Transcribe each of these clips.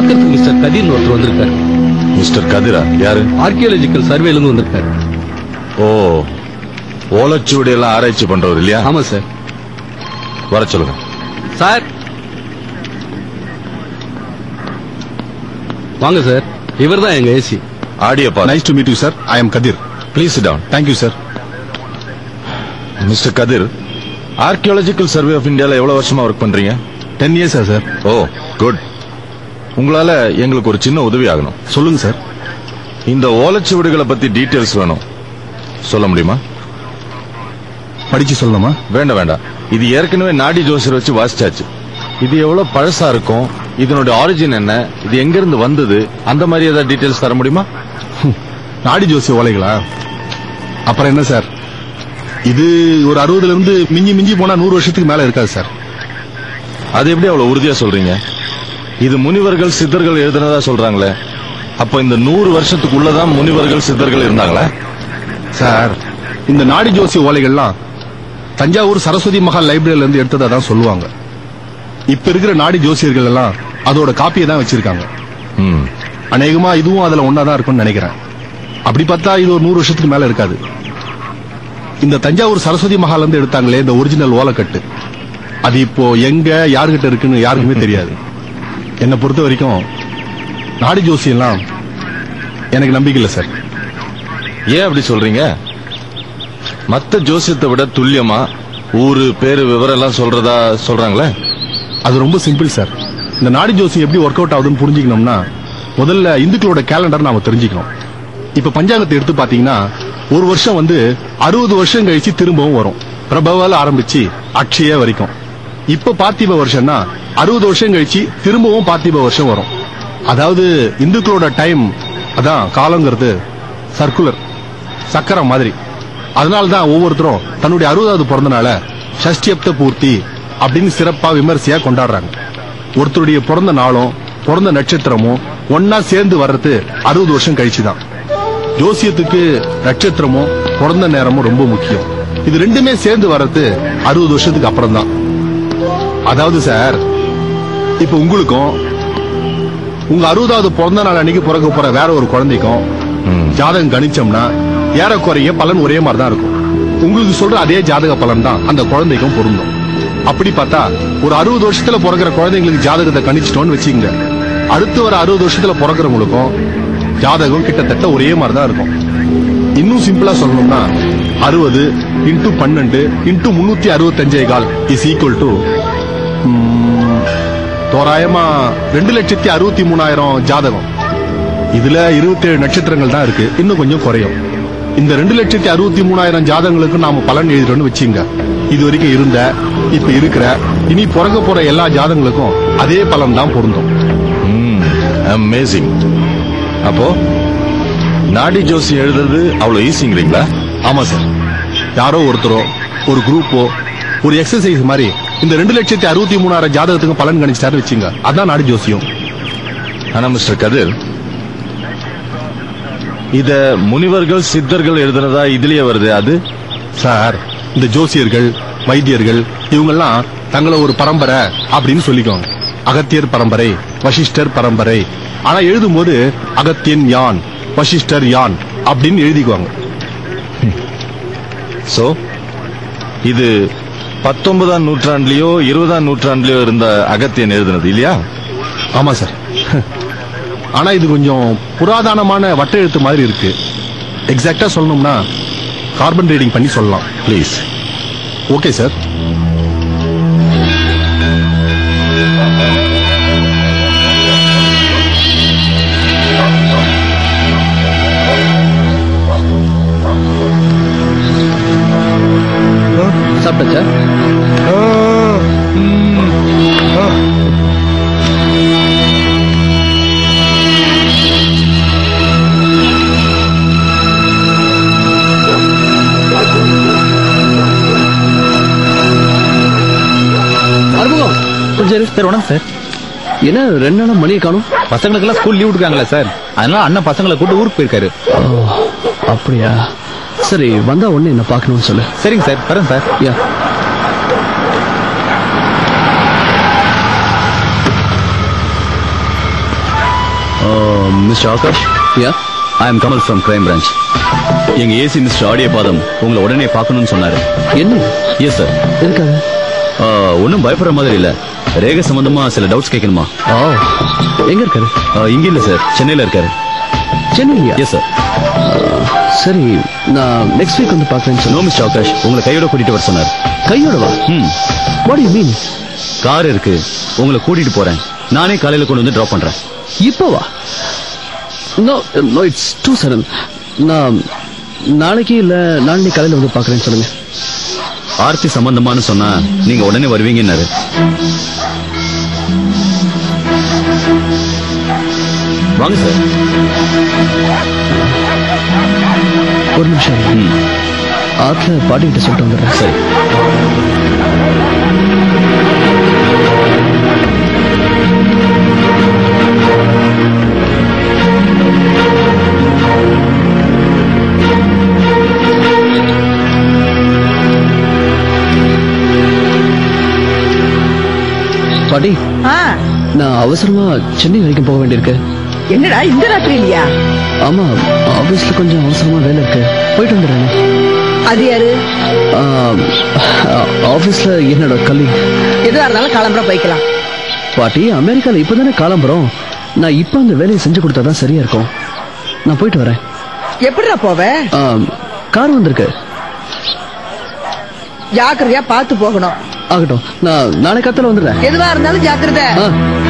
பாக்கிறதுக்கு மிஸ்டர் கதிர்னு ஒருத்தர் வந்திருக்காரு மிஸ்டர் கதிரா யாரு ஆர்கியாலஜிக்கல் சர்வேல இருந்து வந்திருக்காரு ஓ ஓலைச்சுவடி எல்லாம் ஆராய்ச்சி பண்றவர் இல்லையா ஆமா சார் வர சொல்லுங்க சார் வாங்க சார் இவர்தான் எங்க ஏசி ஆடியோ பாரு nice to meet you sir I am Kathir please down thank you sir mister Kathir archaeological survey of இந்தியால எவ்வளவு வருஷமா ஒர்க் பண்றீங்க டென் இயர்ஸா சார் ஓ குட் உங்களால எங்களுக்கு ஒரு சின்ன உதவி ஆகணும் சொல்லுங்க சார் இந்த ஓலைச்சுவடிகளை பத்தி டீடைல்ஸ் வேணும் சொல்ல முடியுமா படிச்சு சொல்லணுமா வேண்டாம் வேண்டாம் இது ஏற்கனவே நாடி ஜோசியர் வச்சு வாசிச்சாச்சு இது எவ்வளவு பழசா இருக்கும் இதனுடைய ஆரிஜின் என்ன இது எங்க இருந்து வந்தது அந்த மாதிரி ஏதாவது டீடைல்ஸ் தர முடியுமா நாடி ஜோசி ஓலைகளா அப்புறம் என்ன சார் இது ஒரு அறுபதுல இருந்து மிஞ்சி மிஞ்சி போனா நூறு வருஷத்துக்கு மேல இருக்காது சார் அது எப்படி அவ்வளவு உறுதியா சொல்றீங்க இது முனிவர்கள் சித்தர்கள் எழுதுனதா சொல்றாங்களே அப்ப இந்த நூறு வருஷத்துக்குள்ளதான் முனிவர்கள் சித்தர்கள் இருந்தாங்களா சார் இந்த நாடி ஜோசி ஓலைகள்லாம் தஞ்சாவூர் சரஸ்வதி மகால் லைப்ரரியில இருந்து எடுத்ததா தான் சொல்லுவாங்க இப்ப இருக்கிற நாடி ஜோசியர்கள் எல்லாம் அதோட காப்பியை தான் வச்சிருக்காங்க ம் அநேகமா இதுவும் அதுல ஒன்னாதான் இருக்கும்னு நினைக்கிறேன் அப்படி பார்த்தா இது ஒரு நூறு வருஷத்துக்கு மேல இருக்காது இந்த தஞ்சாவூர் சரஸ்வதி மகால் இருந்து எடுத்தாங்களே இந்த ஒரிஜினல் ஓலைக்கட்டு அது இப்போ எங்க யாருகிட்ட இருக்குன்னு யாருக்குமே தெரியாது என்னை பொறுத்த வரைக்கும் நாடி ஜோசியெல்லாம் எனக்கு நம்பிக்கை இல்லை சார் ஏன் அப்படி சொல்றீங்க மத்த ஜோசியத்தை விட துல்லியமா ஊரு பேரு விவரம் எல்லாம் சொல்றதா சொல்றாங்களே அது ரொம்ப சிம்பிள் சார் இந்த நாடி ஜோசியம் எப்படி ஒர்க் அவுட் ஆகுதுன்னு புரிஞ்சுக்கணும்னா முதல்ல இந்துக்களோட கேலண்டர் நாம தெரிஞ்சுக்கணும் இப்ப பஞ்சாங்கத்தை எடுத்து பாத்தீங்கன்னா ஒரு வருஷம் வந்து அறுபது வருஷம் கழிச்சு திரும்பவும் வரும் பிரபவால ஆரம்பிச்சு அக்ஷய வரைக்கும் இப்ப பார்த்திப வருஷம்னா அறுபது வருஷம் கழிச்சு திரும்பவும் பார்த்திப வருஷம் வரும் அதாவது இந்துக்களோட டைம் அதான் காலங்கிறது சர்க்குலர் சக்கரம் மாதிரி அதனால தான் ஒவ்வொருத்தரும் தன்னுடைய அறுபதாவது பிறந்த நாள ஷஷ்டியப்த பூர்த்தி அப்படின்னு சிறப்பா விமர்சையா கொண்டாடுறாங்க ஒருத்தருடைய பிறந்த நாளும் பிறந்த நட்சத்திரமும் ஒன்னா சேர்ந்து வர்றது அறுபது வருஷம் கழிச்சு தான் ஜோசியத்துக்கு நட்சத்திரமும் பிறந்த நேரமும் ரொம்ப முக்கியம் இது ரெண்டுமே சேர்ந்து வர்றது அறுபது வருஷத்துக்கு அப்புறம் தான் அதாவது சார் இப்ப உங்களுக்கும் உங்க அறுபதாவது பிறந்த நாள் அன்னைக்கு பிறக்க போற வேற ஒரு குழந்தைக்கும் ம். ஜாதகம் கணிச்சோம்னா ஏறக்குறைய பலன் ஒரே மாதிரி தான் இருக்கும் உங்களுக்கு சொல்ற அதே ஜாதக பலன் தான் அந்த குழந்தைக்கும் பொருந்தும் அப்படி பார்த்தா ஒரு அறுபது வருஷத்துல பிறக்கிற குழந்தைங்களுக்கு ஜாதகத்தை கணிச்சிட்டோம்னு வச்சுக்கங்க அடுத்து வர அறுபது வருஷத்துல பிறக்கிறவங்களுக்கும் ஜாதகம் கிட்டத்தட்ட ஒரே மாதிரி தான் இருக்கும் இன்னும் சிம்பிளா சொல்லணும்னா அறுபது இன்டூ பன்னெண்டு இன்டூ முன்னூத்தி அறுபத்தஞ்சே கால் இஸ் ஈக்குவல் டு தோராயமா ரெண்டு லட்சத்தி அறுபத்தி மூணாயிரம் ஜாதகம் இதுல 27 நட்சத்திரங்கள் தான் இருக்கு இன்னும் கொஞ்சம் குறையும் இந்த ரெண்டு லட்சத்தி அறுபத்தி மூணாயிரம் ஜாதகங்களுக்கு நாம பலன் எழுதுறோம்னு வச்சுங்க இது வரைக்கும் இருந்த இப்ப இருக்கிற இனி பிறக்க போற எல்லா ஜாதகங்களுக்கும் அதே பலன் தான் பொருந்தும் அமேசிங் அப்போ நாடி ஜோசியம் எழுதுறது அவ்வளவு ஈஸிங்கிறீங்களா ஆமா சார் யாரோ ஒருத்தரோ ஒரு குரூப்போ ஒரு எக்ஸசைஸ் மாதிரி இந்த ரெண்டு லட்சத்தி அறுபத்தி மூணாயிரம் ஜாதகத்துக்கு பலன் கணிச்சிட்டாரு வச்சுங்க அதான் நாடி ஜோசியம் ஆனா மிஸ்டர் கதிர் இத முனிவர்கள் சித்தர்கள் எழுதுனதா இதுலயே வருது அது சார் இந்த ஜோசியர்கள் வைத்தியர்கள் இவங்கெல்லாம் தங்களை ஒரு பரம்பரை அப்படின்னு சொல்லிக்குவாங்க அகத்தியர் பரம்பரை வசிஷ்டர் பரம்பரை ஆனா எழுதும்போது அகத்தியன் யான் வசிஷ்டர் யான் அப்படின்னு எழுதிக்குவாங்க சோ இது பத்தொன்பதாம் நூற்றாண்டுலயோ இருபதாம் நூற்றாண்டுலயோ இருந்த அகத்தியன் எழுதுனது இல்லையா ஆமா சார் ஆனா இது கொஞ்சம் புராதனமான வட்ட எழுத்து மாதிரி இருக்கு எக்ஸாக்டா சொல்லணும்னா கார்பன் ரீடிங் பண்ணி சொல்லலாம் ப்ளீஸ் ஓகே சார் சாப்பிட்டாச்சா அறிமுகம் கொஞ்சம் இரு. சார் வணக்கம் சார் என்ன ரெண்டு நாளா மணியை காணும் பசங்களுக்கெல்லாம் ஸ்கூல் லீவ் விட்டுருக்காங்களா சார் அதனால அண்ணன் பசங்களை கூட்டு ஊருக்கு போயிருக்காரு அப்படியா சரி வந்தா ஒண்ணு என்ன பார்க்கணும்னு சொல்லு சரிங்க சார் வரேன் sir yeah mister Akash yeah I am Kamal from crime branch எங்க ஏசி மிஸ்டர் ஆடிய பாதம் உங்களை உடனே பார்க்கணும்னு சொன்னாரு என்ன எஸ் சார் இருக்காங்க ஒன்றும் பயப்படுற மாதிரி இல்ல ரேக சம்பந்தமா சில டவுட்ஸ் கேட்கணுமா ஓ எங்க இருக்காரு ஆ, இங்க இல்ல சார் சென்னையில இருக்காரு சென்னையிலயா எஸ் சார் சரி நான் நெக்ஸ்ட் வீக் வந்து பார்க்கறேன்னு நோ சொல்லுவோம் மிஸ்டர் ஆகாஷ் உங்களை கையோட கூட்டிட்டு வர சொன்னார் கையோட வா ம் வாட் யூ மீன் கார் இருக்கு உங்களை கூட்டிட்டு போறேன் நானே காலையில கொண்டு வந்து டிராப் பண்றேன் இப்போ வா no no it's too sudden நான் நாளைக்கு இல்ல நாளைக்கு காலையில வந்து பார்க்கறேன்னு சொல்லுங்க ஆர்த்தி சம்பந்தமான்னு சொன்னா நீங்க உடனே வருவீங்கன்னாரு வாங்க சார் ஒரு நிமிஷம் இருங்க. ம் ஆத்துல பாட்டிகிட்ட சொல்லிட்டு வந்துடுறேன் சரி பாட்டி ஆ, நான் அவசரமா சென்னை வரைக்கும் போக வேண்டியிருக்கு என்னடா இந்த ராத்திரிலையா ஆமா ஆபீஸ்ல கொஞ்சம் அவசரமா வேலை இருக்கு போயிட்டு வந்துடுறேன் அது யாரு ஆபீஸ்ல என்னோட கல்லி எதுவா இருந்தாலும் கிளம்புற போய்க்கலாம் பாட்டி அமெரிக்கால இப்பதானே கிளம்புறோம் நான் இப்ப அந்த வேலையை செஞ்சு கொடுத்தாதான் சரியா இருக்கும் நான் போயிட்டு வரேன் எப்படிடா போவ ஆம், கார் வந்திருக்கு ஜாக்கிரதையா பார்த்து போகணும் ஆகட்டும் நான் நாளை காத்தால வந்துடுறேன் எதுவா இருந்தாலும் ஜாக்கிரதை ஆ.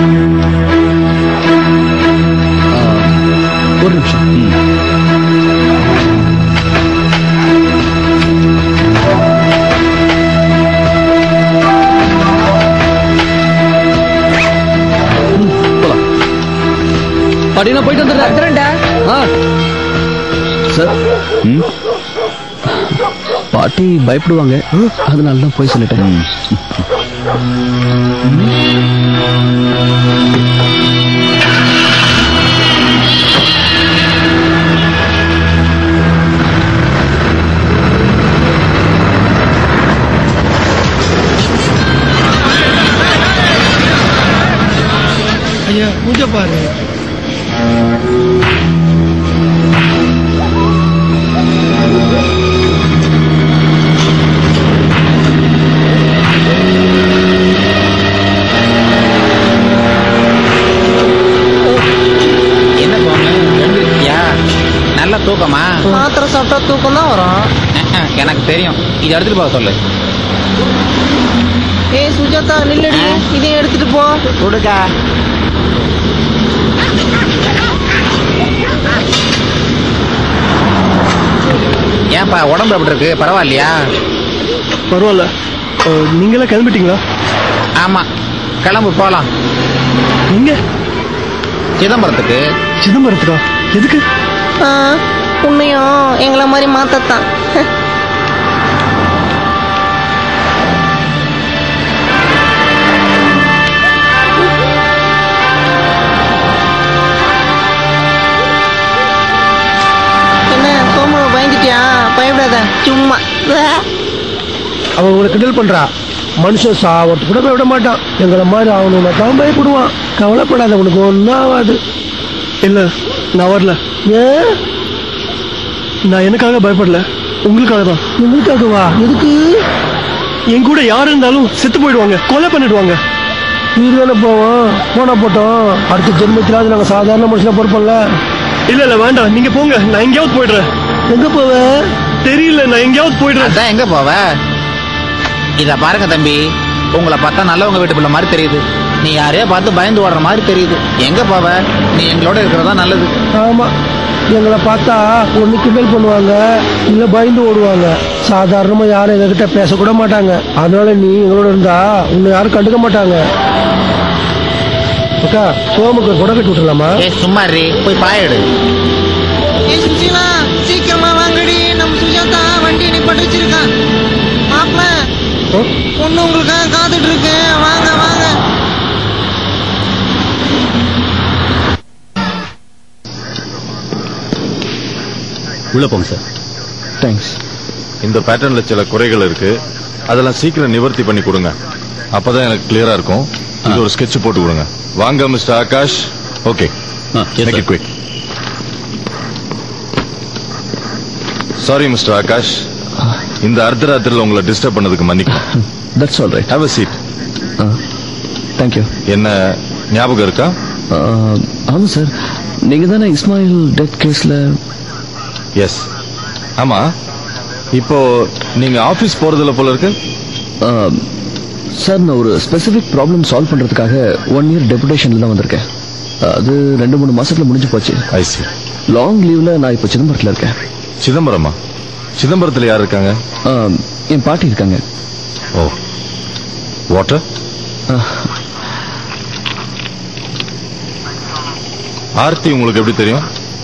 ஆ, ஒரு நிமிஷம் ம், போலாம். பாட்டி நான் போயிட்டு வந்துடுறேன் வந்துடுறேன்டா ஆ. சார் ம் பாட்டி பயப்படுவாங்க அதனால தான் போய் சொல்லிட்டேன் ம். ஐயா பூஜை பாரு என்ன பொண்ணு எழுந்திருக்கியா நல்ல தூக்கமா மாத்திரை சாப்பிட்டா தூக்கம் தான் வரும் எனக்கு தெரியும் இதை எடுத்துட்டு போக சொல்லு ஏய் சுஜாதா நில்லடி இதையும் எடுத்துட்டு போ கொடுக்கா ஏன்பா உடம்பு எப்படி இருக்கு பரவாயில்லையா பரவாயில்ல நீங்களே கிளம்பிட்டீங்களா ஆமா கிளம்பு போலாம் எங்க சிதம்பரத்துக்கு சிதம்பரத்துக்கா எதுக்கு ஆ, உன்னையும் எங்களை மாதிரி மாத்தத்தான் என்ன சோமு பயந்துட்டியா பயப்படாத சும்மா அவன் உங்களை கிண்டல் பண்றா மனுஷன் சாவறது கூட விட மாட்டான் எங்களை மாதிரி அவனு தான் பயப்படுவான் கவலைப்படாத உனக்கு ஒன்றும் ஆகாது இல்ல நான் வரல ஏன் நான் எனக்காக பயப்படல உங்களுக்காக தான் எங்களுக்காகவா எதுக்கு என் கூட யார் இருந்தாலும் செத்து போயிடுவாங்க கொலை பண்ணிடுவாங்க வீடு தானே போவோம் போனா போட்டோம் அடுத்த ஜென்மத்திலாவது நாங்கள் சாதாரண மனுஷனா பொறுப்போம்ல இல்ல இல்ல வேண்டாம் நீங்க போங்க நான் எங்கேயாவது போயிடுறேன் எங்க போவ தெரியல நான் எங்கேயாவது போயிடுறேன் அதான் எங்க போவ இத பாருங்க தம்பி உங்களை பார்த்தா நல்லவங்க வீட்டு பிள்ளை மாதிரி தெரியுது நீ யாரையோ பார்த்து பயந்து ஓடுற மாதிரி தெரியுது எங்க போவ நீ எங்களோட இருக்கிறதா நல்லது ஆமா எங்களை பார்த்தா ஒண்ணு கிண்டல் பண்ணுவாங்க இல்ல பயந்து ஓடுவாங்க சாதாரணமா யாரும் எங்ககிட்ட பேசக்கூட மாட்டாங்க அதனால நீ எங்களோட இருந்தா உன்னை யாரும் கண்டுக்க மாட்டாங்க அக்கா சோமுக்கு கொடை கட்டி விட்டுலாமா ஏ சும்மா இரு, போய் பாயடு ஏய் சுசீலா சீக்கிரமா வாங்கடி நம்ம சுஜாதா வண்டி நிப்பாட்டி வச்சிருக்கான் மாப்பிள பொண்ணு உங்களுக்காக காத்துட்டு இருக்கு வாங்க வாங்க உள்ள போங்க சார் தேங்க்ஸ் இந்த பேட்டர்ன்ல சில குறைகள் இருக்கு அதெல்லாம் சீக்கிரம் நிவர்த்தி பண்ணி கொடுங்க அப்பதான் எனக்கு கிளியரா இருக்கும் இது ஒரு ஸ்கெட்ச் போட்டு கொடுங்க வாங்க mister Akash okay yes, Make sir. it quick. Sorry mister Akash இந்த அர்த்தராத்திரில உங்களை டிஸ்டர்ப் பண்ணதுக்கு மன்னிக்கும் that's all right have a seat thank you என்ன ஞாபகம் இருக்கா ஆமாம் சார் நீங்கள் தானே இஸ்மாயில் டெத் கேஸில் எஸ் ஆமா இப்போ நீங்க ஆபீஸ் போறதுல போல இருக்கு சார் நான் ஒரு ஸ்பெசிஃபிக் ப்ராப்ளம் சால்வ் பண்ணுறதுக்காக ஒன் இயர் டெபுடேஷனில் தான் வந்திருக்கேன் அது ரெண்டு மூணு மாசத்துல முடிஞ்சு போச்சு ஐ சி லாங் லீவ்ல நான் இப்போ சிதம்பரத்தில் இருக்கேன் சிதம்பரமா சிதம்பரத்துல யார் இருக்காங்க ஆ, என் பாட்டி இருக்காங்க ஓ வாட்டர் ஆர்த்தி உங்களுக்கு எப்படி தெரியும்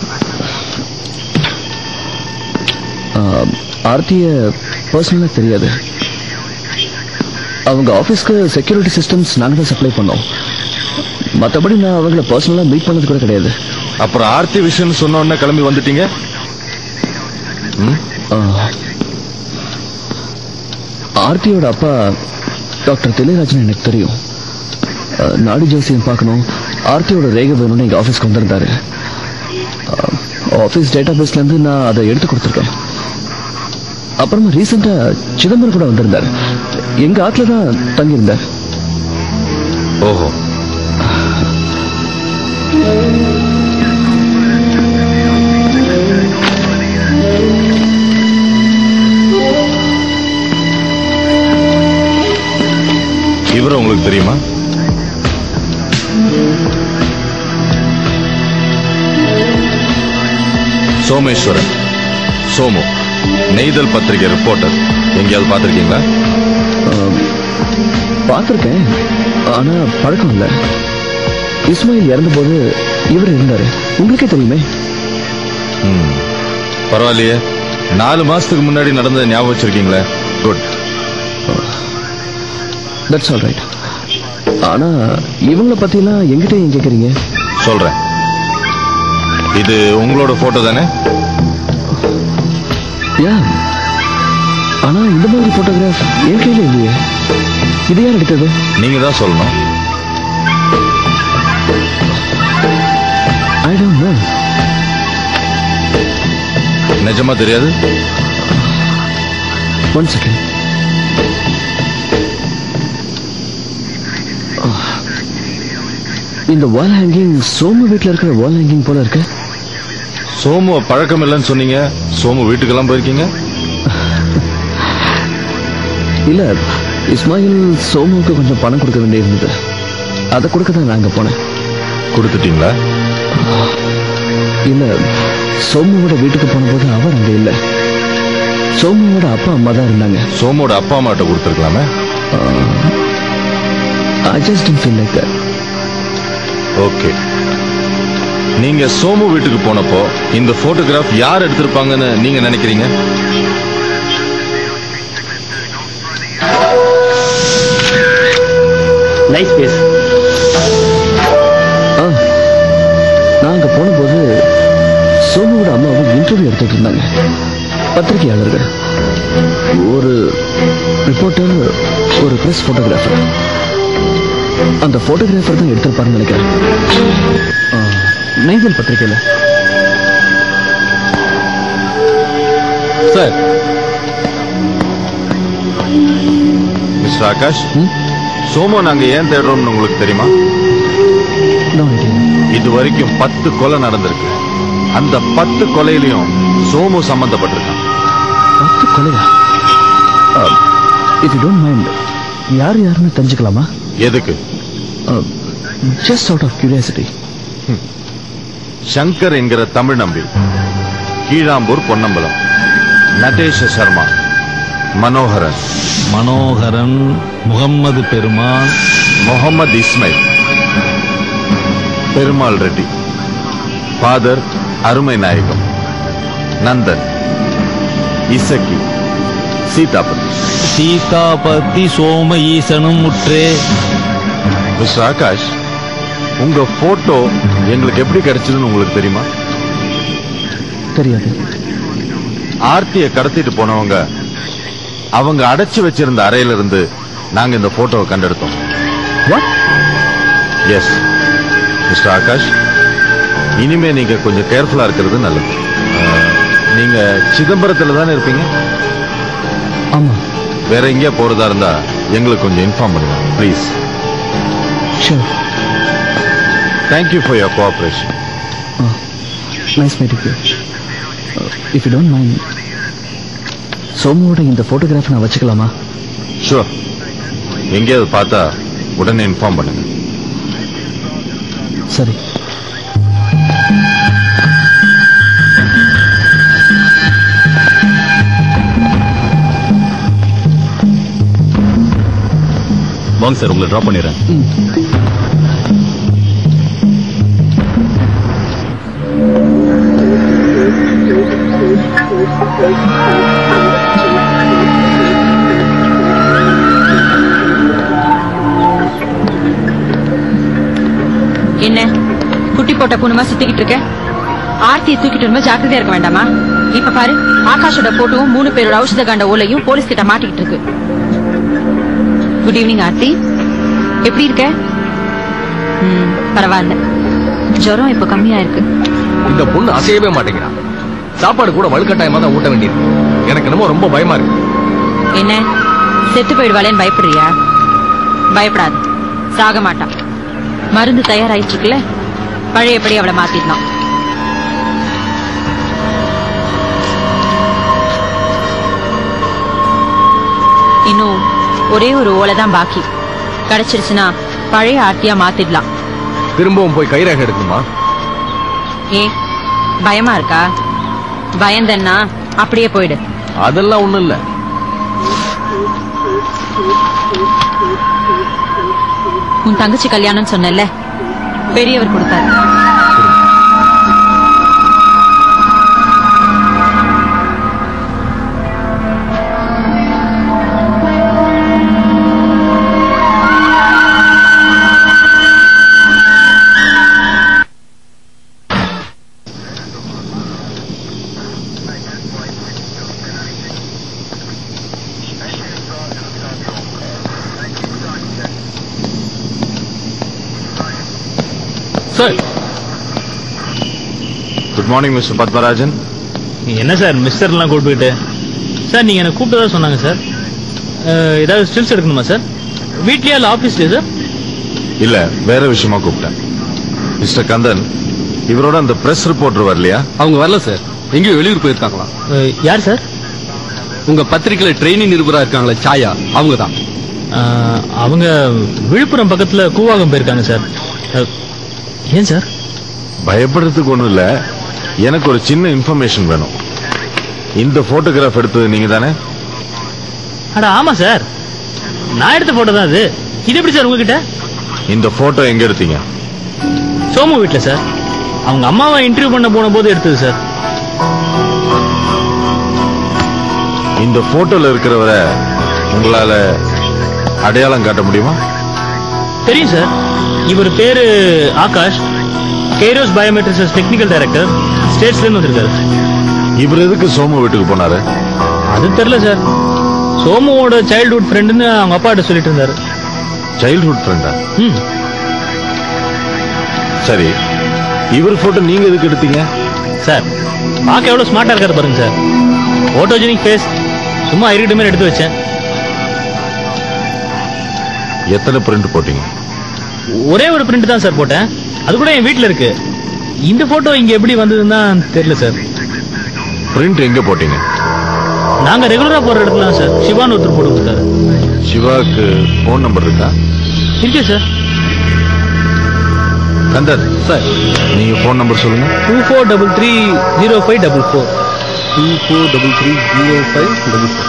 ஆர்த்திய பர்சனலாக தெரியாது அவங்க ஆஃபீஸ்க்கு செக்யூரிட்டி சிஸ்டம்ஸ் நாங்கள் தான் சப்ளை பண்ணோம் மற்றபடி நான் அவங்கள பர்சனலாக மீட் பண்ணது கூட கிடையாது அப்புறம் ஆர்த்தி விஷயம்னு சொன்ன உடனே கிளம்பி வந்துட்டீங்க ம்? ஆ. ஆர்த்தியோட அப்பா டாக்டர் திலைராஜன் எனக்கு தெரியும் ஆ, நாடி ஜோசியம் பார்க்கணும் ஆர்த்தியோட ரேகை வேணும்னு எங்கள் ஆஃபீஸ்க்கு வந்திருந்தாரு ஆ, ஆஃபீஸ் டேட்டா பேஸ்லேருந்து நான் அதை எடுத்து கொடுத்துருக்கேன் அப்புறமா ரீசெண்டாக சிதம்பரம் கூட வந்திருந்தார் எங்கள் ஆத்துல தான் தங்கியிருந்தார் ஓஹோ இவரை உங்களுக்கு தெரியுமா சோமேஸ்வரன் சோமு நெய்தல் பத்திரிகை ரிப்போர்ட்டர் எங்கேயாவது பார்த்திருக்கீங்களா பார்த்துருக்கேன் ஆனால் பழக்கம் இல்லை இஸ்மாயில் இறந்தபோது இவர் இருந்தாரு உங்களுக்கே தெரியுமே ம். பரவாயில்லையே நாலு மாசத்துக்கு முன்னாடி நடந்ததை ஞாபகம் வச்சிருக்கீங்களே குட் தட்ஸ் ஆல் ரைட் ஆனா இவங்கள பத்திலாம் எங்கிட்ட ஏன் கேக்குறீங்க சொல்றேன் இது உங்களோட போட்டோ தானே யா ஆனா இந்த மாதிரி போட்டோகிராஃப் என் கையில இல்லையே இது யார் எடுத்தது நீங்க தான் சொல்லணும் ஐ டோன்ட் நோ நிஜமா தெரியாது ஒன் செகண்ட் இந்த வால் ஹேங்கிங் சோமு வீட்ல இருக்கிற வால் ஹேங்கிங் போல இருக்கு சோமு பழக்கம் இல்லைன்னு சொன்னீங்க சோமு வீட்டுக்கெல்லாம் போயிருக்கீங்க இல்ல இஸ்மாயில் சோமுவுக்கு கொஞ்சம் பணம் கொடுக்க வேண்டியிருந்தது அதை கொடுக்க தான் நான் அங்க போனேன் கொடுத்துட்டீங்களா இல்ல சோமுவோட வீட்டுக்கு போனபோது அவர் அங்க இல்ல சோமுவோட அப்பா அம்மா தான் இருந்தாங்க சோமோட அப்பா அம்மாட்ட கொடுத்துருக்கலாமே I just feel like that okay நீங்க சோமு வீட்டுக்கு போனப்போ இந்த போட்டோகிராஃப் யார் எடுத்திருப்பாங்கன்னு நீங்க நினைக்கிறீங்க நைஸ் பேஸ் நான் அங்க போனபோது சோமுவோட அம்மாவும் இன்டர்வியூ எடுத்துட்டு இருந்தாங்க பத்திரிகையாளர்கள் ஒரு ரிப்போர்ட்டர் ஒரு பிரஸ் போட்டோகிராஃபர் அந்த போட்டோகிராஃபர் தான் எடுத்திருப்பாருன்னு நினைக்கிறேன் ஆ, நெய்தல் பத்திரிகையில சார் மிஸ்டர் ஆகாஷ் சோமு நாங்க ஏன் தேடுறோம்னு உங்களுக்கு தெரியுமா No idea. இது வரைக்கும் பத்து கொலை நடந்திருக்கு அந்த பத்து கொலையிலையும் சோமு சம்பந்தப்பட்டிருக்கான் பத்து கொலையா இஃப் யூ டோன்ட் மைண்ட் யார் யாருன்னு தெரிஞ்சுக்கலாமா எதுக்கு just out of curiosity Shankar என்கிற தமிழ் நம்பி கீழாம்பூர் பொன்னம்பலம் நட்டேஷ சர்மா மனோகரன் மனோகரன் முகம்மது பெருமான் முகமது இஸ்மைல் பெருமாள் ரெட்டி ஃபாதர் அருமை நாயகம் நந்தன் இசக்கி சீதாபதி சீதாபதி சோம ஈசனும் முற்றே மிஸ்டர் ஆகாஷ் உங்க போட்டோ எங்களுக்கு எப்படி கிடைச்சதுன்னு உங்களுக்கு தெரியுமா தெரியாது ஆர்த்தியை கடத்திட்டு போனவங்க அவங்க அடைச்சு வச்சிருந்த அறையில இருந்து நாங்க இந்த போட்டோவை கண்டெடுத்தோம் What? எஸ் மிஸ்டர் ஆகாஷ் இனிமே நீங்க கொஞ்சம் கேர்ஃபுல்லா இருக்கிறது நல்லது அஹ், நீங்க சிதம்பரத்துல தானே இருப்பீங்க ஆமா வேற எங்கேயா போறதா இருந்தா எங்களுக்கு கொஞ்சம் இன்ஃபார்ம் பண்ணுங்க please sure thank you for your cooperation nice meeting you if you don't mind சோமுவோட இந்த ஃபோட்டோகிராஃப் நான் வச்சுக்கலாமா ஷூர் எங்கேயாவது பார்த்தா உடனே இன்ஃபார்ம் பண்ணுங்க சரி வாங்க சார் உங்களை ட்ராப் பண்ணிடுறேன் என்ன குட்டி போட்ட பூணுமா சுத்திக்கிட்டு இருக்க ஆர்த்தியை தூக்கிட்டு வரும்போது ஜாக்கிரதையா இருக்க வேண்டாமா இப்ப பாரு ஆகாஷோட போட்டோவும் மூணு பேரோட ஔஷத காண்ட ஓலையும் போலீஸ் கிட்ட மாட்டிக்கிட்டு இருக்கு குட் ஈவினிங் ஆர்த்தி எப்படி இருக்க ம், பரவாயில்ல ஜுரம் இப்ப கம்மியா இருக்கு இந்த பொண்ணு அசையவே மாட்டேங்கிறான் சாப்பாடு கூட வலுக்கட்டாயமா தான் ஊட்ட வேண்டியிருக்கு எனக்கு என்னமோ ரொம்ப பயமா இருக்கு என்ன செத்து போயிடுவாளேன்னு பயப்படுறியா பயப்படாது சாக மாட்டான் மருந்து தயாராயிட்டு இருக்குல்ல பழையபடி அவளை மாத்திடலாம் இன்னும் ஒரே ஒரு ஓலை தான் பாக்கி கிடைச்சிருச்சுன்னா பழைய ஆர்த்தியா மாத்திடலாம் திரும்பவும் போய் கைரேகை எடுக்கணுமா ஏ பயமா இருக்கா பயந்தன்னா அப்படியே போயிடு அதெல்லாம் ஒண்ணும் இல்ல உன் தங்கச்சி கல்யாணம் சொன்னல பெரியவர் கொடுத்தாரு sir good morning mister Padmarajan என்ன சார் மிஸ்டர்லாம் கூப்பிட்டுக்கிட்டு சார் நீங்க என்ன கூப்பிட்டதா சொன்னாங்க சார் அஹ், ஏதாவது ஸ்டில்ஸ் எடுக்கணுமா சார் வீட்லயா இல்ல ஆபீஸ்லயா சார் இல்ல வேற விஷயமா கூப்பிட்டேன் மிஸ்டர் கந்தன் இவரோட அந்த பிரஸ் ரிப்போர்ட்டர் வரலையா அவங்க வரல சார் எங்கேயோ வெளியூர் போயிருக்காங்களா அஹ், யார் சார் உங்க பத்திரிக்கையில ட்ரெயினிங் நிருபரா இருக்காங்களே சாயா அவங்க தான் அஹ், அவங்க விழுப்புரம் பக்கத்துல கூவாகம் போயிருக்காங்க சார் அஹ், ஏன் சார் பயப்படுறதுக்கு ஒண்ணும் இல்ல எனக்கு ஒரு சின்ன இன்ஃபர்மேஷன் வேணும் இந்த போட்டோகிராஃப் எடுத்தது நீங்க தானே அட ஆமா சார் நான் எடுத்த போட்டோ தான் அது இது எப்படி சார் உங்ககிட்ட இந்த போட்டோ எங்க எடுத்தீங்க சோமு வீட்ல சார் அவங்க அம்மாவை இன்டர்வியூ பண்ண போன போது எடுத்தது சார் இந்த போட்டோல இருக்கிறவரை உங்களால அடையாளம் காட்ட முடியுமா தெரியும் சார் இவர் பேரு Akash Keros biometrics technical director ஸ்டேட்ஸ்ல இருந்து வந்திருக்காரு இவர் எதுக்கு சோமு வீட்டுக்கு போனாரு அது தெரியல சார் சோமுவோட சைல்ட்ஹுட் ஃப்ரெண்டுன்னு அவங்க அப்பாட்ட சொல்லிட்டு இருந்தாரு சைல்ட்ஹுட் ஃப்ரெண்டா ம் சரி இவர் போட்டோ நீங்க எதுக்கு எடுத்தீங்க சார் பார்க்க எவ்வளவு ஸ்மார்ட்டா இருக்காரு பாருங்க சார் போட்டோஜெனிக் ஃபேஸ் சும்மா இருக்கட்டும் மாதிரி எடுத்து வச்சேன் எத்தனை பிரிண்ட் போட்டீங்க ஒரே ஒரு பிரிண்ட் தான் சார் போட்டேன் அது கூட என் வீட்ல இருக்கு இந்த போட்டோ இங்க எப்படி வந்ததுன்னு தான் தெரியல சார் பிரிண்ட் எங்க போட்டீங்க நாங்க ரெகுலரா போற இடத்துல தான் சார் சிவான்னு ஒருத்தர் போட்டு கொடுத்தாரு சிவாக்கு போன் நம்பர் இருக்கா இருக்கு சார் கந்தன் சார் நீங்க போன் நம்பர் சொல்லுங்க two four double three zero five double four two four double three zero five double four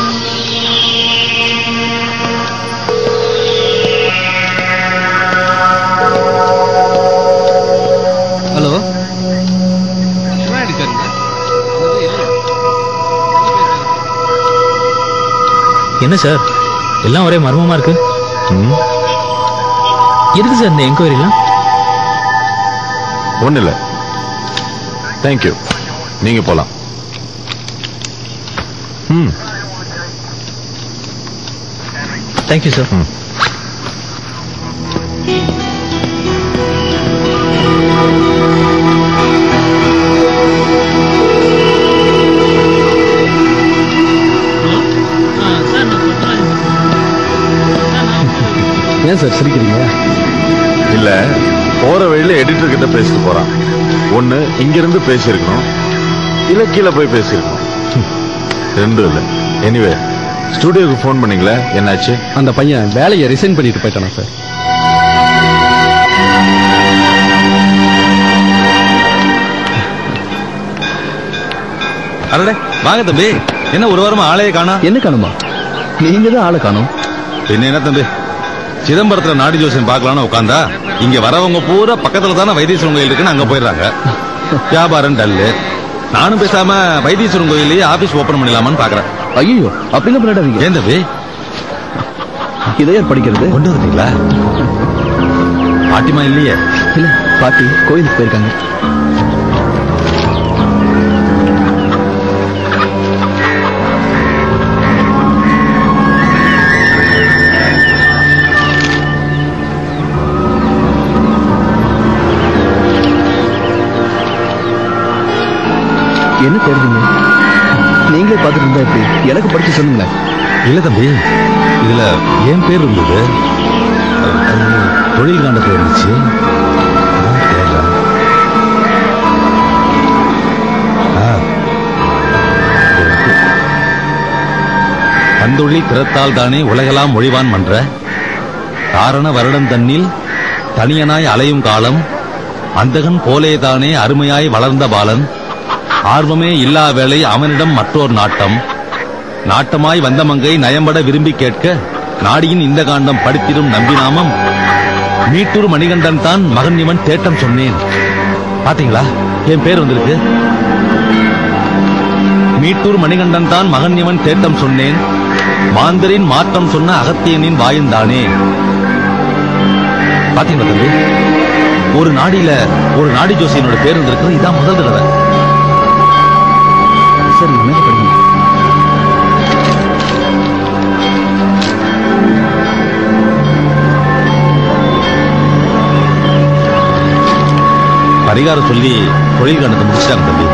hello Siva அடிக்காருங்க என்ன சார் எல்லாம் ஒரே மர்மமா இருக்கு ம், எதுக்கு சார் இந்த என்கொயரிலாம் ஒண்ணு இல்ல தேங்க்யூ நீங்க போலாம் ம் தேங்க்யூ சார் ம் ஏன் சார் சிரிக்கிறீங்க இல்ல போற வழியில எடிட்டர் கிட்ட பேசிட்டு போறான் ஒண்ணு இங்க இருந்து பேசியிருக்கணும் இல்ல கீழே போய் பேசியிருக்கணும் ரெண்டும் இல்ல எனிவே ஸ்டுடியோக்கு ஃபோன் பண்ணீங்களே என்னாச்சு அந்த பையன் வேலையை ரிசைன் பண்ணிட்டு போயிட்டானா சார் அடடே வாங்க தம்பி என்ன ஒரு வாரமா ஆளையே காணா என்ன காணுமா நீங்க தான் ஆளை காணும் பின்ன என்ன தம்பி சிதம்பரத்துல நாடி ஜோசியம் பார்க்கலாம்னு உட்காந்தா இங்க வரவங்க பூரா பக்கத்துல தானே வைத்தீஸ்வரன் கோயில் இருக்குன்னு அங்க போயிடுறாங்க வியாபாரம் டல்லு நானும் பேசாம வைத்தீஸ்வரன் கோயிலேயே ஆபீஸ் ஓபன் பண்ணிடலாமான்னு பாக்குறேன் ஐயோ அப்படிலாம் பண்ணிடாதீங்க ஏன் தம்பி இதையார் படிக்கிறது கொண்டு வந்துட்டீங்களா பாட்டிமா இல்லையே இல்ல பாட்டி கோயிலுக்கு போயிருக்காங்க என்ன தேடுறீங்க நீங்களே பார்த்துட்டு இருந்தா எப்படி எனக்கு படிச்சு சொல்லுங்களேன் இல்ல தம்பி இதுல என் பேர் இருந்தது அது தொழில் காண்டத்துல இருந்துச்சு அதான் தேடுறேன். ஆ, இது இருக்கு. தந்தொழில் திறத்தால் தானே உலகெல்லாம் மொழிவான் மன்ற காரண வருடம் தன்னில் தனியனாய் அலையும் காலம் அந்தகன் போலேதானே அருமையாய் வளர்ந்த பாலன் ஆர்வமே இல்லா வேளை அவனிடம் மற்றோர் நாட்டம் நாட்டமாய் வந்த மங்கை நயம்பட விரும்பி கேட்க நாடியின் இந்த காண்டம் படித்திடும் நம்பினாமம் மீட்டூர் மணிகண்டன் தான் மகன் இவன் தேட்டம் சொன்னேன் பாத்தீங்களா என் பேர் வந்திருக்கு மீட்டூர் மணிகண்டன் தான் மகன் இவன் தேட்டம் சொன்னேன் மாந்தரின் மாற்றம் சொன்ன அகத்தியனின் வாயுந்தானே பாத்தீங்களா தம்பி ஒரு நாடியில ஒரு நாடி ஜோசியனோட பேர் இருந்திருக்கு இதான் முதல் தடவை சரி மேல படிங்க பரிகாரம் சொல்லி தொழில் கணத்தை முடிச்சிட்டாங்க தம்பி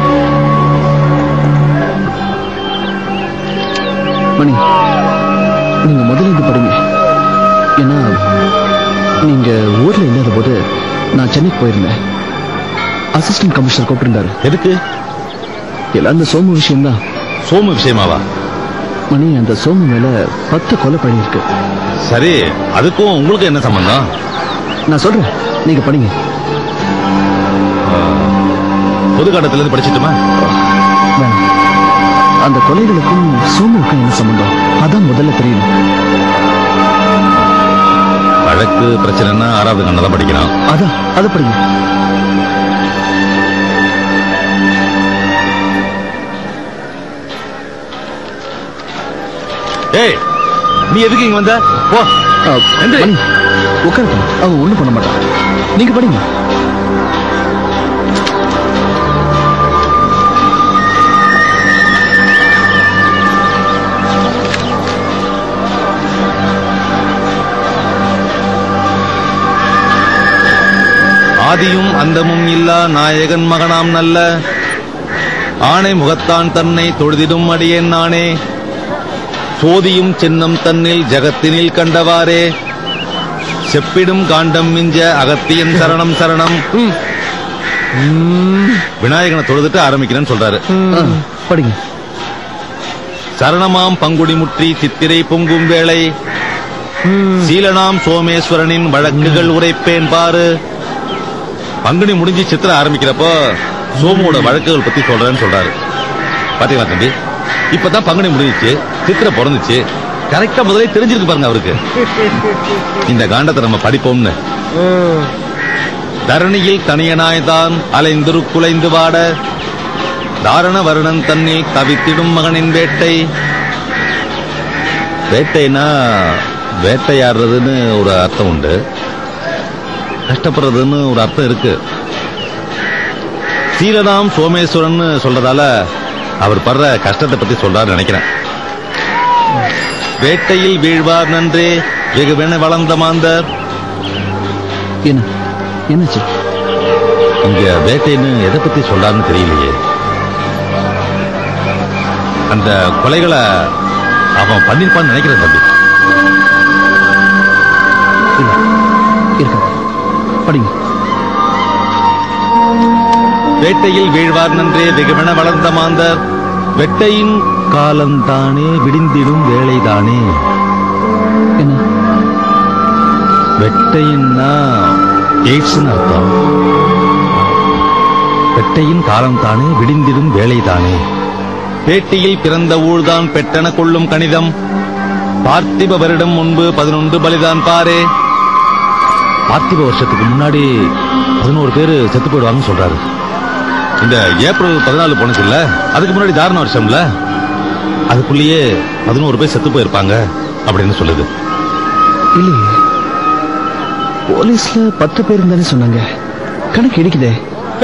மணி நீங்க முதல்ல இது படிங்க ஏன்னா நீங்க ஊர்ல இல்லாத போது நான் சென்னைக்கு போயிருந்தேன் அசிஸ்டன்ட் கமிஷனர் கூப்பிட்டிருந்தாரு எதுக்கு எல்லாம் அந்த சோமு விஷயம்தான் சோமு விஷயமாவா மணி அந்த சோமு மேல பத்து கொலை பழி இருக்கு சரி அதுக்கும் உங்களுக்கு என்ன சம்பந்தம் நான் சொல்றேன் நீங்க படிங்க பொது காட்டத்துல இருந்து படிச்சிட்டுமா வேணாம். அந்த கொலைகளுக்கும் சோமுவுக்கும் என்ன சம்பந்தம் அதான் முதல்ல தெரியணும் வழக்கு பிரச்சனைன்னா ஆறாவது கண்ணதான் படிக்கிறான் அதான் அதை படிங்க ஏய் நீ எதுக்கு இங்க வந்த போ ஆ, மணி உட்காருங்க அவன் ஒண்ணும் பண்ண மாட்டான் நீங்க படிங்க ஆதியும் அந்தமும் இல்லா நாயகன் மகனாம் நல்ல ஆணை முகத்தான் தன்னை தொழுதிடும் அடியேன் நானே சோதியும் சின்னம் தன்னில் ஜகத்தினில் கண்டவாறே செப்பிடும் காண்டம் மிஞ்ச அகத்தியன் சரணம் சரணம் விநாயகனை தொழுதுட்டு ஆரம்பிக்கிறேன்னு சொல்றாரு ஆ, படிங்க சரணமாம் பங்குடி முற்றி சித்திரை பொங்கும் வேளை சீலனாம் சோமேஸ்வரனின் வழக்குகள் உரைப்பேன் பாரு பங்குனி முடிஞ்சு சித்திரை ஆரம்பிக்கிறப்போ சோமுவோட வழக்குகள் பத்தி சொல்றேன்னு சொல்றாரு பாத்தீங்களா தம்பி இப்பதான் பங்குனி முடிஞ்சிச்சு சித்திரை பிறந்துச்சு கரெக்டா முதலே தெரிஞ்சிருக்கு பாருங்க அவருக்கு இந்த காண்டத்தை நம்ம படிப்போம்னு தரணியில் தனியனாய்தான் அலைந்திரு குலைந்து வாட தாரண வருணன் தன்னில் தவித்திடும் மகனின் வேட்டை வேட்டைனா வேட்டையாடுறதுன்னு ஒரு அர்த்தம் உண்டு கஷ்டப்படுறதுன்னு ஒரு அர்த்தம் இருக்கு சீலதாம் சோமேஸ்வரன் சொல்றதால அவர் படுற கஷ்டத்தை பத்தி சொல்றாரு நினைக்கிறேன் வேட்டையில் வீழ்வார் நன்றே வெகுவென வளர்ந்த மாந்தர் என்ன என்னாச்சு இங்க வேட்டைன்னு எதை பத்தி சொல்றாருன்னு தெரியலையே அந்த கொலைகளை அவன் பண்ணிருப்பான்னு நினைக்கிறேன் தம்பி இல்ல இருக்காது படிங்க வேட்டையில் வீழ்வார் நன்றே வெகுமென வளர்ந்த மாந்தர் வெட்டையின் காலம்தானே விடிந்திடும் வேலைதானே என்ன வெட்டையின்னா எய்ட்ஸ்னு அர்த்தம் வெட்டையின் காலம்தானே விடிந்திடும் வேலைதானே பேட்டியில் பிறந்த ஊழ்தான் பெட்டென கொள்ளும் கணிதம் பார்த்திப வருடம் முன்பு பதினொன்று பலிதான் பாரே பார்த்திப வருஷத்துக்கு முன்னாடி பதினோரு பேர் செத்து போயிடுவாங்கன்னு சொல்றாரு இந்த ஏப்ரல் பதினாலு போனுச்சு இல்ல அதுக்கு முன்னாடி தாரண வருஷம்ல அதுக்குள்ளேயே பதினோரு பேர் செத்து போயிருப்பாங்க அப்படின்னு சொல்லுது இல்லையே போலீஸ்ல பத்து பேர் தானே சொன்னாங்க கணக்கு இடிக்குதே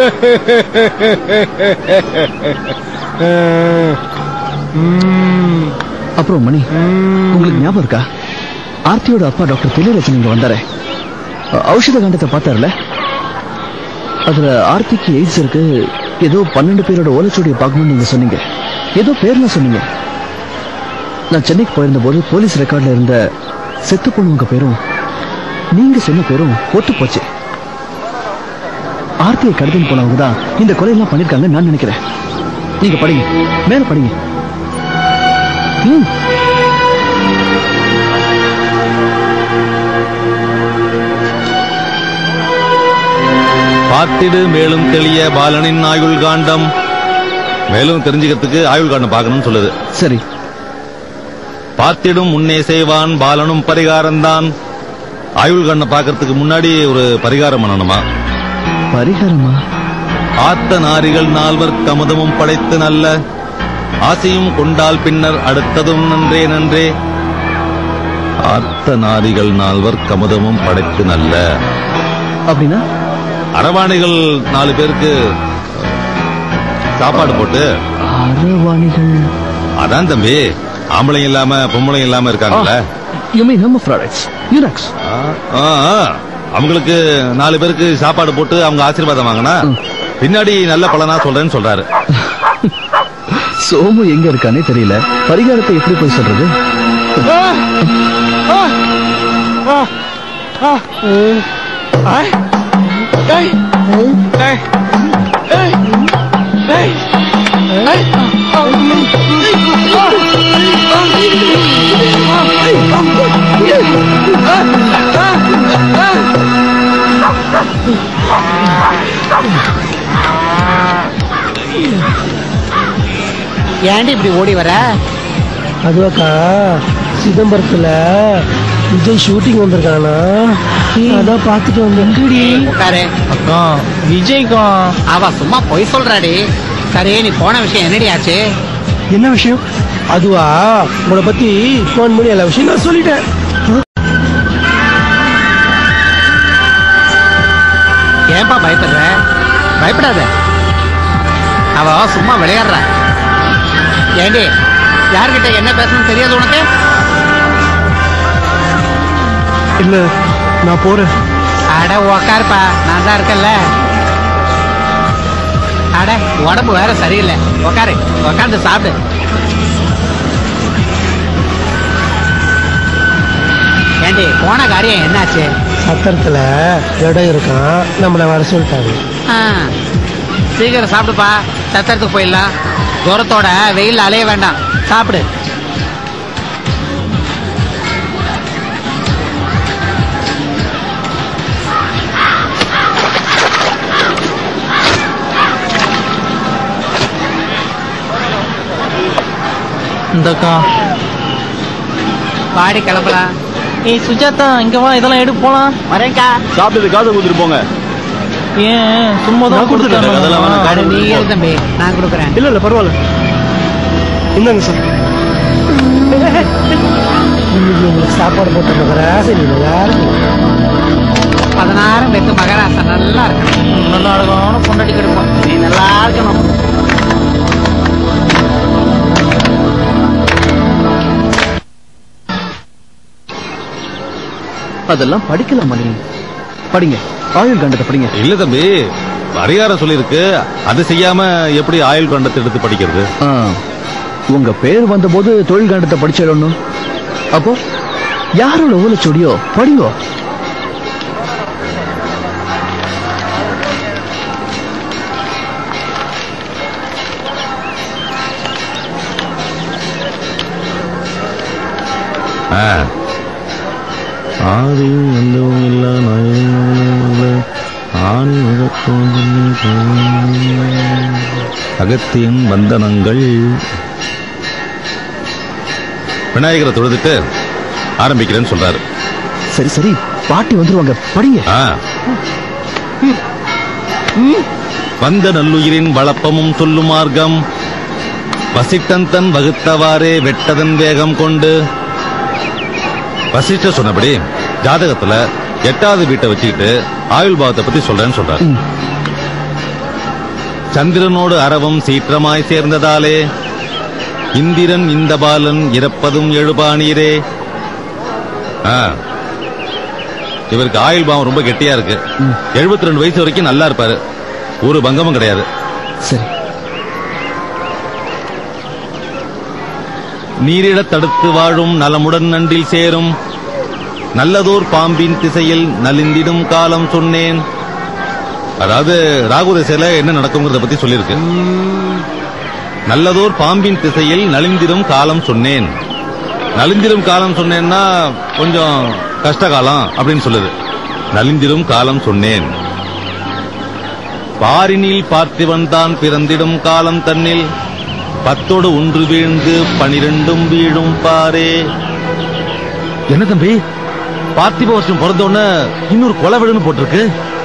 அப்புறம் மணி உங்களுக்கு ஞாபகம் இருக்கா ஆர்த்தியோட அப்பா டாக்டர் திலீரஜன் இங்க வந்தாரே அ- ஔஷத காண்டத்தை பார்த்தாருல அதுல ஆர்த்திக்கு எய்ட்ஸ் இருக்கு ஏதோ பன்னெண்டு பேரோட ஓலைச்சுவடியை பார்க்கணும்னு நீங்க சொன்னீங்க ஏதோ பேர்ல சொன்னீங்க நான் சென்னைக்கு போயிருந்த போது போலீஸ் ரெக்கார்ட்ல இருந்த செத்து போனவங்க பேரும் நீங்க சொன்ன பேரும் ஒத்து போச்சு ஆர்த்தியை கடத்தின்னு போனவங்க தான் இந்த கொலையெல்லாம் பண்ணிருக்காங்க நான் நினைக்கிறேன் நீங்க படிங்க மேல படிங்க ம் பார்த்திடு மேலும் தெளிய பாலனின் ஆயுள் காண்டம் மேலும் தெரிஞ்சுக்கிறதுக்கு ஆயுள் காண்டம் பார்க்கணும்னு சொல்லுது சரி பார்த்திடும் முன்னே செய்வான் பாலனும் பரிகாரம்தான் ஆயுள் காண்டம் பார்க்கறதுக்கு முன்னாடி ஒரு பரிகாரம் பண்ணணுமா பரிகாரமா ஆத்த நாரிகள் நால்வர் கமதமும் படைத்து நல்ல ஆசையும் கொண்டால் பின்னர் அடுத்ததும் நன்றே நன்றே ஆத்த நாரிகள் நால்வர் கமதமும் படைத்து நல்ல அப்படின்னா அரவாணிகள் நாலு பேருக்கு சாப்பாடு போட்டு அரவாணிகள் அதான் தம்பி ஆம்பளைங்க இல்லாம பொம்பளைங்க இல்லாம இருக்காங்கல்ல யூ மீன் நம்ம ப்ராடக்ட்ஸ் யூனக்ஸ் ஆ, ஆ. அவங்களுக்கு நாலு பேருக்கு சாப்பாடு போட்டு அவங்க ஆசீர்வாதம் வாங்கினா பின்னாடி நல்ல பலனா சொல்றேன்னு சொல்றாரு சோமு எங்க இருக்கானே தெரியல பரிகாரத்தை எப்படி போய் சொல்றது ஏன்டி இப்படி ஓடி வர அதுவாக்கா சிதம்பரத்துல விஜய் ஷூட்டிங் வந்திருக்கானா அதான் பார்த்துட்டு வந்தேன் உட்காரு அக்கா விஜய்க்கா அவ சும்மா பொய் சொல்றாடி சரி நீ போன விஷயம் என்னடி ஆச்சு என்ன விஷயம் அதுவா உங்களை பத்தி ஃபோன் பண்ணி எல்லா விஷயம் நான் சொல்லிட்டேன் ஏன்பா பயப்படுற பயப்படாத அவ சும்மா விளையாடுறா ஏண்டி யார்கிட்ட என்ன பேசணும்னு தெரியாது உனக்கு இல்ல நான் போறேன் அட உக்காருப்பா நான் தான் இருக்கேன்ல அட உடம்பு வேற சரியில்லை உக்காரு உக்காந்து சாப்பிடு ஏண்டி போன காரியம் என்னாச்சு சத்திரத்துல இடம் இருக்கான் நம்மளை வர சொல்லிட்டாங்க ஆ, சீக்கிரம் சாப்பிடுப்பா சத்திரத்துக்கு போயிடலாம் தூரத்தோட வெயில் அலைய வேண்டாம் சாப்பிடு இந்தக்கா பாடி கிளம்பலாம் ஏய் சுஜாதா இங்க வா இதெல்லாம் எடுத்து போலாம் வரேன்க்கா சாப்பிட்டது காசை கொடுத்துட்டு போங்க ஏன் சும்மா நான் தான் கொடுத்துட்டேன். அதெல்லாம் வேணாம். அட, நீ இரு தம்பி நான் கொடுக்குறேன் இல்ல இல்ல பரவாயில்ல இந்தாங்க சார் இன்னைக்கு உங்களுக்கு சாப்பாடு போட்டு சரி யாரும் பதினாறும் வெத்து மகராசா நல்லா இருக்கணும் நல்லா அழகான பொண்டாட்டி கொடுப்போம் நீ நல்லா இருக்கணும் அதெல்லாம் படிக்கலாம் மணி படிங்க ஆயுள் காண்டத்தை படிங்க இல்ல தம்பி பரிகாரம் சொல்லியிருக்கு அது செய்யாம எப்படி ஆயுள் கண்டத்தை எடுத்து படிக்கிறது ஆ, உங்க பேர் வந்தபோது தொழில் காண்டத்தை படிச்சிடணும் அப்போ யாரோட ஓலைச்சுவடியோ படிங்கோ ஆ. ஆதியும் எந்தவும் இல்ல நாயும் இல்ல ஆணி அகத்தியன் வந்தனங்கள் விநாயகரை தொழுதுட்டு ஆரம்பிக்கிறேன்னு சொல்றாரு சரி சரி பாட்டி வந்துருவாங்க படிங்க ஆ. வந்த நல்லுயிரின் வளப்பமும் சொல்லும் மார்க்கம் வசிட்டன் தன் வகுத்தவாறே வெட்டதன் வேகம் கொண்டு வசிஷ்டர் சொன்னபடி ஜாதகத்துல எட்டாவது வீட்டை வச்சுக்கிட்டு ஆயுள் பாவத்தை பத்தி சொல்றேன்னு சொல்றாரு சந்திரனோடு அரவம் சீற்றமாய் சேர்ந்ததாலே இந்திரன் இந்த பாலன் இறப்பதும் எழுபானீரே ஆ. இவருக்கு ஆயுள் பாவம் ரொம்ப கெட்டியா இருக்கு 72 ரெண்டு வயசு வரைக்கும் நல்லா இருப்பாரு ஒரு பங்கமும் கிடையாது சரி நீரிடத் தடுத்து வாழும் நலமுடன் நன்றில் சேரும் நல்லதோர் பாம்பின் திசையில் நலிந்திடும் காலம் சொன்னேன் அதாவது ராகு திசையில என்ன நடக்குங்கிறத பத்தி சொல்லியிருக்கு நல்லதோர் பாம்பின் திசையில் நலிந்திடும் காலம் சொன்னேன் நலிந்திடும் காலம் சொன்னேன்னா கொஞ்சம் கஷ்ட காலம் அப்படின்னு சொல்லுது நலிந்திடும் காலம் சொன்னேன் பாரினில் பார்த்திவன் தான் பிறந்திடும் காலம் தன்னில் பத்தோடு ஒன்று வீழ்ந்து பனிரெண்டும் வீழும் பாரே என்ன தம்பி பார்த்திப வருஷம் பிறந்த உடனே இன்னொரு கொலை விழுன்னு போட்டிருக்கு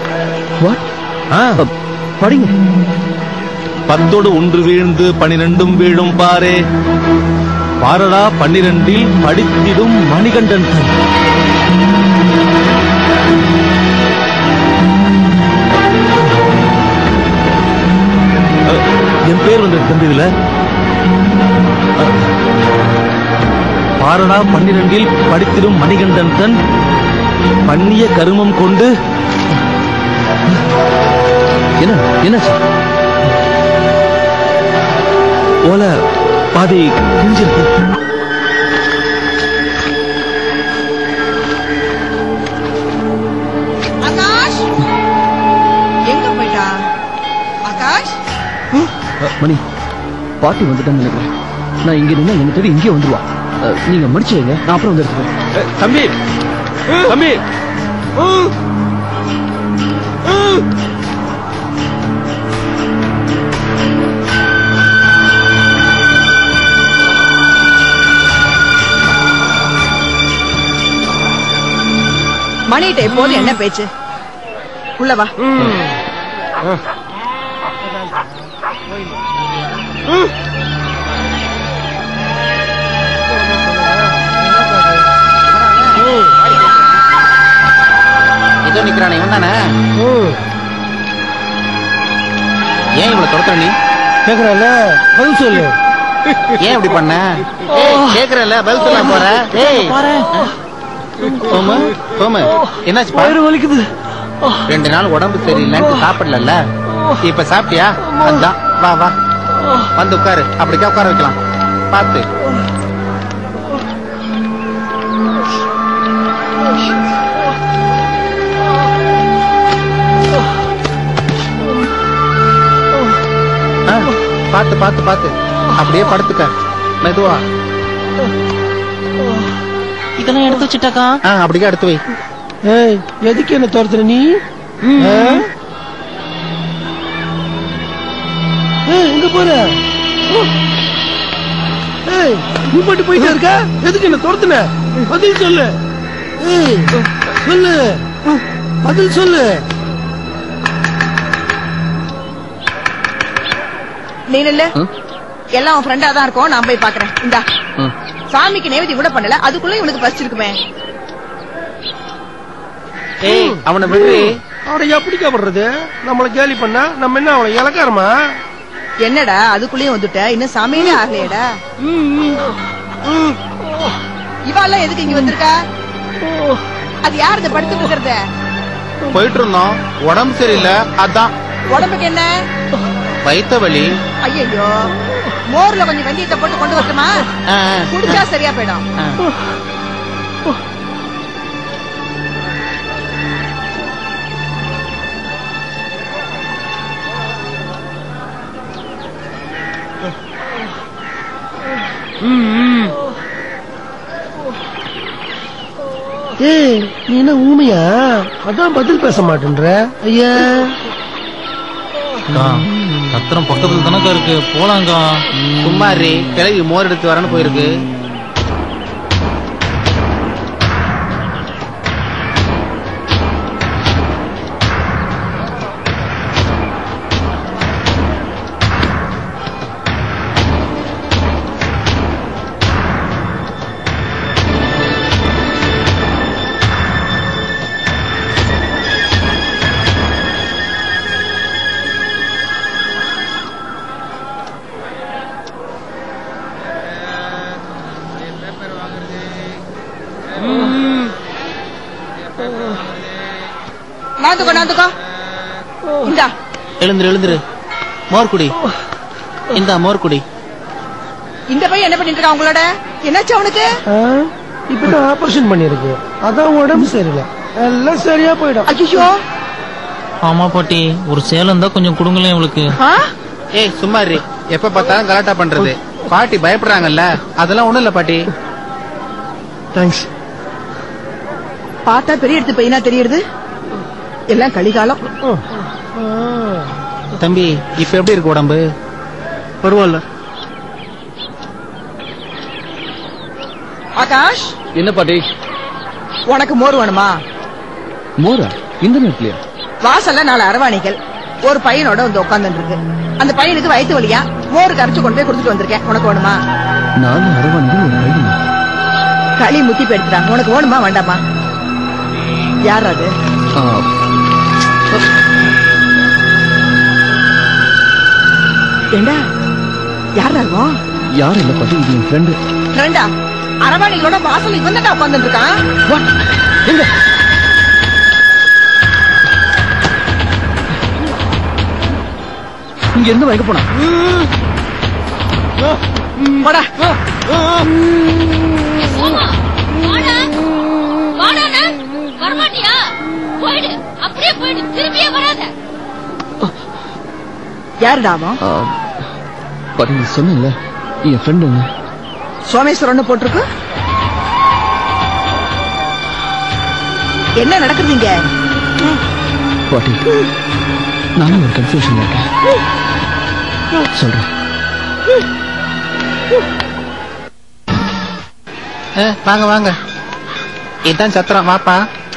படிங்க பத்தோடு ஒன்று வீழ்ந்து பனிரெண்டும் வீழும் பாரே பாரடா பன்னிரண்டில் படித்திடும் மணிகண்டன் தன். அஹ், என் பேர் வந்து தம்பி இதுல அஹ், பாரடா பன்னிரண்டில் படித்திடும் மணிகண்டன் தன் பண்ணிய கருமம் கொண்டு என்ன என்னாச்சு ஓலை பாதி கிழிஞ்சிருக்கு ஆகாஷ் எங்க போயிட்டா ஆகாஷ் அஹ், மணி பாட்டி வந்துட்டான்னு நினைக்கிறேன் நான் இங்க நின்னா என்ன தேடி இங்கே வந்துருவா அஹ், நீங்க மடிச்சு வைங்க நான் அப்புறம் வந்து எடுத்துக்கிறேன் தம்பி தம்பி மணிகிட்ட எப்போதும் என்ன பேச்சு உள்ள வா இதோ நிக்கிறானே இவன் தானே ஏன் இவ்வளவு துரத்துற நீ கேக்குறல பதில் சொல்லு ஏன் இப்படி பண்ண ஏய், கேக்குறேன்ல பதில் சொல்ல போற ஏய் சோமு சோமு என்னாச்சு வயிறு வலிக்குது ரெண்டு நாள் உடம்பு சரியில்லைன்ட்டு சாப்பிடல இப்ப சாப்பிட்டியா அதான் வா வா வந்து உட்காரு அப்படிக்கா உட்கார வைக்கலாம் பார்த்து ஆ, பார்த்து பார்த்து பார்த்து அப்படியே படுத்துக்க மெதுவா இதெல்லாம் எடுத்து வச்சுட்டாக்கா ஆ அப்படியே எடுத்து வை ஏய் எதுக்கு என்ன துரத்துற நீ ஆ? ஏய் எங்க போற ஏய் நீ பாட்டு போயிட்டே இருக்க எதுக்கு என்ன துரத்துன பதில் சொல்லு ஏய் சொல்லு பதில் சொல்லு நீ இல்ல எல்லாம் உன் ஃப்ரெண்டா தான் இருக்கும் நான் போய் பாக்குறேன் இந்தா சாமிக்கு நேவதி கூட பண்ணல அதுக்குள்ள இவனுக்கு பசிச்சிருக்குமே ஏய் அவனை விடு அவனை எப்படிக்கா பண்றது நம்மள கேலி பண்ணா நம்ம என்ன அவளை இலக்காரமா என்னடா அதுக்குள்ளேயும் வந்துட்ட இன்னும் சமையலே ஆகலையடா இவாள்லாம் எதுக்கு இங்க வந்திருக்கா அது யார் இதை படுத்துட்டு இருக்கிறது போயிட்டு இருந்தோம் உடம்பு சரியில்லை அதான் உடம்புக்கு என்ன வயித்த வலி ஐயோ மோர்ல கொஞ்சம் வெந்தயத்தை போட்டு கொண்டு வரட்டுமா ஆ, ஆ. குடிச்சா சரியா போயிடும் ஆ. நீ என்ன ஊமையா அதான் பதில் பேச மாட்டேன்ற ஐயா அக்கா, சத்திரம் பக்கத்துல தானக்கா இருக்கு போலாங்க்கா குமாரி கிளவி மோர் எடுத்து வரேன்னு போயிருக்கு நாந்துக்கோ நாந்துக்கோ இந்தா எழுந்துரு எழுந்துரு மோர் குடி இந்தா மோர் குடி இந்த பையன் என்ன பண்ணிட்டு இருக்கான் உங்களோட என்னாச்சு அவனுக்கு இப்பதான் ஆபரேஷன் பண்ணிருக்கு அதான் உடம்பு சரியில்லை எல்லாம் சரியா போயிடும் ஐயோ ஆமா பாட்டி ஒரு சேலம் தான் கொஞ்சம் கொடுங்களேன் இவளுக்கு ஏய் சும்மா இரு எப்ப பார்த்தாலும் கலாட்டா பண்றது பாட்டி பயப்படுறாங்கல்ல அதெல்லாம் ஒண்ணும் இல்ல பாட்டி தேங்க்ஸ் பார்த்தா பெரிய எடுத்து பையனா தெரியுது எல்லாம் கலிகாலம் தம்பி இப்ப எப்படி இருக்கு உடம்பு பரவாயில்ல ஆகாஷ் என்ன பாட்டி உனக்கு மோர் வேணுமா மோரா இந்த நேரத்துலயா வாசல்ல நாலு அரவாணிகள் ஒரு பையனோட வந்து உட்கார்ந்துட்டு இருக்கு அந்த பையனுக்கு வயித்து வலியா மோர் கரைச்சு கொண்டு போய் கொடுத்துட்டு வந்திருக்கேன் உனக்கு வேணுமா நாலு அரவாணிகள் ஒரு பையனா களி முத்தி போயிடுறாங்க உனக்கு வேணுமா வேண்டாமா யார் அது ஆ, ஏண்டா யார் இருக்கும் யாரும் இல்ல பாட்டி இது என் ஃப்ரெண்டு ரெண்டா அரவாணிகளோட வாசல் இவன் தான் உட்கார்ந்துட்டு இருக்கான் எங்க இங்க இருந்து வைக்க போனா போடா வரமாட்டியா போயிடு அப்படியே போயிடு திரும்பியே வராத யாருடா அவன் ஆ, பாட்டி நீ சொன்னல என் ஃப்ரெண்டுங்க சோமேஸ்வரன் போட்டிருக்கு என்ன நடக்குது இங்க பாட்டி நானும் ஒரு கன்ஃபியூஷன்ல இருக்கேன் சொல்றேன் ஏ, வாங்க வாங்க இதான் சத்திரம் வாப்பா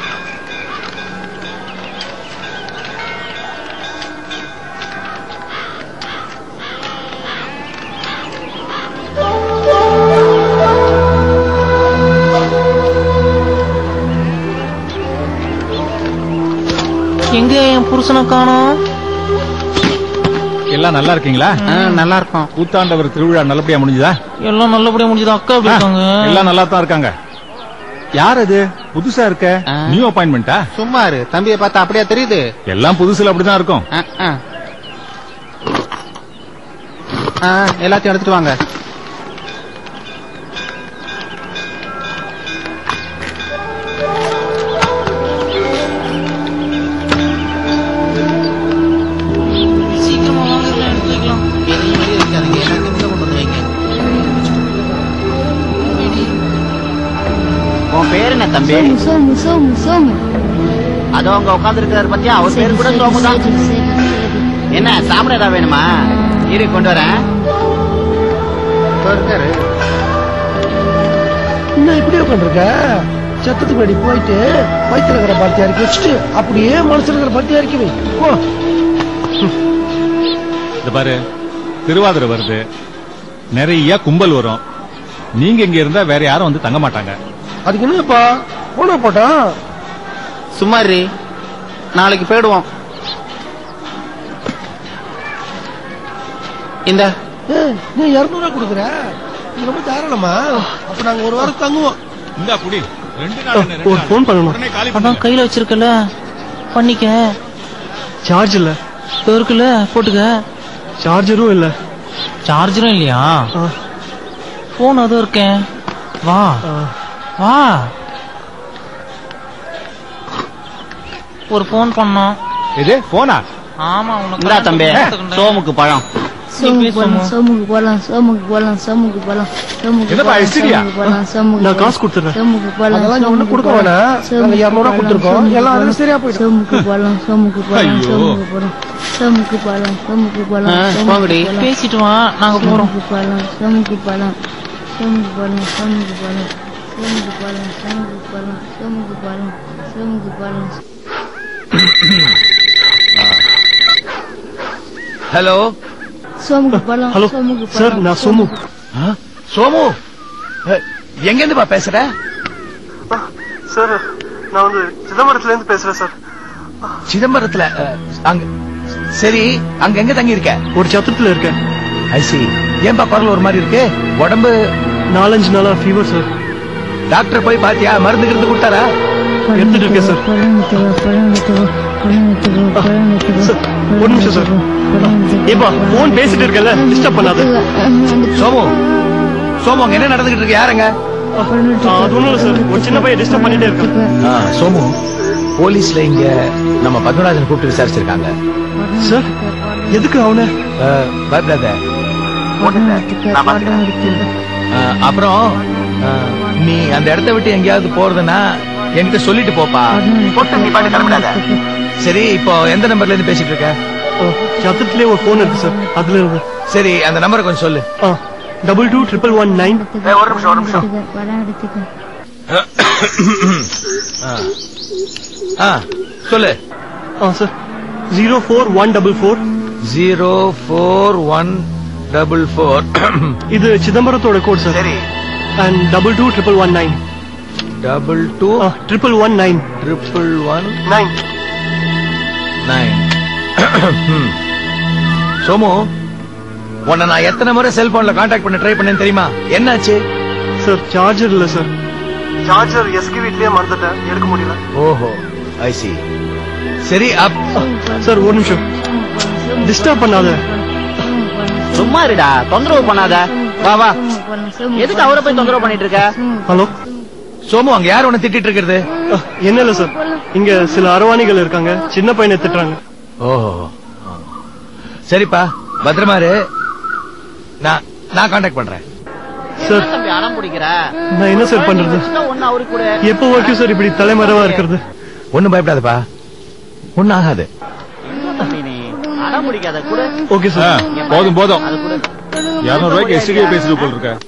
எங்க என் புருஷனை காணோம் எல்லாம் நல்லா இருக்கீங்களா நல்லா இருக்கும் கூத்தாண்டவர் திருவிழா நல்லபடியா முடிஞ்சதா எல்லாம் நல்லபடியா முடிஞ்சது அக்கா எப்படி இருக்காங்க எல்லாம் நல்லா தான் இருக்காங்க யார் அது புதுசா இருக்க நியூ அப்பாயின்மெண்டா சும்மா இரு தம்பியை பார்த்தா அப்படியா தெரியுது எல்லாம் புதுசுல அப்படிதான் இருக்கும் ஆ, ஆ. ஆ, எல்லாத்தையும் எடுத்துட்டு வாங்க சீக்கிரமா வாங்க எல்லாம் எடுத்து வைக்கலாம் எதையும் வெளியே வைக்காதீங்க எல்லாத்தையும் உள்ள கொண்டு வந்து வைங்க உன் பேர் என்ன தம்பி சோமு சோமு சோமு அதோ அங்க உட்காந்துருக்காரு பத்தியா அவர் பேர் கூட சோமு தான் என்ன சாப்பிட ஏதாவது வேணுமா இரு கொண்டு வரேன் இதோ இருக்காரு என்ன இப்படி உட்காந்துருக்க சத்தத்துக்கு முன்னாடி போயிட்டு வயிற்றுல இருக்கிற பருத்தி இறக்கி வச்சுட்டு அப்படியே மனசுல இருக்கிற பருத்தி இறக்கி வை போ இந்த பாரு திருவாதிரை வருது நிறைய கும்பல் வரும் நீங்க இங்க இருந்தா வேற யாரும் வந்து தங்க மாட்டாங்க அதுக்கு என்னப்பா போனா போட்டான் சும்மா இரு நாளைக்கு போயிடுவோம் இந்த ஏய், நீ இருநூறுவா கொடுக்குற நீ ரொம்ப தாராளமா அப்ப நாங்க ஒரு வாரம் தங்குவோம் இந்த புடி ரெண்டு நாள் என்ன, ரெண்டு ஒரு நாள். ஃபோன் பண்ணணும் உடனே காலி அதான் கையில வச்சிருக்கல பண்ணிக்க சார்ஜ் இல்ல இதோ இருக்குல்ல போட்டுக்க சார்ஜரும் இல்ல சார்ஜரும் இல்லையா போன் அதுவும் இருக்கேன் வா வா ஒரு போன் பண்ணோம் இது போனா ஆமா உனக்கு இந்தா தம்பி கல்யாணத்துக்கு சோமுக்கு பழம் சோமுக்கு போலாம் சோமுக்கு போலாம் சோமுக்கு போலாம் சோமுக்கு போலாம் சோமுக்கு என்னப்பா, போலாம் இசிரியா? சோமுக்கு போலாம் சோமுக்கு நான் காசு போலாம். கொடுத்துறேன். சோமுக்கு போலாம் அதெல்லாம் நீ ஒண்ணும் சோமுக்கு கொடுக்க போலாம். வேணாம். சோமுக்கு நாங்க 200 ரூபா போலாம், கொடுத்திருக்கோம். சோமுக்கு எல்லாம் அதுல போலாம். சரியா போயிடும். சோமுக்கு போலாம் சோமுக்கு போலாம் ஐயோ. சோமுக்கு போலாம் சோமுக்கு போலாம் சோமுக்கு போலாம் ஆ, சோமுக்கு போங்கடி. போலாம். பேசிட்டு வா, நாங்க போறோம். சோமுக்கு போலாம் சோமுக்கு போலாம் சோமுக்கு போலாம் சோமுக்கு போலாம் சோமுக்கு போலாம் சோமுக்கு போலாம் சோமுக்கு போலாம் சோமுக்கு போலாம் ஹலோ சோமுக்கு போலாம் ஹலோ சோமுக்கு சார் போலாம் நான் சோமு சோமு எங்க இருந்துப்பா பேசுற சார் நான் வந்து சிதம்பரத்துல இருந்து பேசுறேன் சார் சிதம்பரத்துல அஹ், அங்க சரி அங்க எங்க தங்கி இருக்க ஒரு சத்திரத்துல இருக்கேன் ஐசி ஏன்பா குரல் ஒரு மாதிரி இருக்கு உடம்பு நாலஞ்சு நாளா ஃபீவர் சார் டாக்டர் போய் பாத்தியா மருந்து கிருந்து கொடுத்தாரா எடுத்துட்டு இருக்கேன் சார் சார், ஒரு நிமிஷம் சார் ஏப்பா போன் பேசிட்டு இருக்கல டிஸ்டர்ப் பண்ணாத சோமு சோமு அங்க என்ன நடந்துகிட்டு இருக்கு யாருங்க ஆ, அது ஒண்ணும் இல்ல சார் ஒரு சின்ன பையன் டிஸ்டர்ப் பண்ணிட்டே இருக்கான் ஆ, சோமு போலீஸ்ல இங்க நம்ம பத்மராஜன் கூப்பிட்டு விசாரிச்சிருக்காங்க சார் எதுக்கு அவனை அஹ், பயப்படாத நான் பாத்துக்கிறேன். அஹ், அப்புறம் அஹ், நீ அந்த இடத்த விட்டு எங்கேயாவது போறதுன்னா என்கிட்ட சொல்லிட்டு போப்பா போட்டு நீ பாட்டு கிளம்பிடாத சரி இப்போ எந்த நம்பர்ல இருந்து பேசிட்டு இருக்க சத்திரத்திலே ஒரு போன் இருக்கு சார் அதுல இருந்து சரி அந்த நம்பரை கொஞ்சம் சொல்லு double two triple one nine ஒரு நிமிஷம் ஒரு நிமிஷம் ஆ சொல்லு ஆ sir zero four one double four zero four one double four இது சிதம்பரத்தோட கோட் சார் சரி and double two triple one nine double two triple one nine triple one nine nine Somu உன்னை நான் எத்தனை முறை செல்போன்ல காண்டாக்ட் பண்ண ட்ரை பண்ணேன்னு தெரியுமா என்னாச்சு சார் சார்ஜர் இல்ல சார் சார்ஜர் எஸ்கி வீட்லயே மறந்துட்டேன் எடுக்க முடியல ஓஹோ ஐ சி சரி அப் சார் ஒரு நிமிஷம் டிஸ்டர்ப் பண்ணாத சும்மா இருடா தொந்தரவு பண்ணாத வா வா எதுக்கு அவரை போய் தொந்தரவு பண்ணிட்டு இருக்க ஹலோ சோமு அங்க யார் உன்னை திட்டிட்டு இருக்கிறது என்ன இல்ல சார் இங்க சில அரவாணிகள் இருக்காங்க சின்ன பையனை திட்டுறாங்க ஓஹோ சரிப்பா பத்திரமா இரு நான் நான் காண்டாக்ட் பண்றேன் சார் தம்பி அடம் பிடிக்கிற நான் என்ன சார் பண்றது ஒன்னு அவருக்கு கூட எப்போ வரைக்கும் சார் இப்படி தலைமறைவா இருக்கிறது ஒண்ணும் பயப்படாதப்பா ஒண்ணும் ஆகாது தம்பி நீ அடம் பிடிக்காத கூட ஓகே ஆ, சார் போதும் போதும் அது கூட இருநூறு ரூபாய்க்கு எஸ்டிகே பேசிட்டு போல் இருக்க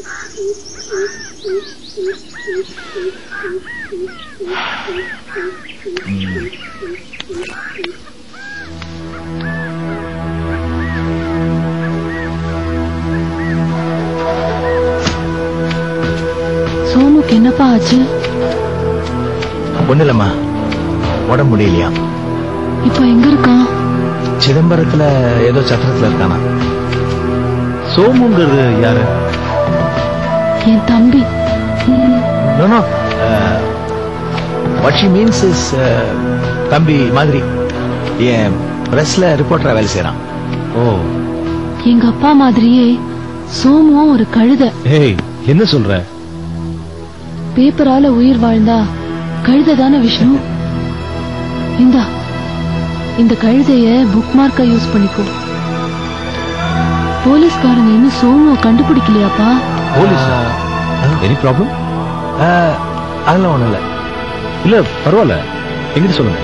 சோமுக்கு என்னப்பா ஆச்சு ஒண்ணு இல்லம்மா உடம்பு முடியலையா இப்போ எங்க இருக்கான் சிதம்பரத்துல ஏதோ சத்திரத்துல இருக்கானா சோமுங்கிறது யாரு என் தம்பி no no what she means is தம்பி மாதிரி என் பிரஸ்ல ரிப்போர்ட்டரா வேலை செய்யறான் ஓ எங்க அப்பா மாதிரியே சோமுவும் ஒரு கழுதை ஏய் என்ன சொல்ற பேப்பரால உயிர் வாழ்ந்தா கழுதை தானே விஷ்ணு இந்தா இந்த கழுதைய புக் மார்க்கா யூஸ் பண்ணிக்கோ போலீஸ்காரங்க இன்னும் சோமுவை கண்டுபிடிக்கலையாப்பா போலீஸ் எனி ப்ராப்ளம் அதெல்லாம் ஒண்ணும் இல்ல இல்ல பரவாயில்ல எங்கிட்ட சொல்லுங்க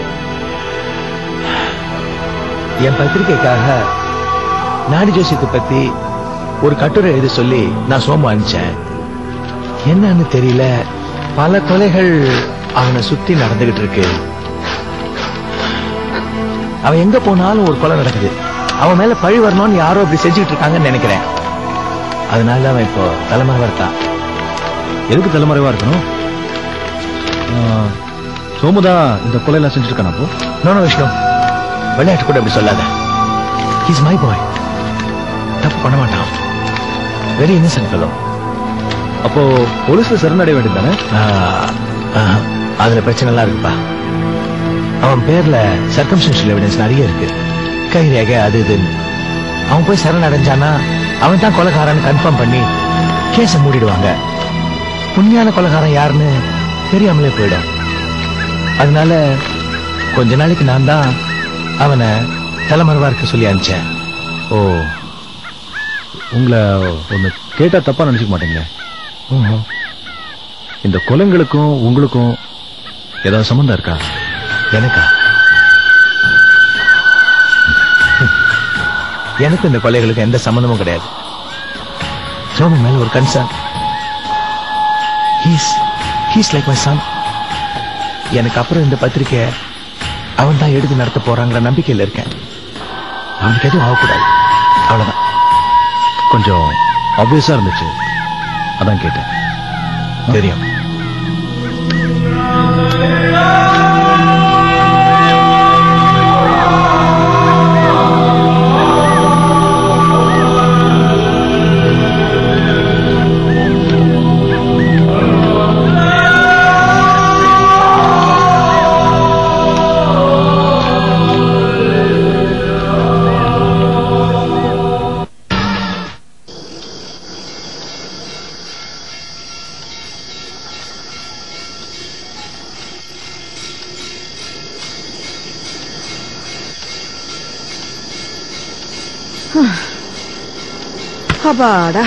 என் பத்திரிக்கைக்காக நாடி ஜோசியத்தை பத்தி ஒரு கட்டுரை எழுத சொல்லி நான் சோமு அனுப்பிச்சேன் என்னன்னு தெரியல பல கொலைகள் அவனை சுத்தி நடந்துகிட்டு இருக்கு அவன் எங்க போனாலும் ஒரு கொலை நடக்குது அவன் மேல பழி வரணும்னு யாரோ அப்படி செஞ்சுக்கிட்டு இருக்காங்கன்னு நினைக்கிறேன் அதனால அவன் இப்போ தலைமறைவா இருக்கான் எதுக்கு தலைமறைவா இருக்கணும் சோமுதா இந்த கொலையெல்லாம் செஞ்சிருக்கானா அப்போ நோ விஷ்ணு விளையாட்டு கூட அப்படி சொல்லாத ஹீஸ் மை பாய் தப்பு பண்ண மாட்டான் வெரி இன்னசென்ட் ஃபெலோ அப்போ போலீஸ்ல சரணடைய வேண்டியது தானே அதுல பிரச்சனை எல்லாம் இருக்குப்பா அவன் பேர்ல சர்க்கம்ஸ்டன்ஷியல் எவிடன்ஸ் நிறைய இருக்கு கை ரேகை அது இதுன்னு அவன் போய் சரண் அடைஞ்சானா அவன் தான் கொலைகாரன் கன்ஃபார்ம் பண்ணி கேஸ மூடிடுவாங்க உண்மையான கொலைகாரன் யாருன்னு தெரியாமலே போயிடும் அதனால கொஞ்ச நாளைக்கு நான் தான் அவனை தலைமறைவா இருக்க சொல்லி அனுப்பிச்சேன் ஓ உங்களை ஒண்ணு கேட்டா தப்பா நினைச்சுக்க மாட்டீங்களே இந்த கொலைங்களுக்கும் உங்களுக்கும் ஏதாவது சம்பந்தம் இருக்கா எனக்கா எனக்கு இந்த கொலைகளுக்கு எந்த சம்பந்தமும் கிடையாது சோமு மேல ஒரு concern he's he's like my son எனக்கு அப்புறம் இந்த பத்திரிக்கை அவன் தான் எடுத்து நடத்த போறாங்கிற நம்பிக்கையில் இருக்கேன் அவனுக்கு எதுவும் ஆகக்கூடாது அவ்வளவுதான் கொஞ்சம் ஆப்வியஸா இருந்துச்சு அதான் கேட்டேன் தெரியும் அப்பாடா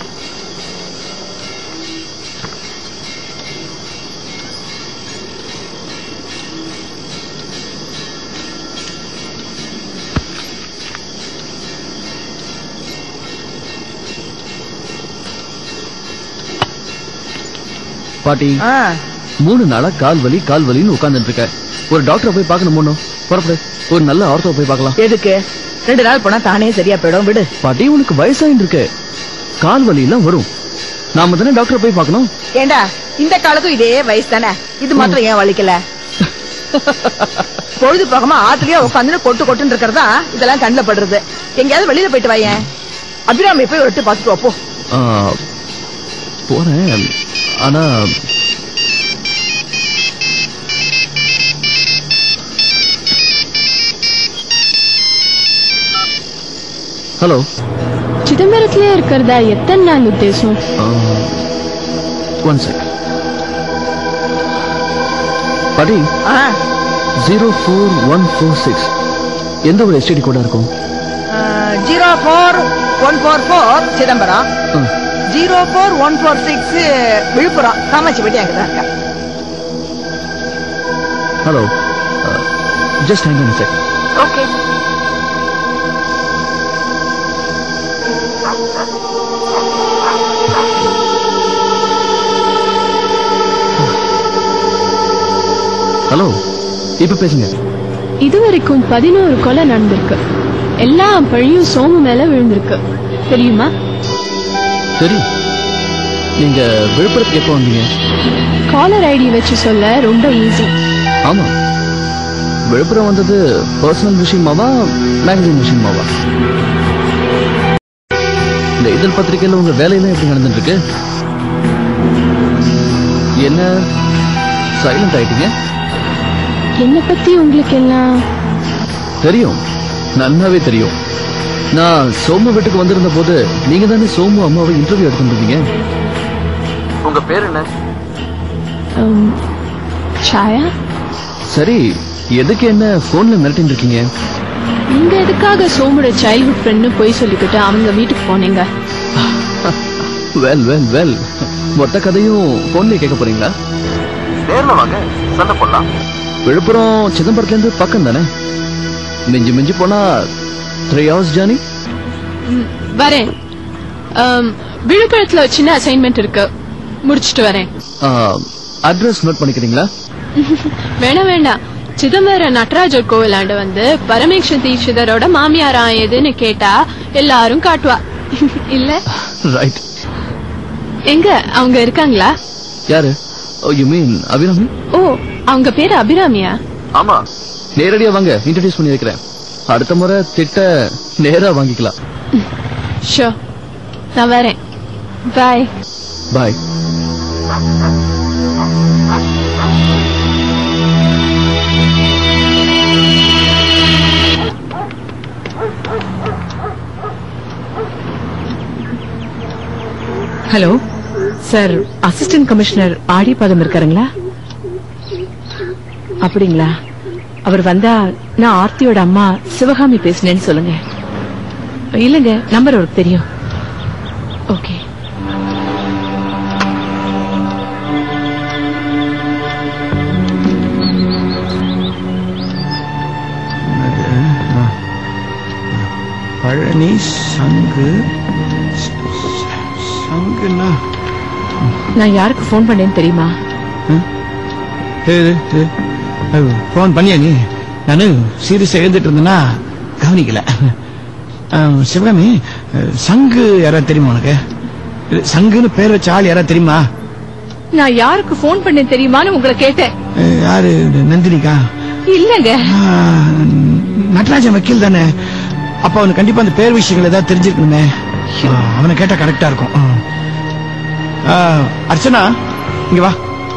பாட்டி ஆ, மூணு நாளா கால் வலி கால் வலின்னு உட்கார்ந்துட்டு இருக்க ஒரு டாக்டரை போய் பார்க்கணும் மூணும் புறப்படு ஒரு நல்ல ஆர்த்தோ போய் பார்க்கலாம் எதுக்கு ரெண்டு நாள் போனா தானே சரியா போயிடும் விடு பாட்டி உனக்கு வயசாயின்னு இருக்கு கால் வலி எல்லாம் வரும் நாம தானே டாக்டரை போய் பார்க்கணும் ஏண்டா இந்த காலத்துக்கும் இதே வயசு தானே இது மாத்திரம் ஏன் வலிக்கல பொழுது போகாம ஆத்துலயே உட்காந்து கொட்டு கொட்டுன்னு இருக்கிறதா இதெல்லாம் கண்ணுல படுறது எங்கேயாவது வெளியில போயிட்டு வாயேன் அபிராமி போய் ஒரு எட்டு பார்த்துட்டு வா, போ ஆ, போறேன் ஆனா ஹலோ சிதம்பரத்திலே இருக்கிறதா எத்தனை நாள் உத்தேசம் ஒன் செக் பாட்டி zero four one four six எந்த ஒரு எஸ்டிடி கூட இருக்கும் zero four one four four Chidambaram ம். Zero four one four six Villupuram Kamatchipatti அங்கதான் இருக்கா hello just hang on check okay hello இப்ப பேசுங்க இதுவரைக்கும் பதினோரு கொலை நடந்திருக்கு எல்லா பழியும் சோமு மேல விழுந்திருக்கு தெரியுமா தெரியும் நீங்க விழுப்புரத்துக்கு எப்போ வந்தீங்க காலர் ஐடி வச்சு சொல்ல ரொம்ப ஈஸி ஆமா விழுப்புரம் வந்தது பர்சனல் விஷயமாவா மேகசின் விஷயமாவா இந்த இதழ் பத்திரிகையில உங்க வேலையெல்லாம் எப்படி நடந்துட்டு இருக்கு என்ன சைலண்ட் ஆயிட்டீங்க என்ன பத்தி உங்களுக்கு எல்லாம் தெரியும் நன்னாவே தெரியும் நான் சோமு வீட்டுக்கு வந்திருந்த போது நீங்க தானே சோமு அம்மாவை இன்டர்வியூ எடுத்துருந்தீங்க உங்க பேர் என்ன உம், சாயா சரி எதுக்கு என்ன போன்ல மிரட்டிட்டு இருக்கீங்க நீங்க எதுக்காக சோமுட சைல்ட்ஹுட் ஃப்ரெண்ட்னு போய் சொல்லிக்கிட்டு அவங்க வீட்டுக்கு போனீங்க வெல் வெல் வெல் மொத்த கதையும் போன்ல கேட்க போறீங்களா நேர்ல வாங்க சண்டை போடலாம் விழுப்புரம் சிதம்பரத்துல இருந்து பக்கம் தானே மிஞ்சி மிஞ்சி போனா த்ரீ ஹவர்ஸ் ஜானி ம், வரேன் உம், விழுப்புரத்துல ஒரு சின்ன அசைன்மெண்ட் இருக்கு முடிச்சிட்டு வரேன் அட்ரஸ் நோட் பண்ணிக்கிறீங்களா வேணாம் வேண்டாம் சிதம்பரம் நடராஜர் கோவிலாண்ட வந்து பரமேஸ்வர தீட்சிதரோட மாமியாரா எதுன்னு கேட்டா எல்லாரும் காட்டுவா இல்ல ரைட் எங்க அவங்க இருக்காங்களா யாரு யூ மீன் அபிராமி ஓ அவங்க பேரு அபிராமியா ஆமா நேரடியா வாங்க இன்ட்ரடியூஸ் பண்ணி வைக்கிறேன் அடுத்த முறை திட்ட நேரா வாங்கிக்கலாம் ஷோ நான் வரேன் bye bye hello sir assistant commissioner Adipatham இருக்காருங்களா அப்படிங்களா அவர் வந்தா நான் ஆர்த்தியோட அம்மா சிவகாமி பேசினேன்னு சொல்லுங்க இல்லங்க நம்பர் அவருக்கு தெரியும் பழனி சங்கு சங்குன்னா நான் யாருக்கு ஃபோன் பண்ணேன்னு தெரியுமா ஃபோன் பண்ணியா நீ நானு சீரியஸா எழுந்துட்டு இருந்தேன்னா கவனிக்கல அஹ், சிவகாமி அஹ், சங்கு யாராவது தெரியுமா உனக்கு இது சங்குன்னு பேர் வச்ச ஆள் யாராவது தெரியுமா நான் யாருக்கு ஃபோன் பண்ணேன் தெரியுமான்னு உங்களை கேட்டேன் அஹ், யாரு இது நந்தினிக்கா இல்லங்க ஆஹ், நடராஜன் வக்கீல் தானே அப்ப அவனுக்கு கண்டிப்பா அந்த பேர் விஷயங்கள் ஏதாவது தெரிஞ்சிருக்கணுமே ஆஹ், அவனை கேட்டா கரெக்டா இருக்கும் ஆஹ். ஆஹ், அர்ச்சனா இங்க வா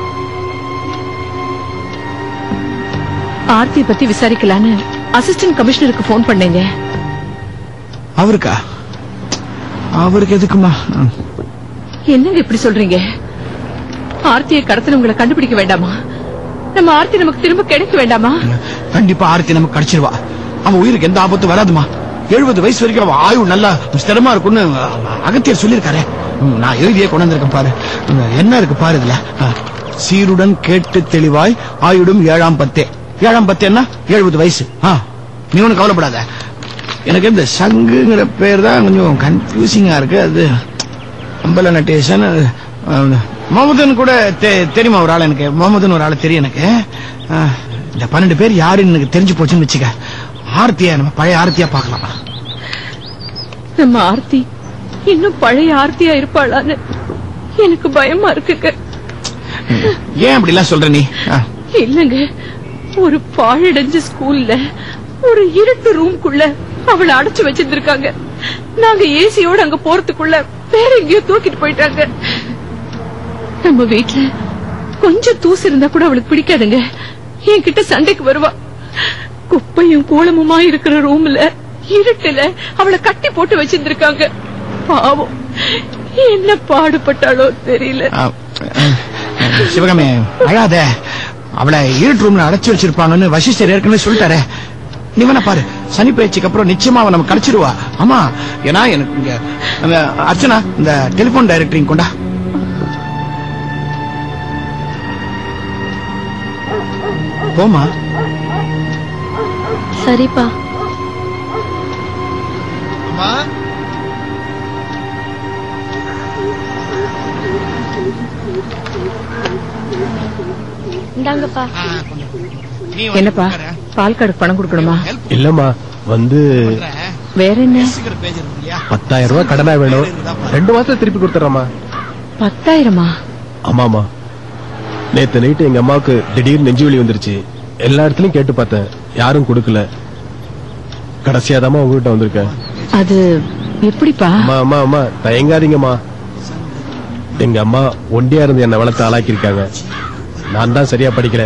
ஆர்த்தி பத்தி விசாரிக்கலான்னு அசிஸ்டன்ட் கமிஷனருக்கு ஃபோன் பண்ணேங்க அவருக்கா அவருக்கு எதுக்குமா ஆஹ். என்னங்க இப்படி சொல்றீங்க ஆர்த்தியை கடத்தினவங்களை கண்டுபிடிக்க வேண்டாமா நம்ம ஆர்த்தி நமக்கு திரும்ப கிடைக்க வேண்டாமா கண்டிப்பா ஆர்த்தி நமக்கு கிடைச்சிருவா அவன் உயிருக்கு எந்த ஆபத்தும் வராதுமா எழுபது வயசு வரைக்கும் அவன் ஆயுள் நல்லா ஸ்திரமா இருக்கும்னு அகத்தியர் சொல்லியிருக்காரு ம், நான் எழுதியே கொண்டு வந்திருக்கேன் பாரு ம், என்ன இருக்கு பாரு இதுல ஆ, சீருடன் கேட்டு தெளிவாய் ஆயுடும் ஏழாம் பத்தே ஏழாம் பத்து என்ன எழுபது வயசு ஆ, நீ ஒன்னும் கவலைப்படாத எனக்கு இந்த சங்குங்கிற பேர் தான் கொஞ்சம் கன்ஃபியூசிங்கா இருக்கு அது அம்பல நட்டேசன் முகமதுன்னு கூட தெ- தெரியுமா ஒரு ஆள் எனக்கு முகமதுன்னு ஒரு ஆள் தெரியும் எனக்கு ஆ, இந்த பன்னெண்டு பேர் யாருன்னு எனக்கு தெரிஞ்சு போச்சுன்னு வச்சுக்க ஆர்த்தியா நம்ம பழைய ஆர்த்தியா பார்க்கலாமா நம்ம ஆர்த்தி இன்னும் பழைய ஆர்த்தியா இருப்பாளான்னு எனக்கு பயமா இருக்குங்க ஏன் அப்படி எல்லாம் சொல்ற நீ ஆ, இல்லங்க ஒரு பாழடைஞ்ச ஸ்கூல்ல ஒரு இருட்டு ரூம்குள்ள அவளை அடைச்சு வச்சிருந்திருக்காங்க நாங்க ஏசியோட அங்க போறதுக்குள்ள வேற எங்கேயோ தூக்கிட்டு போயிட்டாங்க நம்ம வீட்ல கொஞ்சம் தூசு இருந்தா கூட அவளுக்கு பிடிக்காதுங்க என்கிட்ட சண்டைக்கு வருவா குப்பையும் கூலமுமா இருக்கிற ரூம்ல இருட்டுல அவளை கட்டி போட்டு வச்சிருந்திருக்காங்க பாவம் என்ன பாடுபட்டாளோ தெரியல ஆ, ஆ, சிவகாமி அழாத அவளை இருட்டு ரூம்ல அடைச்சு வச்சிருப்பாங்கன்னு வசிஷ்டர் ஏற்கனவே சொல்லிட்டாரே நீ வேணா பாரு சனி பயிற்சிக்கு அப்புறம் நிச்சயமா அவன் நம்ம கிடைச்சிருவா ஆமா ஏன்னா எனக்கு இங்க அந்த அர்ச்சனா இந்த டெலிபோன் டைரக்டரிங் கொண்டா போமா சரிப்பா இந்தாங்கப்பா என்னப்பா பால் கார்டுக்கு பணம் கொடுக்கணுமா இல்லம்மா வந்து வேற என்ன பத்தாயிரம் ரூபாய் கடனா வேணும் ரெண்டு மாசத்துல திருப்பி கொடுத்துறேம்மா பத்தாயிரமா ஆமாமா நேத்து நைட்டு எங்க அம்மாவுக்கு திடீர்னு நெஞ்சு வலி வந்துருச்சு எல்லா இடத்துலயும் கேட்டு பார்த்தேன் யாரும் கொடுக்கல கடைசியாதாம்மா உங்ககிட்ட வந்திருக்கேன் அது எப்படிப்பா அம்மா அம்மா அம்மா தயங்காதீங்கம்மா எங்க அம்மா ஒண்டியா இருந்து என்ன வளர்த்து ஆளாக்கியிருக்காங்க நான் தான் சரியா படிக்கல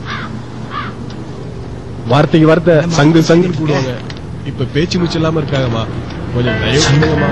வார்த்தைக்கு வார்த்தை சங்கு சங்கு கூடுவாங்க இப்ப பேச்சு மூச்சு இல்லாம இருக்காங்கம்மா கொஞ்சம் தயவு பண்ணுங்கம்மா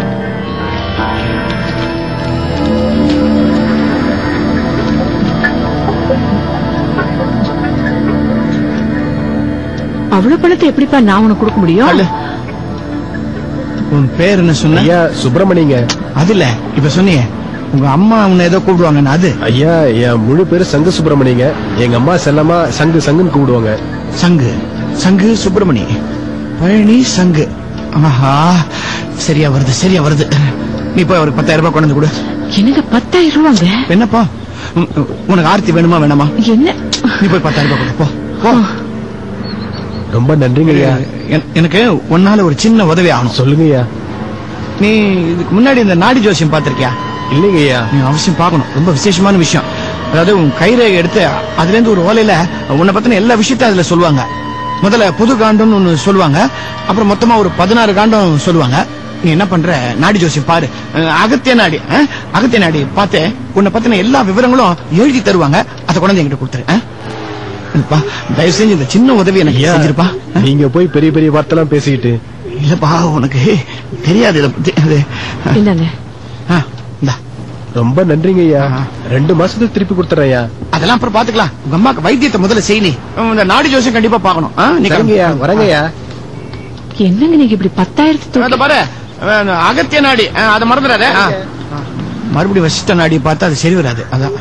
அவ்வளவு பணத்தை எப்படிப்பா நான் உனக்கு கொடுக்க முடியும் உன் பேர் என்ன சொன்ன ஐயா சுப்பிரமணியங்க அது இல்ல இப்ப சொன்னியே உங்க அம்மா உன்னை ஏதோ கூப்பிடுவாங்கன்னு அது ஐயா என் முழு பேரு சங்கு சுப்பிரமணியங்க எங்க அம்மா செல்லமா சங்கு சங்குன்னு கூப்பிடுவாங்க சங்கு சங்கு சுப்பிரமணி பழனி சங்கு ஆஹா சரியா வருது சரியா வருது நீ போய் அவருக்கு பத்தாயிரம் ரூபாய் கொண்டு வந்து கொடு எனக்கு பத்தாயிரம் ரூபாங்க என்னப்பா உம், உனக்கு ஆர்த்தி வேணுமா வேணாமா என்ன நீ போய் பத்தாயிரம் ரூபாய் கொடு போ போ ரொம்ப நன்றிங்க ஐயா என்- எனக்கு உன்னால ஒரு சின்ன உதவி ஆகணும் சொல்லுங்க ஐயா நீ இதுக்கு முன்னாடி இந்த நாடி ஜோசியம் பாத்திருக்கியா இல்லைங்க ஐயா நீ அவசியம் பார்க்கணும் ரொம்ப விசேஷமான விஷயம் அதாவது உன் கைரேகை எடுத்து அதுல இருந்து ஒரு ஓலையில உன்னை பத்தின எல்லா விஷயத்தையும் அதுல சொல்லுவாங்க முதல்ல புது காண்டம்னு ஒண்ணு சொல்லுவாங்க அப்புறம் மொத்தமா ஒரு பதினாறு காண்டம் சொல்லுவாங்க நீ என்ன பண்ற நாடி ஜோசியம் பாரு அஹ், அகத்திய நாடி அஹ், அகத்திய நாடி பார்த்து உன்னை பத்தின எல்லா விவரங்களும் எழுதி தருவாங்க அதை கொண்டு வந்து என்கிட்ட கொடுத்துரு அஹ்? இல்லப்பா தயவு செஞ்சு இந்த சின்ன உதவி எனக்கு ஐயா, செஞ்சிருப்பா நீங்க போய் பெரிய பெரிய வார்த்தைலாம் பேசிக்கிட்டு இல்லப்பா உனக்கு தெரியாது இதை பத்தி அது இந்தாங்க ஆ, இந்தா ரொம்ப நன்றிங்க ஐயா ரெண்டு மாசத்துக்கு திருப்பி கொடுத்துறேன் ஐயா அதெல்லாம் அப்புறம் பாத்துக்கலாம் உங்க அம்மாக்கு வைத்தியத்தை முதல்ல செய் நீ இந்த நாடி ஜோசியம் கண்டிப்பா பார்க்கணும் ஆ, நீ சரிங்க ஐயா வரங்க ஐயா என்னங்க நீங்க இப்படி பத்தாயிரத்து அதை பாரு அஹ், அகத்திய நாடி அஹ், அதை மறந்துடாத ஆ. மறுபடியும் வசிஷ்ட நாடி பார்த்தா அது சரி வராது அதான்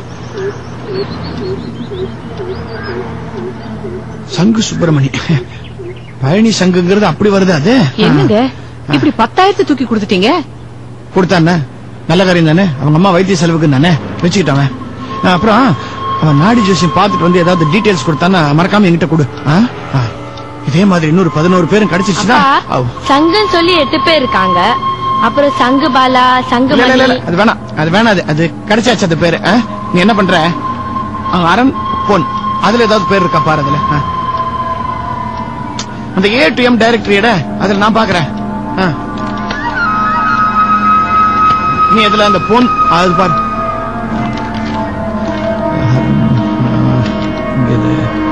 சங்கு சுப்பிரமணி பழனி சங்குங்கிறது அப்படி வருது அது என்னங்க இப்படி பத்தாயிரத்து தூக்கி கொடுத்துட்டீங்க கொடுத்தானே நல்ல காரியம் தானே அவங்க அம்மா வைத்திய செலவுக்கு தானே வச்சுக்கிட்டான் அவன். அப்புறம் அவன் நாடி ஜோசியம் பார்த்துட்டு வந்து ஏதாவது டீடைல்ஸ் கொடுத்தானா மறக்காம என்கிட்ட கொடு ஆ? ஆ. இதே மாதிரி இன்னொரு பதினோரு பேரும் கிடைச்சிருச்சுன்னா அவ். சங்குன்னு சொல்லி எட்டு பேர் இருக்காங்க அப்புறம் சங்கு பாலா சங்கு இல்ல, இல்ல, இல்ல, மணி இல்ல, அது வேணாம் அது வேணாம் அது அது கிடைச்சாச்சு அந்த பேரு ஆ? நீ என்ன பண்ற அவன் அரண் பொன் அதுல ஏதாவது பேர் இருக்கா பாரு அதுல ஆ. அந்த ஏ டு எம் டைரக்டரி எட அதுல நான் பாக்குறேன் ஆ. நீ அதுல அந்த பொன் அது பாரு இங்க இது.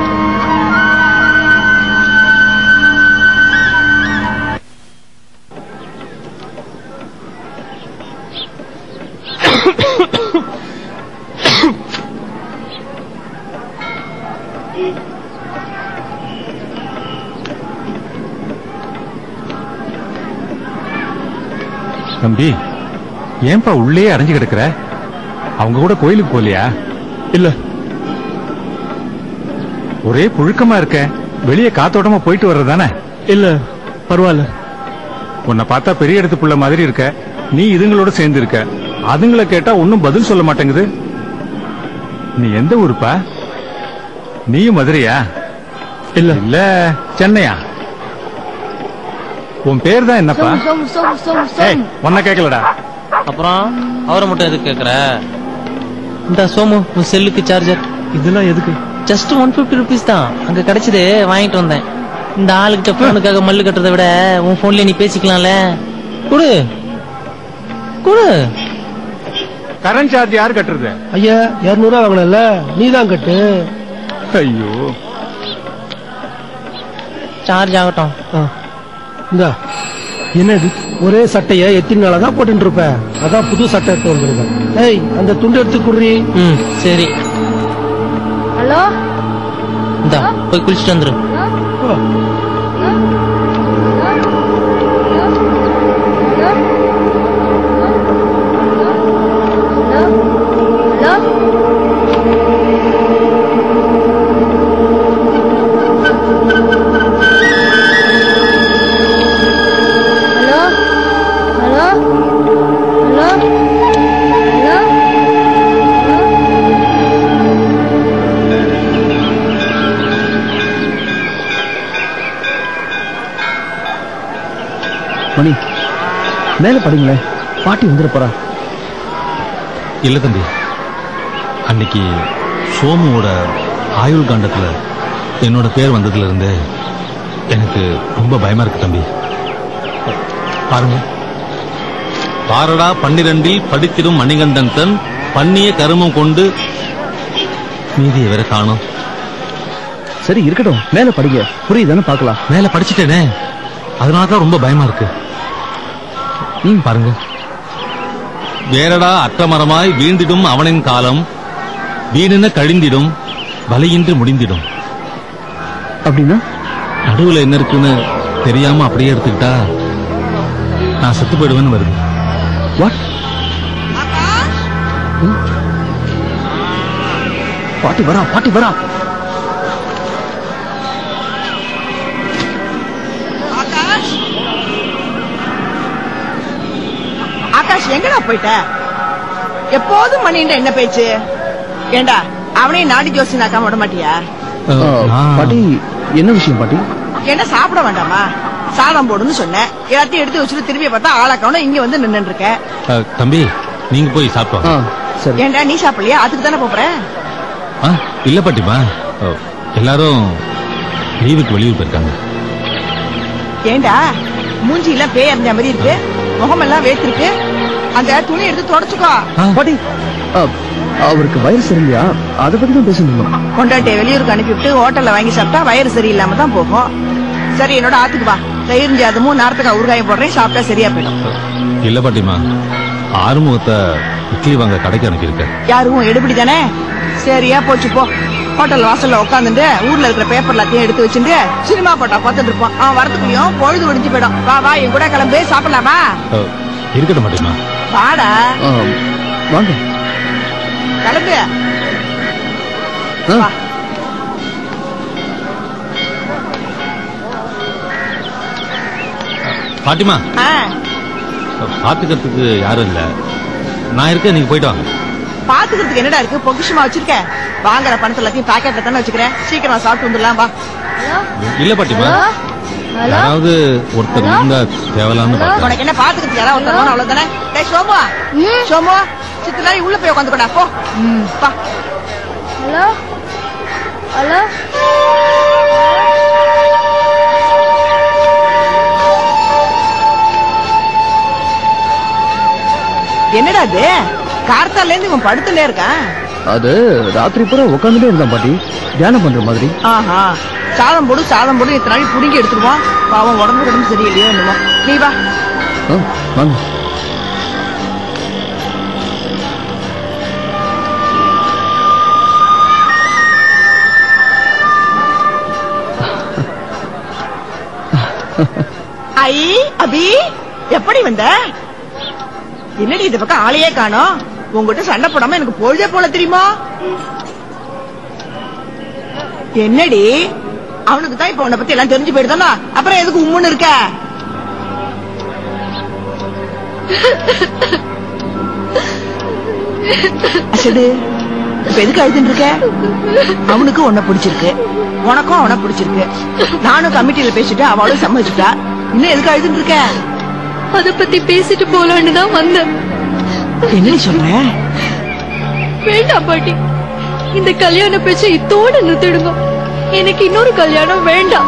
தம்பி ஏன்பா உள்ளே அடைஞ்சு கிடக்குற அவங்க கூட கோயிலுக்கு போலியா இல்ல ஒரே புழுக்கமா இருக்க வெளியே காத்தோட்டமா போயிட்டு வர்றதானே இல்ல பரவாயில்ல உன்னை பார்த்தா பெரிய இடத்து புள்ள மாதிரி இருக்க நீ இதுங்களோட சேர்ந்து இருக்க அதுங்கள கேட்டா ஒன்னும் பதில் சொல்ல மாட்டேங்குது நீ எந்த ஊருப்பா நீயும் மதுரையா இல்ல இல்ல சென்னையா உன் பேர் தான் என்னப்பா சோமு சோமு சோமு ஏய் சோமு உன்ன கேட்கலடா அப்புறம் அவரை மட்டும் எதுக்கு கேக்குற இந்த சோமு உன் செல்லுக்கு சார்ஜர் இதெல்லாம் எதுக்கு ஜஸ்ட் ஒன் பிப்டி ருபீஸ் தான் அங்க கிடைச்சது வாங்கிட்டு வந்தேன் இந்த ஆளுகிட்ட போனுக்காக மல்லு கட்டுறதை விட உன் போன்ல நீ பேசிக்கலாம்ல குடு குடு கரண்ட் சார்ஜ் யார் கட்டுறது ஐயா இருநூறு ரூபா வாங்கினல நீ தான் கட்டு ஐயோ சார்ஜ் ஆகட்டும் இந்த என்ன இது ஒரே சட்டைய எத்தனை நாளா தான் போட்டுட்டு இருப்ப அதான் புது சட்டை எடுத்து வந்திருக்கேன் ஏய் அந்த துண்டு எடுத்து குடுறி ம் சரி ஹலோ இந்த போய் குளிச்சுட்டு வந்துரு hello hello hello hello hello Mani மேல படிங்களேன் பாட்டி வந்துட போறா இல்ல தம்பி அன்னைக்கு சோமுவோட ஆயுள் காண்டத்துல என்னோட பேர் வந்ததுல இருந்து எனக்கு ரொம்ப பயமா இருக்கு தம்பி பாருங்க பாரடா பன்னிரண்டில் படித்திடும் மணிகண்டன் தன் பண்ணிய கருமம் கொண்டு மீதியை வேற காணும் சரி இருக்கட்டும் மேல படிங்க புரியுதானே பார்க்கலாம் மேல படிச்சுட்டேனே அதனால தான் ரொம்ப பயமா இருக்கு ம் பாருங்க வேறடா அற்றமரமாய் வீழ்ந்திடும் அவனின் காலம் வீணென கழிந்திடும் வலையின்றி முடிந்திடும் அப்படின்னா நடுவுல என்ன இருக்குன்னு தெரியாம அப்படியே எடுத்துக்கிட்டா நான் செத்து போயிடுவேன்னு வருது வாட் பாட்டி வரா பாட்டி வரா ஆகாஷ் ஆகாஷ் எங்கடா போயிட்ட எப்போதும் மணின்ற என்ன பேச்சு ஏண்டா அவனையும் நாடி ஜோசி நாக்காம விட மாட்டியா பாட்டி என்ன விஷயம் பாட்டி என்ன சாப்பிட வேண்டாமா சாதம் போடுன்னு சொன்னேன் எல்லாத்தையும் எடுத்து வச்சுட்டு திரும்பி பார்த்தா ஆளாக்கணும் இங்க வந்து நின்னு இருக்க அஹ், தம்பி நீங்க போய் சாப்பிட்டோம் சரி ஏண்டா நீ சாப்பிடலையா அதுக்கு தானே போற ஆ, இல்ல பாட்டிமா அஹ், எல்லாரும் லீவுக்கு வெளியூர் போயிருக்காங்க ஏண்டா மூஞ்சி எல்லாம் பேய் அறிஞ்ச மாதிரி இருக்கு முகமெல்லாம் வேத்திருக்கு அந்த துணி எடுத்து தொடச்சுக்கோ பாட்டி அ, அவருக்கு வயிறு சரியில்லையா அதை பத்தி தான் பேசணும் கொண்டாட்டிய வெளியூருக்கு அனுப்பிவிட்டு ஹோட்டல்ல வாங்கி சாப்பிட்டா வயிறு சரியில்லாம தான் போகும் சரி என்னோட ஆத்துக்கு வா தயிர் ஜாதமும் நேரத்துக்கு ஊறுகாயம் போடுறேன் சாப்பிட்டா சரியா போயிடும் இல்ல பாட்டிமா ஆறுமுகத்தை இட்லி வாங்க கடைக்கு அனுப்பியிருக்கேன் யாரும் எடுபடி தானே சரியா போச்சு போ ஹோட்டல் வாசல்ல உட்காந்துட்டு ஊர்ல இருக்கிற பேப்பர் எல்லாத்தையும் எடுத்து வச்சுட்டு சினிமா போட்டா பார்த்துட்டு இருப்போம் அவன் வரதுக்குள்ளயும் பொழுது விடிஞ்சு போயிடும் வா வா என் கூட கிளம்பு சாப்பிடலாமா அஹ், இருக்கட்டும் பாட்டிமா வாடா வாங்க கிளம்பு வா பாட்டிமா ஆ, பாத்துக்கிறதுக்கு யாரும் இல்ல நான் இருக்கேன் நீங்க போயிட்டு வாங்க பாத்துக்கிறதுக்கு என்னடா இருக்கு பொக்கிஷமா வச்சிருக்க வாங்குற பணத்தை எல்லாத்தையும் பாக்கெட்ல தானே வச்சுக்கிறேன் சீக்கிரம் சாப்பிட்டு வந்துடலாம் வா இல்ல பாட்டிமா யாராவது ஒருத்தர் இருந்தா தேவலான்னு பார்த்தேன் உனக்கு என்ன பாத்துக்கிறதுக்கு யாராவது ஒருத்தர் வேணும், அவ்வளவுதானே டேய் சோமு சோமு சித்து நாளை உள்ள போய் உட்காந்துக்கடா போ ம், வா ஹலோ ஹலோ என்னடா இது கார்த்தால இருந்து இவன் படுத்துனே இருக்கான் அது ராத்திரி பூரா உட்காந்துட்டே இருந்தான் பாட்டி தியானம் பண்ற மாதிரி ஆஹா சாதம் போடு சாதம் போடு இத்தனை நாளைக்கு புடுங்கி எடுத்துருவான் பாவம் உடம்பு உடம்பு சரியில்லையோ என்னமோ நீ வா ஆ, வாங்க ஐ அபி எப்படி வந்த என்னடி இந்த பக்கம் ஆளையே காணோம் உங்ககிட்ட சண்டை போடாம எனக்கு பொழுதே போல தெரியுமா என்னடி அவனுக்கு தான் இப்ப உன்னை பத்தி எல்லாம் தெரிஞ்சு போயிடுதானா அப்புறம் எதுக்கு உம்முன்னு இருக்க அசடு இப்ப எதுக்கு அழுதுன்னு இருக்க அவனுக்கு உன்னை பிடிச்சிருக்கு உனக்கும் அவனை பிடிச்சிருக்கு நானும் கமிட்டியில பேசிட்டு அவளும் சம்மதிச்சுட்டா இன்னும் எதுக்கு அழுதுன்னு இருக்க அத பத்தி பேசிட்டு போலான்னு தான் வந்தேன் என்ன சொல்ற வேண்டாம் பாட்டி இந்த கல்யாண பேச்ச இத்தோட நிறுத்திடுங்க எனக்கு இன்னொரு கல்யாணம் வேண்டாம்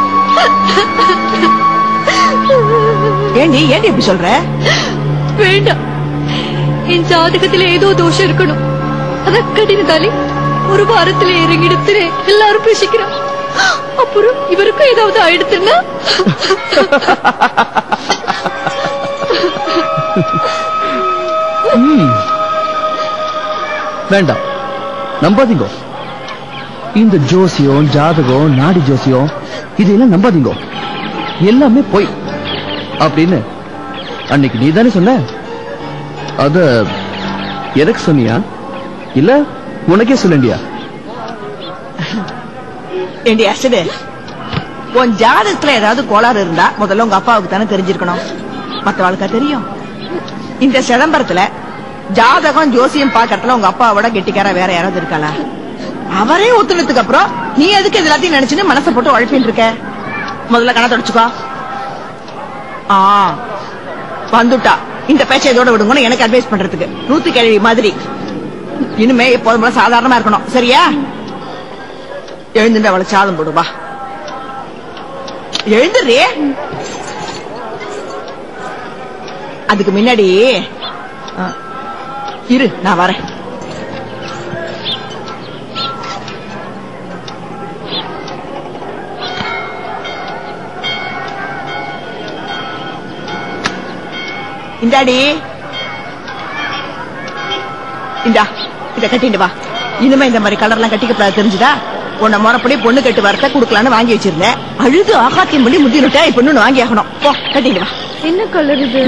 ஏண்டி ஏண்டி இப்படி சொல்ற வேண்டாம் என் ஜாதகத்துல ஏதோ தோஷம் இருக்கணும் அத கடினதாலே ஒரு வாரத்துல இறங்கிடுத்துன்னு எல்லாரும் பேசிக்கிறான் அப்புறம் இவருக்கும் ஏதாவது ஆயிடுத்துன்னா ம். வேண்டாம் நம்பாதீங்க இந்த ஜோசியம் ஜாதகம் நாடி ஜோசியம் இதெல்லாம் நம்பாதீங்க எல்லாமே பொய் அப்படின்னு அன்னைக்கு நீ தானே சொன்ன அத எனக்கு சொன்னியா இல்ல உனக்கே சொல்லண்டியா ஏண்டி அசடு உன் ஜாதகத்துல ஏதாவது கோளாறு இருந்தா முதல்ல உங்க அப்பாவுக்கு தானே தெரிஞ்சிருக்கணும் மத்தவாளுக்கா தெரியும் இந்த சிதம்பரத்துல ஜாதகம் ஜோசியம் பாக்கறதுல உங்க அப்பாவோட கெட்டிக்கார வேற யாராவது இருக்காளா அவரே ஒத்துனதுக்கு அப்புறம் நீ எதுக்கு இது எல்லாத்தையும் நினைச்சுன்னு மனசை போட்டு உழைப்பின்னு இருக்க முதல்ல கணத்தை தொடச்சுக்கோ ஆ வந்துட்டா இந்த பேச்சை இதோட விடுங்கன்னு எனக்கு அட்வைஸ் பண்றதுக்கு நூத்து கேள்வி மாதிரி இனிமே எப்போதும் போல சாதாரணமா இருக்கணும் சரியா எழுந்துட்டு அவளை சாதம் போடுவா எழுந்துடுறியே அதுக்கு முன்னாடி ஆ, இரு நான் வரேன் இந்தாடி இந்தா இத கட்டிட்டு வா இனிமே இந்த மாதிரி கலர்லாம் கட்டிக்கப்படாது தெரிஞ்சுதா உன்னை முறப்படி பொண்ணு கட்டு வரத்த குடுக்கலான்னு வாங்கி வச்சிருந்தேன் அழுது ஆகாத்தியம் பண்ணி முந்தினுட்டா இப்ப இன்னொன்னு வாங்கி ஆகணும் போ கட்டிட்டு வா என்ன கலர் இது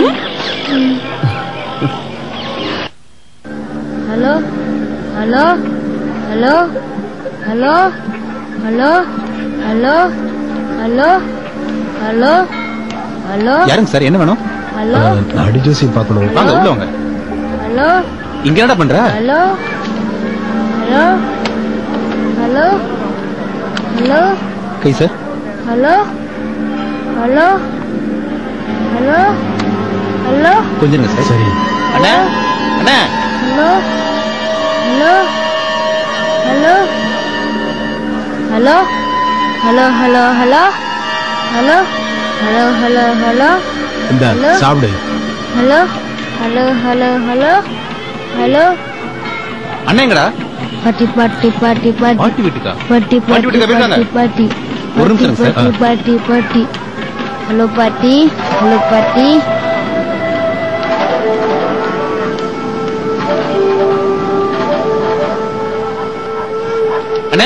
hello hello hello hello hello hello hello hello hello யாருங்க சார் என்ன வேணும் ஹலோ நாடி ஜோசியம் பார்க்கணும் வாங்க உள்ள வாங்க ஹலோ இங்க என்னடா பண்ற ஹலோ ஹலோ ஹலோ ஹலோ கை sir hello hello hello hello கொஞ்சம் இருங்க சார் சரி அண்ணா அண்ணா hello hello hello hello hello hello hello hello hello hello hello இந்த ஹலோ சாப்பிடு hello hello hello hello hello அண்ணேங்கடா பாட்டி பாட்டி பாட்டி பாட்டி பாட்டி வீட்டுக்கா பாட்டி பாட்டி பாட்டி வீட்டுக்கா பேசாங்க? பாட்டி பாட்டி ஒரு நிமிஷம் இருங்க சார். பாட்டி பாட்டி பாட்டி ஹலோ பாட்டி ஹலோ பாட்டி அண்ணே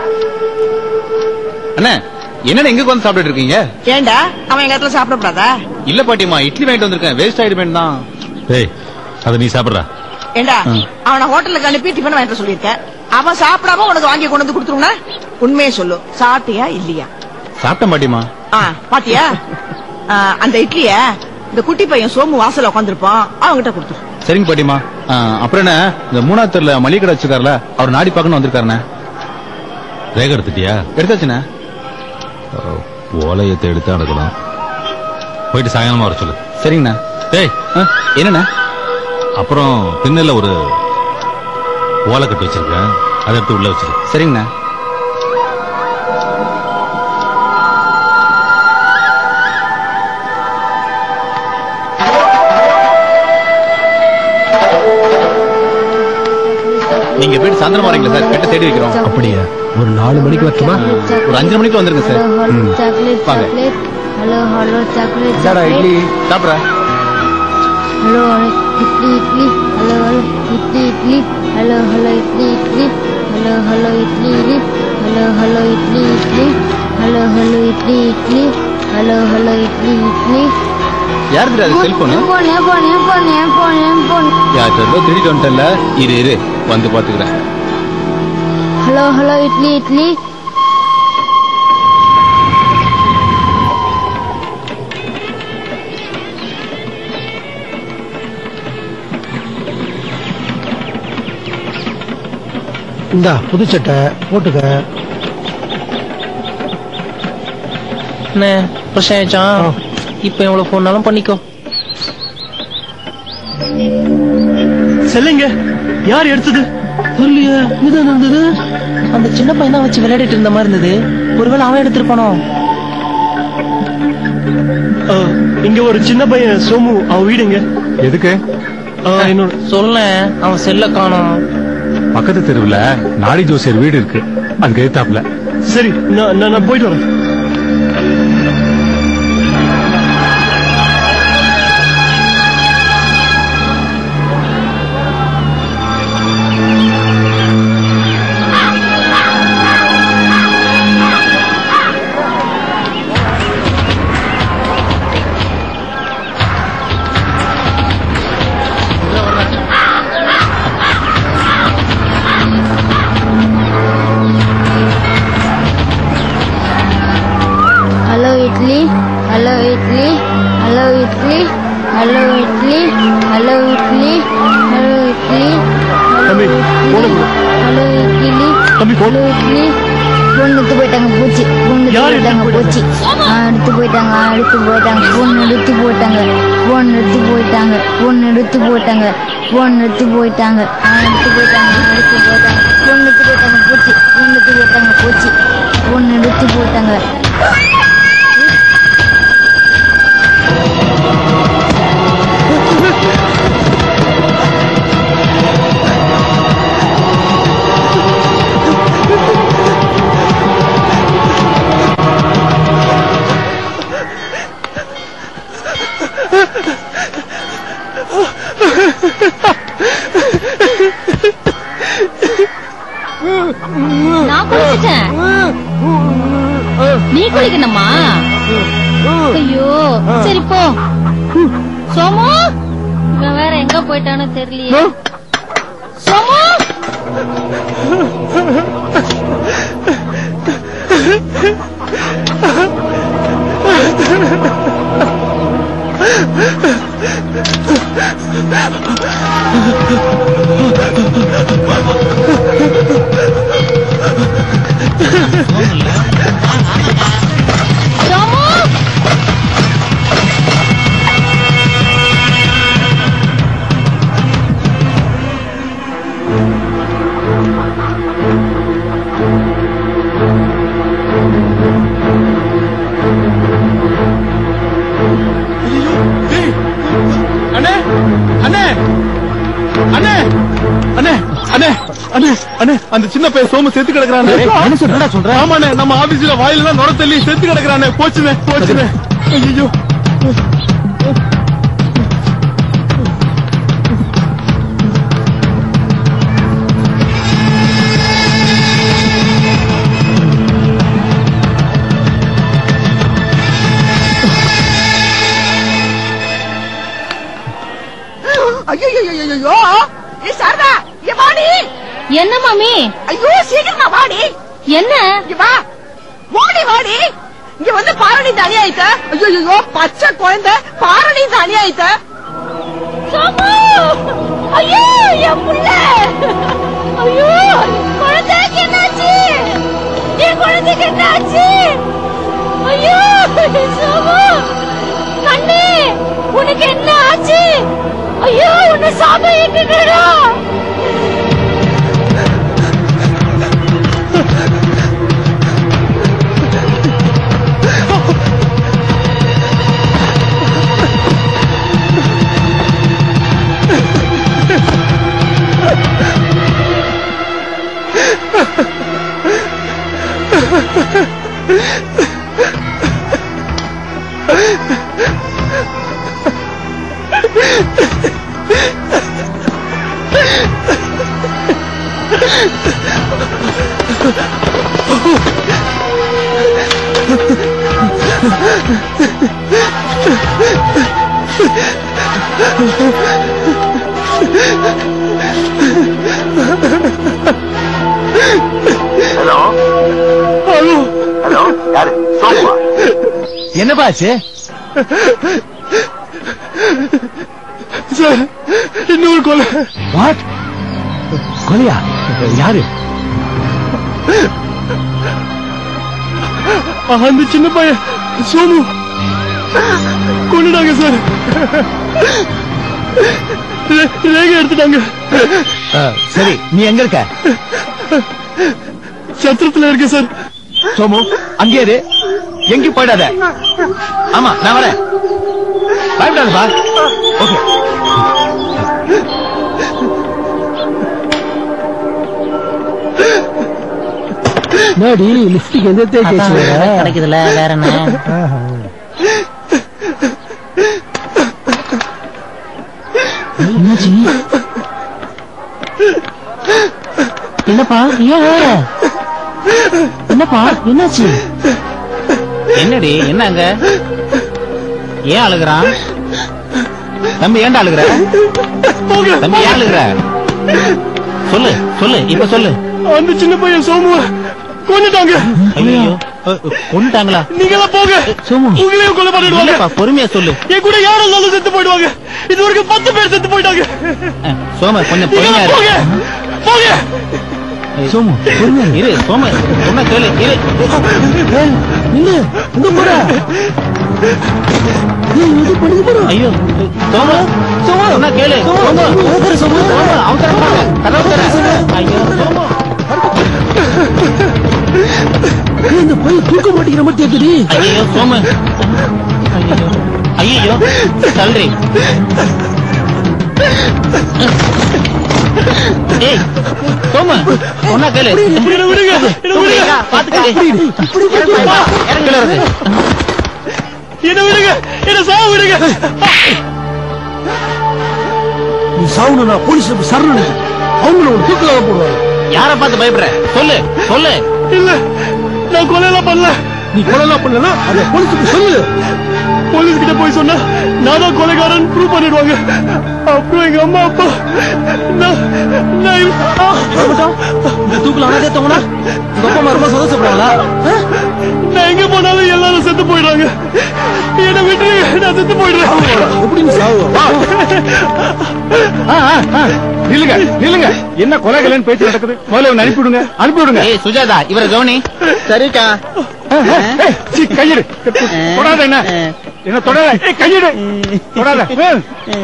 அண்ணே என்னண்ணே எங்க வந்து சாப்பிட்டுட்டு இருக்கீங்க ஏண்டா அவன் எங்க இடத்துல சாப்பிடக்கூடாதா இல்ல பாட்டியம்மா இட்லி வாங்கிட்டு வந்திருக்கேன் வேஸ்ட் ஆயிடுமே தான் ஏய் அதை நீ சாப்பிடுறா ஏண்டா அவனை ஹோட்டலுக்கு அனுப்பி டிஃபன் வாங்கிட்டு சொல்லியிருக்கேன் அவன் சாப்பிடாம உனக்கு வாங்கி கொண்டு வந்து கொடுத்துருவா உண்மையை சொல்லு சாப்பிட்டியா இல்லையா சாப்பிட்டேன் பாட்டியம்மா ஆ பாத்தியா ஆ, அந்த இட்லிய இந்த குட்டி பையன் சோமு வாசல்ல உட்காந்துருப்பான் அவன்கிட்ட கொடுத்துரு சரிங்க பாட்டிமா அப்புறம் என்ன இந்த மூணாவது தெருல மளிகை கடை வச்சிருக்காருல அவர் நாடி பார்க்கணும் வந்திருக்காருண்ணே ரேகை எடுத்துட்டியா எடுத்தாச்சுண்ணே ஓலையத்தை எடுத்து அடக்கலாம் போயிட்டு சாயங்காலமா வர சொல்லு சரிங்கண்ணா டேய் என்னண்ணா அப்புறம் பின்னல ஒரு ஓலை கட்டு வச்சிருக்கேன் அதை எடுத்து உள்ள வச்சிரு சரிங்கண்ணா நீங்க போயிட்டு சாயந்தரம் வரீங்களா சார் கிட்ட தேடி வைக்கிறோம் அப்படியா ஒரு நாலு மணிக்கு வரட்டுமா ஒரு அஞ்சு மணிக்கு வந்துருங்க சார் ம். சாக்லேட் வாங்க. சாக்லேட் ஹலோ ஹலோ சாக்லேட் இந்தாடா இட்லி சாப்பிட்ற hello hello idli idli hello hello idli idli hello hello idli idli hello hello idli idli hello hello idli idli hello hello idli idli hello hello idli idli யாருக்கு அது செல்போனு என் போன் என் போன் என் போன் என் போன் என் போன் யார்கிட்ட இருந்தோ திருடிட்டு வந்துட்டல இரு இரு வந்து பாத்துக்கிறேன் ஹலோ ஹலோ இட்லி இட்லி இந்தா புது சட்டை போட்டுக்க என்ன பிரச்சனை ஆயிடுச்சான் இப்ப எவ்வளவு போனாலும் பண்ணிக்கோ செல்லுங்க யார் எடுத்தது தெரியலையே இதுதான் இருந்தது அந்த சின்ன பையன் தான் வச்சு விளையாடிட்டு இருந்த மாதிரி இருந்தது ஒருவேளை அவன் எடுத்திருப்பானோ ஆ, இங்க ஒரு சின்ன பையன் சோமு அவன் வீடுங்க எதுக்கு என்னோட சொல்ல அவன் செல்ல காணோம் பக்கத்து தெருவுல நாடி ஜோசியர் வீடு இருக்கு அதுக்கு எதிர்த்தாப்புல சரி நான் நான் நான் போயிட்டு வரேன் hello idli hello idli hello idli hello idli hello idli hello idli தம்பி போன ஹலோ இட்லி தம்பி ஹலோ இட்லி பொண்ணு எடுத்து போயிட்டாங்க பூச்சி பொண்ணு எடுத்து போயிட்டாங்க பூச்சி ஆ, எடுத்து போயிட்டாங்க ஆ, எடுத்து போயிட்டாங்க பொண்ணு எடுத்து போயிட்டாங்க பொண்ணு எடுத்து போயிட்டாங்க பொண்ணு எடுத்து போயிட்டாங்க பொண்ணு எடுத்து போயிட்டாங்க ஆ, எடுத்து போயிட்டாங்க ஆ, எடுத்து போயிட்டாங்க பொண்ணு எடுத்து போயிட்டாங்க பூச்சி பொண்ணு எடுத்து போயிட்டாங்க பூச்சி பொண்ணு எடுத்து போயிட்டாங்க நான் குளிச்சிட்டேன் நீ குளிக்கணுமா ஐயோ சரி போ சோமு இவன் வேற எங்க போயிட்டானோ தெரியலையே சோமு சோமு அண்ணே அண்ணே அண்ணே அண்ணே அண்ணே அண்ணே அண்ணே அந்த சின்ன பையன் சோமு செத்து கிடக்குறானே என்ன சொல்றா சொல்ற ஆமாண்ணே நம்ம ஆபீஸ்ல வாயில தான் நுர தள்ளி செத்து கிடக்குறானே போச்சுண்ணே போச்சுண்ணே ஐயோ ஐயோ ஐயோ ஏ சாரதா இங்க வாடி என்ன மாமி ஐயோ சீக்கிரமா வாடி என்ன இங்க வா ஓடி வாடி இங்க வந்து பாரணி தனி ஆயிட்ட ஐயோ ஐயோ பச்சை குழந்தை பாரணி தனி ஆயிட்ட சோமு ஐயோ என் புள்ள ஐயோ குழந்தைக்கு என்னாச்சு என் குழந்தைக்கு என்னாச்சு ஐயோ சோமு கண்ணே உனக்கு என்ன ஆச்சு ஐயோ உன்னை சாமி இட்டுடா ஹலோ ஹலோ ஹலோ யாரு சோமுவா என்னப்பா ஆச்சு சார் இன்னொரு கொலை வாட் கொலையா யாரு அந்த சின்ன பையன் சோமு கொண்டுட்டாங்க சார் ரே- ரேகை எடுத்துட்டாங்க சரி நீ எங்க இருக்க சத்திரத்துல இருக்க சார் சோமு அங்கே இரு எங்கேயும் போயிடாத ஆமா நான் வரேன் பயப்படாதப்பா ஓகே நாடி லிப்டிக் எந்த தேய்ச்சி கிடைக்குதுல வேற என்ன என்னாச்சு என்னப்பா ஏன் வேற என்னப்பா என்னாச்சு என்னடி என்னங்க ஏன் அழுகுறான் தம்பி ஏன்டா அழுகுற தம்பி ஏன் அழுகுற சொல்லு சொல்லு இப்ப சொல்லு அந்த சின்ன பையன் சோமு கொண்டுட்டாங்க ஐயோ கொண்டுட்டாங்களா நீங்க எல்லாம் போங்க உங்களையும் கொலை பண்ணிடுவாங்க இல்லப்பா பொறுமையா சொல்லு என் கூட யாரும் இருந்தாலும் செத்து போயிடுவாங்க இது வரைக்கும் பத்து பேர் செத்து போயிட்டாங்க சோம கொஞ்சம் நீங்க பொறுமையா எல்லாம் இரு. போங்க போங்க சோமு பொறுமையா இரு சோம சொன்ன கேளு இரு நில்லு எங்க போற ஐயோ சோமு சோமு சொன்ன கேளு சோமு சோமு அவசரம் போங்க கதவு தர ஐயோ சோமு இந்த பையன் தூக்க மாட்டேங்கிற மாதிரி கேக்குது ஐயோ சோமு ஐயோ தள்ளுறி ஏய் சோமு சொன்னா கேளு விடுங்க விடுங்க பாத்துக்க இறங்கல இருக்கு என்ன விடுங்க என்ன சாவு விடுங்க நீ சாவுனா போலீஸ் சரணு அவங்கள ஒரு தூக்கலாக போடுவாங்க யார பார்த்து பயப்படுற சொல்லு சொல்லு இல்ல நான் கொலையெல்லாம் பண்ணல நீ கொலையெல்லாம் பண்ணலனா அதை போலீஸுக்கு சொல்லு போலீஸ் கிட்ட போய் சொன்னா நான் தான் கொலைகாரன் ப்ரூவ் பண்ணிடுவாங்க அப்புறம் எங்க அம்மா அப்பா நான் நான் இவ்- ஆ! இந்த தூக்குல அனாதே தவணா உங்க அப்பா அம்மா ரொம்ப சந்தோஷப்படுறாங்களா நான் எங்க போனாலும் எல்லாரும் செத்து போயிடுறாங்க என்ன விட்டு நான் செத்து போயிடுறேன் எப்படி சாவு நில்லுங்க நில்லுங்க என்ன கொலைகளைன்னு பேச்சு நடக்குது முதல்ல இவனை அனுப்பிவிடுங்க அனுப்பிவிடுங்க ஏய் சுஜாதா இவரை கவனி சரிக்கா ஏய், சீ, கையெடு தொடாத என்ன என்ன தொடாத ஏய், கையெடு தொடாத ஏய்.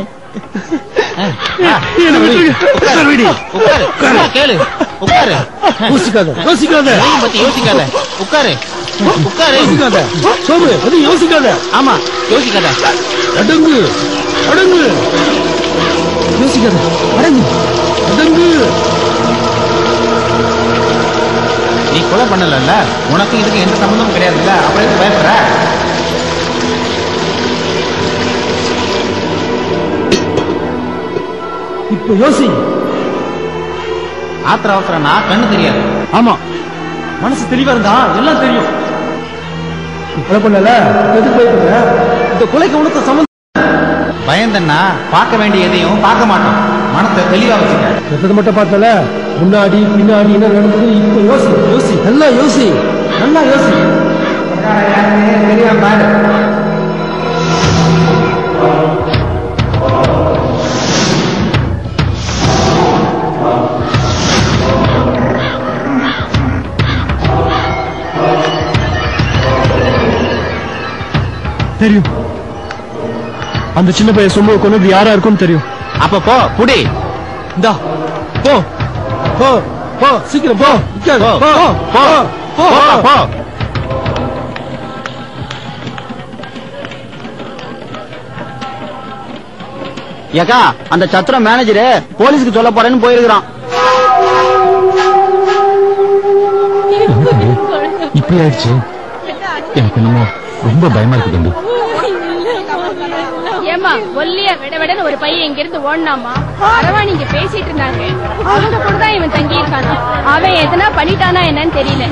என்ன விட்டுருங்க உட்காரு வீடி உட்காரு சொன்னா கேளு உட்காரு யோசிக்காத யோசிக்காத எதையும் பத்தி யோசிக்காத உட்காரு உட்காரு யோசிக்காத சோமு அது யோசிக்காத ஆமா யோசிக்காத அடங்கு அடங்கு யோசிக்காத அடங்கு அடங்கு நீ கொலை பண்ணல உனக்கு இதுக்கு எந்த சம்பந்தமும் கிடையாதுல்ல அப்புறம் எதுக்கு பயப்படுற இப்ப யோசி ஆத்திர அவசரம்னா கண்ணு தெரியாது ஆமா மனசு தெளிவா இருந்தா எல்லாம் தெரியும் நீ கொலை பண்ணல எதுக்கு பயப்படுற இந்த கொலைக்கு உனக்கு சம்பந்தம் பயந்தன்னா பார்க்க வேண்டிய எதையும் பார்க்க மாட்டோம் மனத்தை தெளிவா வச்சுக்க செத்தது மட்டும் பார்த்தல முன்னாடி பின்னாடி என்ன நடந்தது இப்ப யோசி யோசி நல்லா யோசி நல்லா யோசி தெரியும் அந்த சின்ன பையன் சும்மா கொண்டு யாரா இருக்கும்னு தெரியும் அப்ப போ புடி இந்தா போ போ போ சீக்கிரம் போ நிக்காத. போ, போ போ, போ, போ. ஏக்கா அந்த சத்திரம் மேனேஜரு போலீஸ்க்கு சொல்ல போறேன்னு போயிருக்கிறான் இப்படி ஆயிடுச்சு எனக்கு என்னமோ ரொம்ப பயமா இருக்கு தம்பி ஏமா ஒல்லிய விட விடன்னு ஒரு பையன் இங்க இருந்து ஓடனாமா அரவாணி இங்க பேசிட்டு இருந்தாங்க அவங்க கூட தான் இவன் தங்கி இருக்கானா அவன் எதனா பண்ணிட்டானா என்னன்னு தெரியல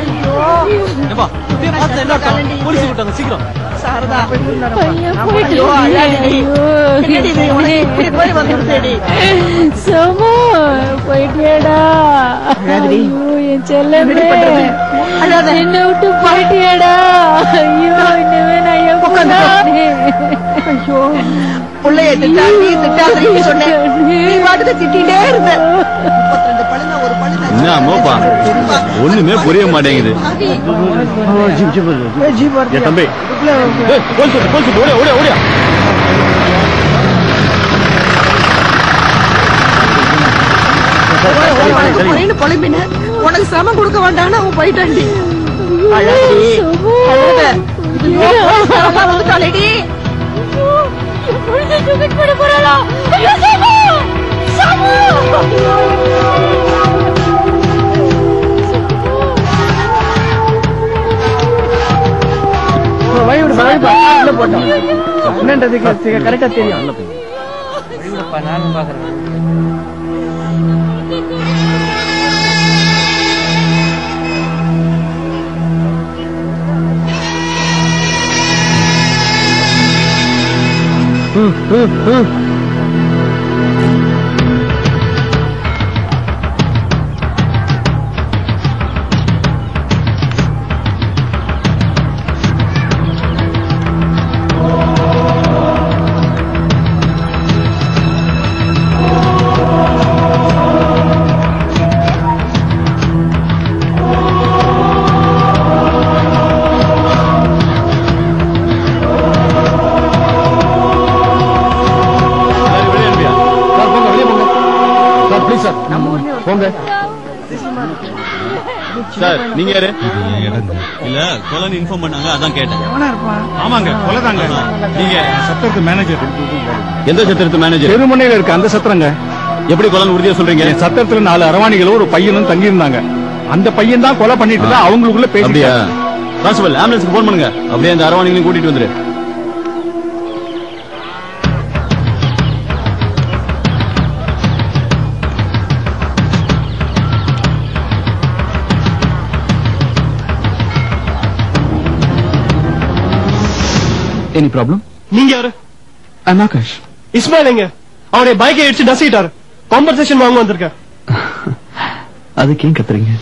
போலீஸ் விட்டாங்க சீக்கிரம் சாரதா பையன் நம்ம போயிட்டு ஐயோ, அழாதடி. ஐயோ. என்னடி இது உனக்கு இப்படி போய் வந்துருச்சேடி? சோமு போயிட்டியாடா அழாதடி. ஐயோ என் செல்லமே என்னடி பண்றது? அழாத. என்ன விட்டு போயிட்டியாடா ஐயோ இனிமே நான் எப்படி ஐயோ புள்ளைய திட்டாதடி திட்டாதடி சொன்னேன் நீ பாட்டுக்கு திட்டிட்டே இருந்த முப்பத்திரெண்டு பழுங்க ஒரு பழுங்க என்ன மோப்பா ஒண்ணுமே புரிய மாட்டேங்குது என் தம்பி ஏய், போலீஸ் வந்து, போலீஸ் வந்து, ஓடியா ஓடியா ஓடியா போறேன்னு புலம்பின உனக்கு சிரமம் கொடுக்க வேண்டாம்னு அவன் போயிட்டான்டி அழாதடி அழாத ஐயோ, போலீஸ்காரம்மா வந்துட்டாளேடி தூக்கிட்டு போட போறாளா ஐயோ சோமு சோமு வழிவிடு வழிவிடு உள்ள போட்டோம் என்னன்றதுக்கு கரெக்டா தெரியும் நானும் பாக்குறேன் ம், ம், ம். சார் போங்க வெளியே போங்க சார் ப்ளீஸ் சார் போங்க சார் நீங்க யாரு இல்ல கொலைன்னு இன்ஃபார்ம் பண்ணாங்க அதான் கேட்டேன் எவனா இருப்பான் ஆமாங்க கொலைதாங்க நீங்க சத்திரத்து மேனேஜர் எந்த சத்திரத்து மேனேஜர் தெருமுனையில இருக்க அந்த சத்திரங்க எப்படி கொலைன்னு உறுதியா சொல்றீங்க என் சத்திரத்துல நாலு அரவாணிகளும் ஒரு பையனும் தங்கி இருந்தாங்க அந்த பையன் தான் கொலை பண்ணிட்டு இருந்தா அவங்களுக்குள்ள அப்படியா பேசியா கான்ஸ்டபிள் ஆம்புலன்ஸ்க்கு ஃபோன் பண்ணுங்க அப்படியே அந்த அரவாணிகளையும் கூட்டிட்டு வந்துரு எனி ப்ராப்ளம் நீங்க யாரு ஐம் ஆகாஷ் இஸ்மாயில் எங்க அவருடைய பைக்கை அடிச்சு நசிட்டாரு காம்பன்சேஷன் வாங்க வந்திருக்கேன் அதுக்கு ஏன் கத்துறீங்க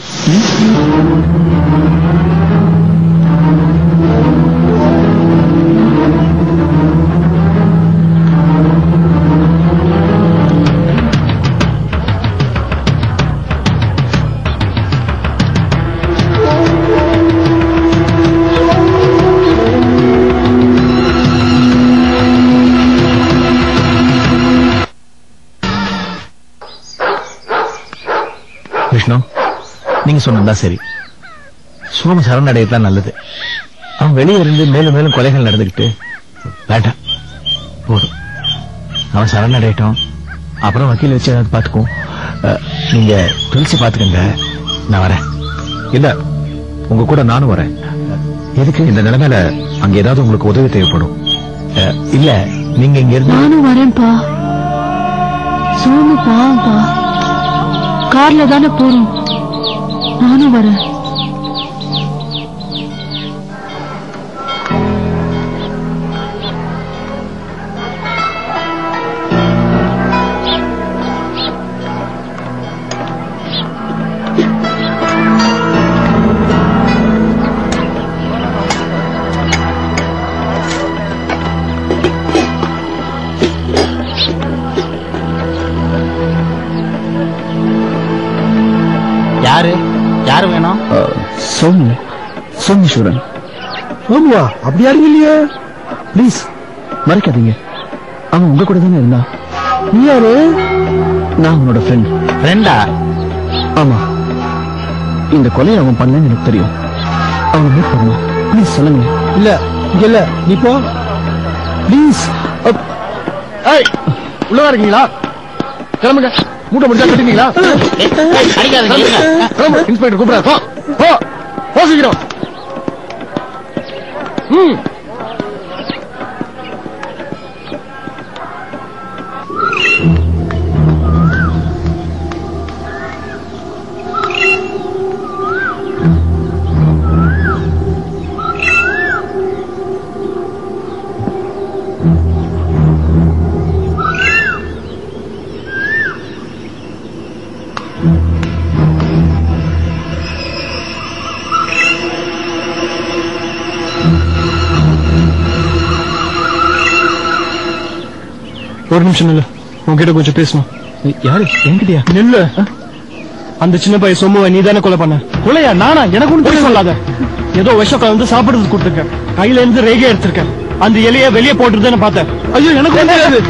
விஷ்ணு நீங்க சொன்னதுதான் சரி சோம சரணடையத்தான் நல்லது அவன் வெளியே இருந்து மேலும் மேலும் கொலைகள் நடந்துகிட்டு வேண்டாம் போதும் அவன் சரணடையட்டும் அப்புறம் வக்கீல் வச்சு ஏதாவது பார்த்துக்குவோம் அஹ், நீங்க துளசி பார்த்துக்கங்க நான் வரேன் இல்ல உங்க கூட நானும் வரேன் எதுக்கு இந்த நிலைமையில அங்க ஏதாவது உங்களுக்கு உதவி தேவைப்படும் அஹ், இல்ல நீங்க இங்க இருந்து நானும் வரேன்ப்பா சோமு பாவம்பா கார்ல தானே போறோம் நானும் வரேன் சோமு சோமேஸ்வரன் சோமுவா அப்படி யாரும் இல்லையே ப்ளீஸ் மறைக்காதீங்க அவன் உங்க கூட தானே இருந்தான் நீ யாரு நான் அவனோட ஃப்ரெண்ட் ஃப்ரெண்டா ஆமா இந்த கொலையை அவன் பண்ணலன்னு எனக்கு தெரியும் அவனை மீட் பண்ணணும் ப்ளீஸ் சொல்லுங்க இல்ல இங்க இல்ல நீ போ ப்ளீஸ் ஏய் உள்ளதா இருக்கீங்களா கிளம்புங்க மூட்டை முடிச்சா கட்டிட்டீங்களா அடிக்காதீங்க, இருங்க. கிளம்பு இன்ஸ்பெக்டர் கூப்பிடுறா போ போ போ சீக்கிரம் ம் ஒரு நிமிஷம் இல்ல உன்கிட்ட கொஞ்சம் பேசணும் யாரு என்கிட்டயா நில்லு அந்த சின்ன பையன் சொம்முவை நீ தானே கொலை பண்ண கொலையா நானா எனக்கு ஒண்ணு போய் சொல்லாத ஏதோ விஷம் கலந்து சாப்பிடுறது கொடுத்துருக்கேன் கையில இருந்து ரேகை எடுத்திருக்கேன் அந்த இலைய வெளியே போட்டுருந்தேன்னு பார்த்தேன் ஐயோ எனக்கு ஒண்ணும் தெரியாது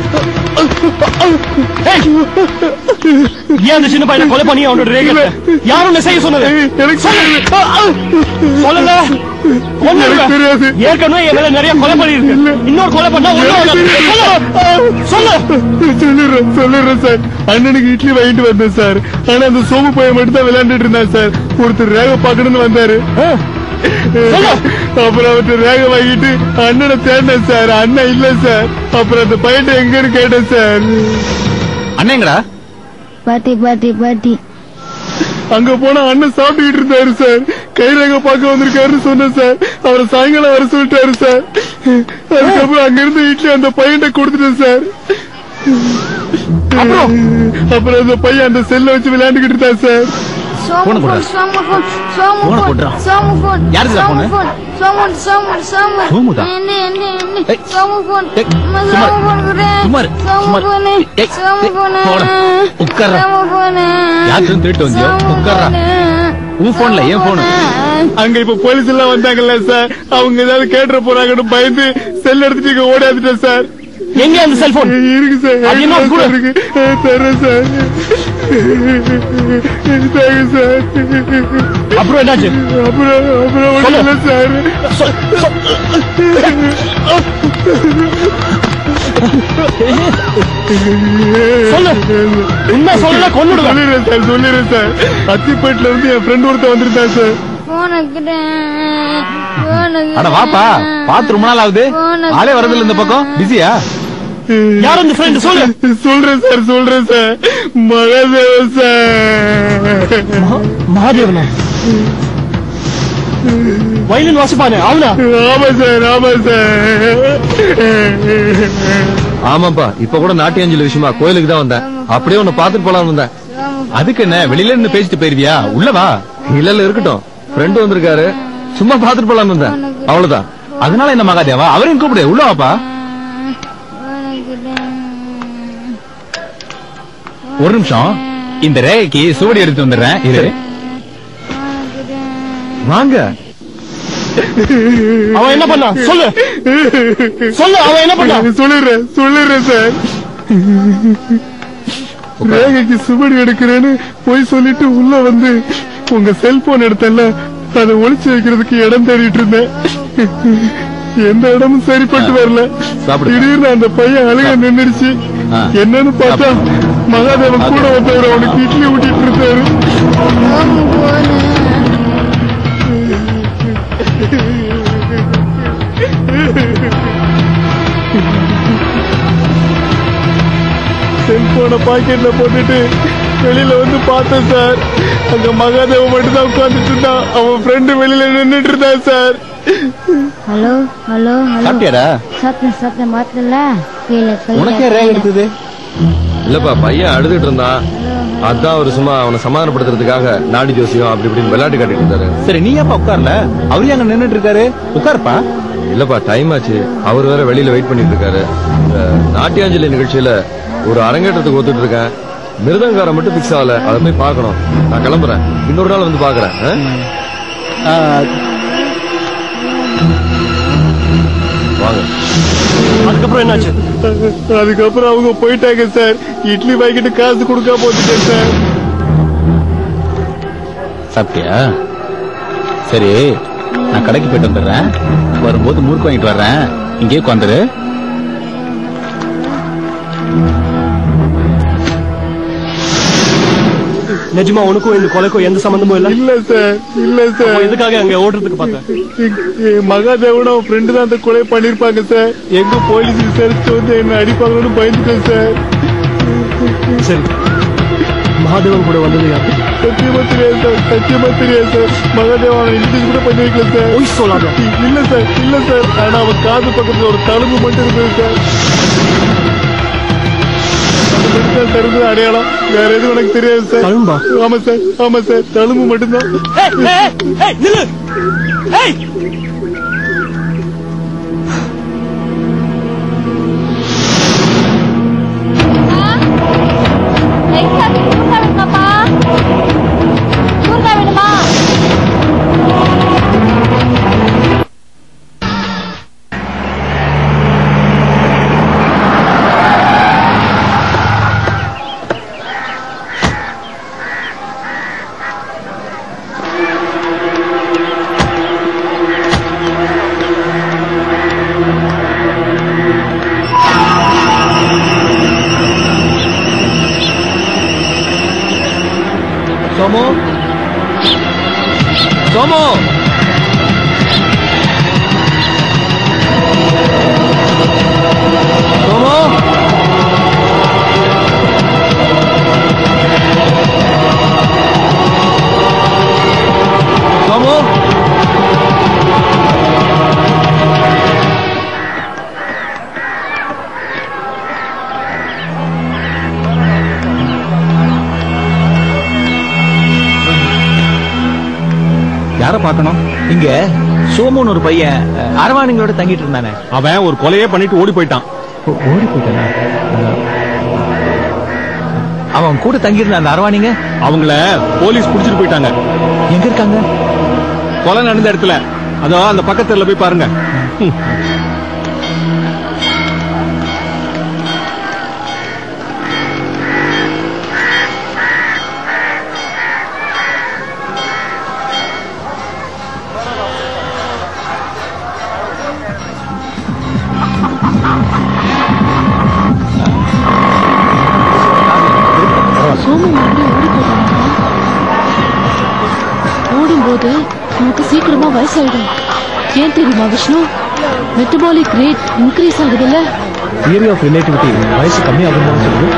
ஏய்! ஏன் அந்த சின்ன பையனை கொலை பண்ணி அவனோட ரேகை எடுத்த? யார் உன்னை செய்ய சொன்னது எனக்கு சொல்லல எனக்கு தெரியாது ஏற்கனவே என் மேல நிறைய கொலை பண்ணி இருக்கு இன்னொரு கொலை பண்ணா ஒண்ணும் சொல்லு சொல்லிடுறேன் சொல்லிடுறேன் சார் அண்ணனுக்கு இட்லி வாங்கிட்டு வந்தேன் சார் ஆனா அந்த சோமு பையன் மட்டும் தான் விளையாண்டுட்டு இருந்தான் சார் ஒருத்தர் ரேக பாக்கணும்னு வந்தாரு அப்புறம் அவர்கிட்ட ரேக வாங்கிட்டு அண்ணனை தேடினேன் சார் அண்ணன் இல்ல சார் அப்புறம் அந்த பையன் எங்கன்னு கேட்டேன் சார் அண்ணேங்கடா பாட்டி பாட்டி பாட்டி அங்க போனா அண்ணன் சாப்பிட்டுக்கிட்டு இருந்தாரு சார் கைரேக பார்க்க வந்திருக்காருன்னு சொன்னேன் சார் அவரை சாயங்காலம் வர சொல்லிட்டாரு சார் அதுக்கப்புறம் அங்க இருந்து இட்லி அந்த பையன்கிட்ட கொடுத்துட்டேன் சார் அப்புறம் அப்புறம் அந்த பையன் அந்த செல்ல வச்சு விளையாண்டுக்கிட்டு இருந்தான் sir Somu phone Somu phone Somu போனை போன் போடுறா. சோமு போன் யாருதுடா சோமு போனு? போன் சோமு சோமு சோமு சோமுதா? என்ன என்ன என்ன சோமு போன் அம்மா, சும்மா சோமு போன் குடு. சும்மா இரு, சோமு சும்மா இரு. போனு ஏய், சோமு ஏய், போனு போடா. உட்கார்றா. சோமு போனு யாருக்கும் திருட்டு வந்தியோ உட்கார்றா உன் போன்ல ஏன் போனு அங்க இப்ப போலீஸ் எல்லாம் வந்தாங்கல்ல சார் அவங்க ஏதாவது கேட்டுற போறாங்கன்னு பயந்து செல் எடுத்துட்டு இங்க ஓடாதுட்டேன் சார் எங்க அந்த செல்போன் இருக்கு சார் அது என்ன சார் கூட? இருக்கு ஆ, தர்றேன் சார் தாங்க சார் அப்புறம் என்னாச்சு அப்புறம் அப்புறம் ஒண்ணும் இல்ல சார் சொல்லு. உண்மை சொல்லல, கொன்னுடுவேன். சொல்லிடுறேன் சார் சொல்லிடுறேன் சார் அத்திப்பேட்ல இருந்து என் ஃப்ரெண்ட் ஒருத்தன் வந்திருந்தான் சார் போனக்கிட்ட போனக்கிட்ட அட வாப்பா பார்த்து ரொம்ப நாள் ஆகுது ஆளே வரதில்ல இந்த பக்கம் பிஸியா யார் அந்த ஃப்ரெண்ட் சொல்லு சொல்றேன் சார் சொல்றேன் சார் மகாதேவன் சார் மகாதேவனா வயலின் வாசிப்பானே அவனா ஆமா சார் ஆமா சார் ஆமாப்பா இப்ப கூட நாட்டியாஞ்சலி விஷயமா கோயிலுக்கு தான் வந்தேன் அப்படியே உன்னை பாத்துட்டு போலாம்னு வந்தேன் அதுக்கு என்ன வெளியில இருந்து பேசிட்டு போயிருவியா உள்ள வா இல்ல இல்ல இருக்கட்டும் ஃப்ரெண்டு வந்திருக்காரு சும்மா பாத்துட்டு போலாம்னு வந்தேன் அவ்வளவுதான் அதனால என்ன மகாதேவா அவரையும் கூப்பிடு உள்ள வாப்பா ஒரு நிமிஷம் இந்த ரேகைக்கு சுவடி எடுத்து வந்துடுறேன் இரு வாங்க அவன் என்ன பண்ணான் சொல்லு சொல்லு அவன் என்ன பண்ணான் சொல்லிடுறேன் சொல்லிடுறேன் சார் ரேகைக்கு சுவடி எடுக்கிறேன்னு போய் சொல்லிட்டு உள்ள வந்து உங்க செல்போன் எடுத்தல அதை ஒளிச்சு வைக்கிறதுக்கு இடம் தேடிட்டு இருந்தேன் எந்த இடமும் சரிப்பட்டு வரல திடீர்னு அந்த பையன் அழுக நின்னுடுச்சு என்னன்னு பார்த்தா மகாதேவன் கூட வந்தவர் அவனுக்கு இட்லி ஊட்டிட்டு இருந்தாரு செல்போனை பாக்கெட்ல போட்டுட்டு வெளியில வந்து பார்த்தேன் சார் அங்க மகாதேவ மட்டும் தான் உட்கார்ந்துட்டு இருந்தான் அவன் ஃப்ரெண்டு வெளியில நின்னுட்டு இருந்தான் சார் ஹலோ ஹலோ ஹலோ சாப்பிட்டியாடா? சாப்பிட்டேன் சாப்பிட்டேன் மாத்தல கீழே உனக்கே ரேக் எடுத்தது இல்லப்பா பையன் அழுதுட்டு இருந்தான் அதான் அவர் சும்மா அவனை சமாதானப்படுத்துறதுக்காக நாடி ஜோசியம் அப்படி இப்படின்னு விளையாட்டு காட்டிட்டு இருந்தாரு சரி நீ ஏப்பா உட்கார்ல அவரு அங்க நின்னுட்டு இருக்காரு உட்காருப்பா இல்லப்பா டைம் ஆச்சு அவர் வேற வெளியில வெயிட் பண்ணிட்டு இருக்காரு இந்த நாட்டியாஞ்சலி நிகழ்ச்சியில ஒரு அரங்கேற்றத்துக்கு ஒத்துட்டு இருக்கேன் மிருதங்காரம் மட்டும் பிக்ஸ் ஆகல அதை போய் பார்க்கணும் நான் கிளம்புறேன் இன்னொரு நாள் வந்து பாக்குறேன் ஆ? வாங்க அதுக்கப்புறம் என்னாச்சு அதுக்கப்புறம் அவங்க போயிட்டாங்க சார் இட்லி வாங்கிட்டு காசு கொடுக்காம போட்டுட்டேன் சார் சாப்பிட்டியா சரி நான் கடைக்கு போயிட்டு வந்துடுறேன் வரும்போது முறுக்கு வாங்கிட்டு வர்றேன் இங்கேயே உட்காந்துரு நிஜமா உனக்கும் இந்த கொலைக்கும் எந்த சம்பந்தமும் இல்ல இல்ல சார் இல்ல சார் எதுக்காக அங்க ஓடுறதுக்கு பார்த்தேன் எ- மகாதேவனும் அவன் ஃப்ரெண்டு தான் அந்த கொலை பண்ணிருப்பாங்க சார் எங்க போலீஸ் விசாரிச்சு வந்து என்ன அடிப்பாங்கன்னு பயந்துட்டேன் சார் சரி மகாதேவன் கூட வந்தது யார் சத்தியமா தெரியாது சார் சத்தியமா தெரியாது சார் மகாதேவன் அவனை இன்ட்ரடியூஸ் கூட பண்ணி வைக்கல சார் பொய் சொல்லாத இல்ல சார் இல்ல சார் ஆனா அவன் காது பக்கத்துல ஒரு தழும்பு மட்டும் இருந்தது சார் அது மட்டும் தான் சார் இருந்தது அடையாளம் வேற எதுவும் எனக்கு தெரியாது சார் தழும்பா? ஆமா சார் ஆமா சார் தழும்பு மட்டும்தான் நில்லு ஏய் சோமு சோமு சோமு சோமு யார பார்க்கணும் இங்க சோமுன்னு ஒரு பையன் அஹ், அரவாணிங்களோட தங்கிட்டு இருந்தானே அவன் ஒரு கொலையே பண்ணிட்டு ஓடி போயிட்டான் ஓ- ஓடி போயிட்டானா அஹ், அவன் கூட தங்கியிருந்த அந்த அரவாணிங்க அவங்கள போலீஸ் புடிச்சிட்டு போயிட்டாங்க எங்க இருக்காங்க கொலை நடந்த இடத்துல அதோ அந்த பக்கத்துல போய் பாருங்க ம். சோமு மறுபடியும் ஓடி போயிட்டானா ஓடும்போது நமக்கு சீக்கிரமா வயசாயிடும் ஏன் தெரியுமா விஷ்ணு மெட்டபாலிக் ரேட் இன்க்ரீஸ் ஆகுதுல்ல தியரி ஆஃப் ரிலேட்டிவிட்டி வயசு கம்மியாகும் தான் சொல்லுது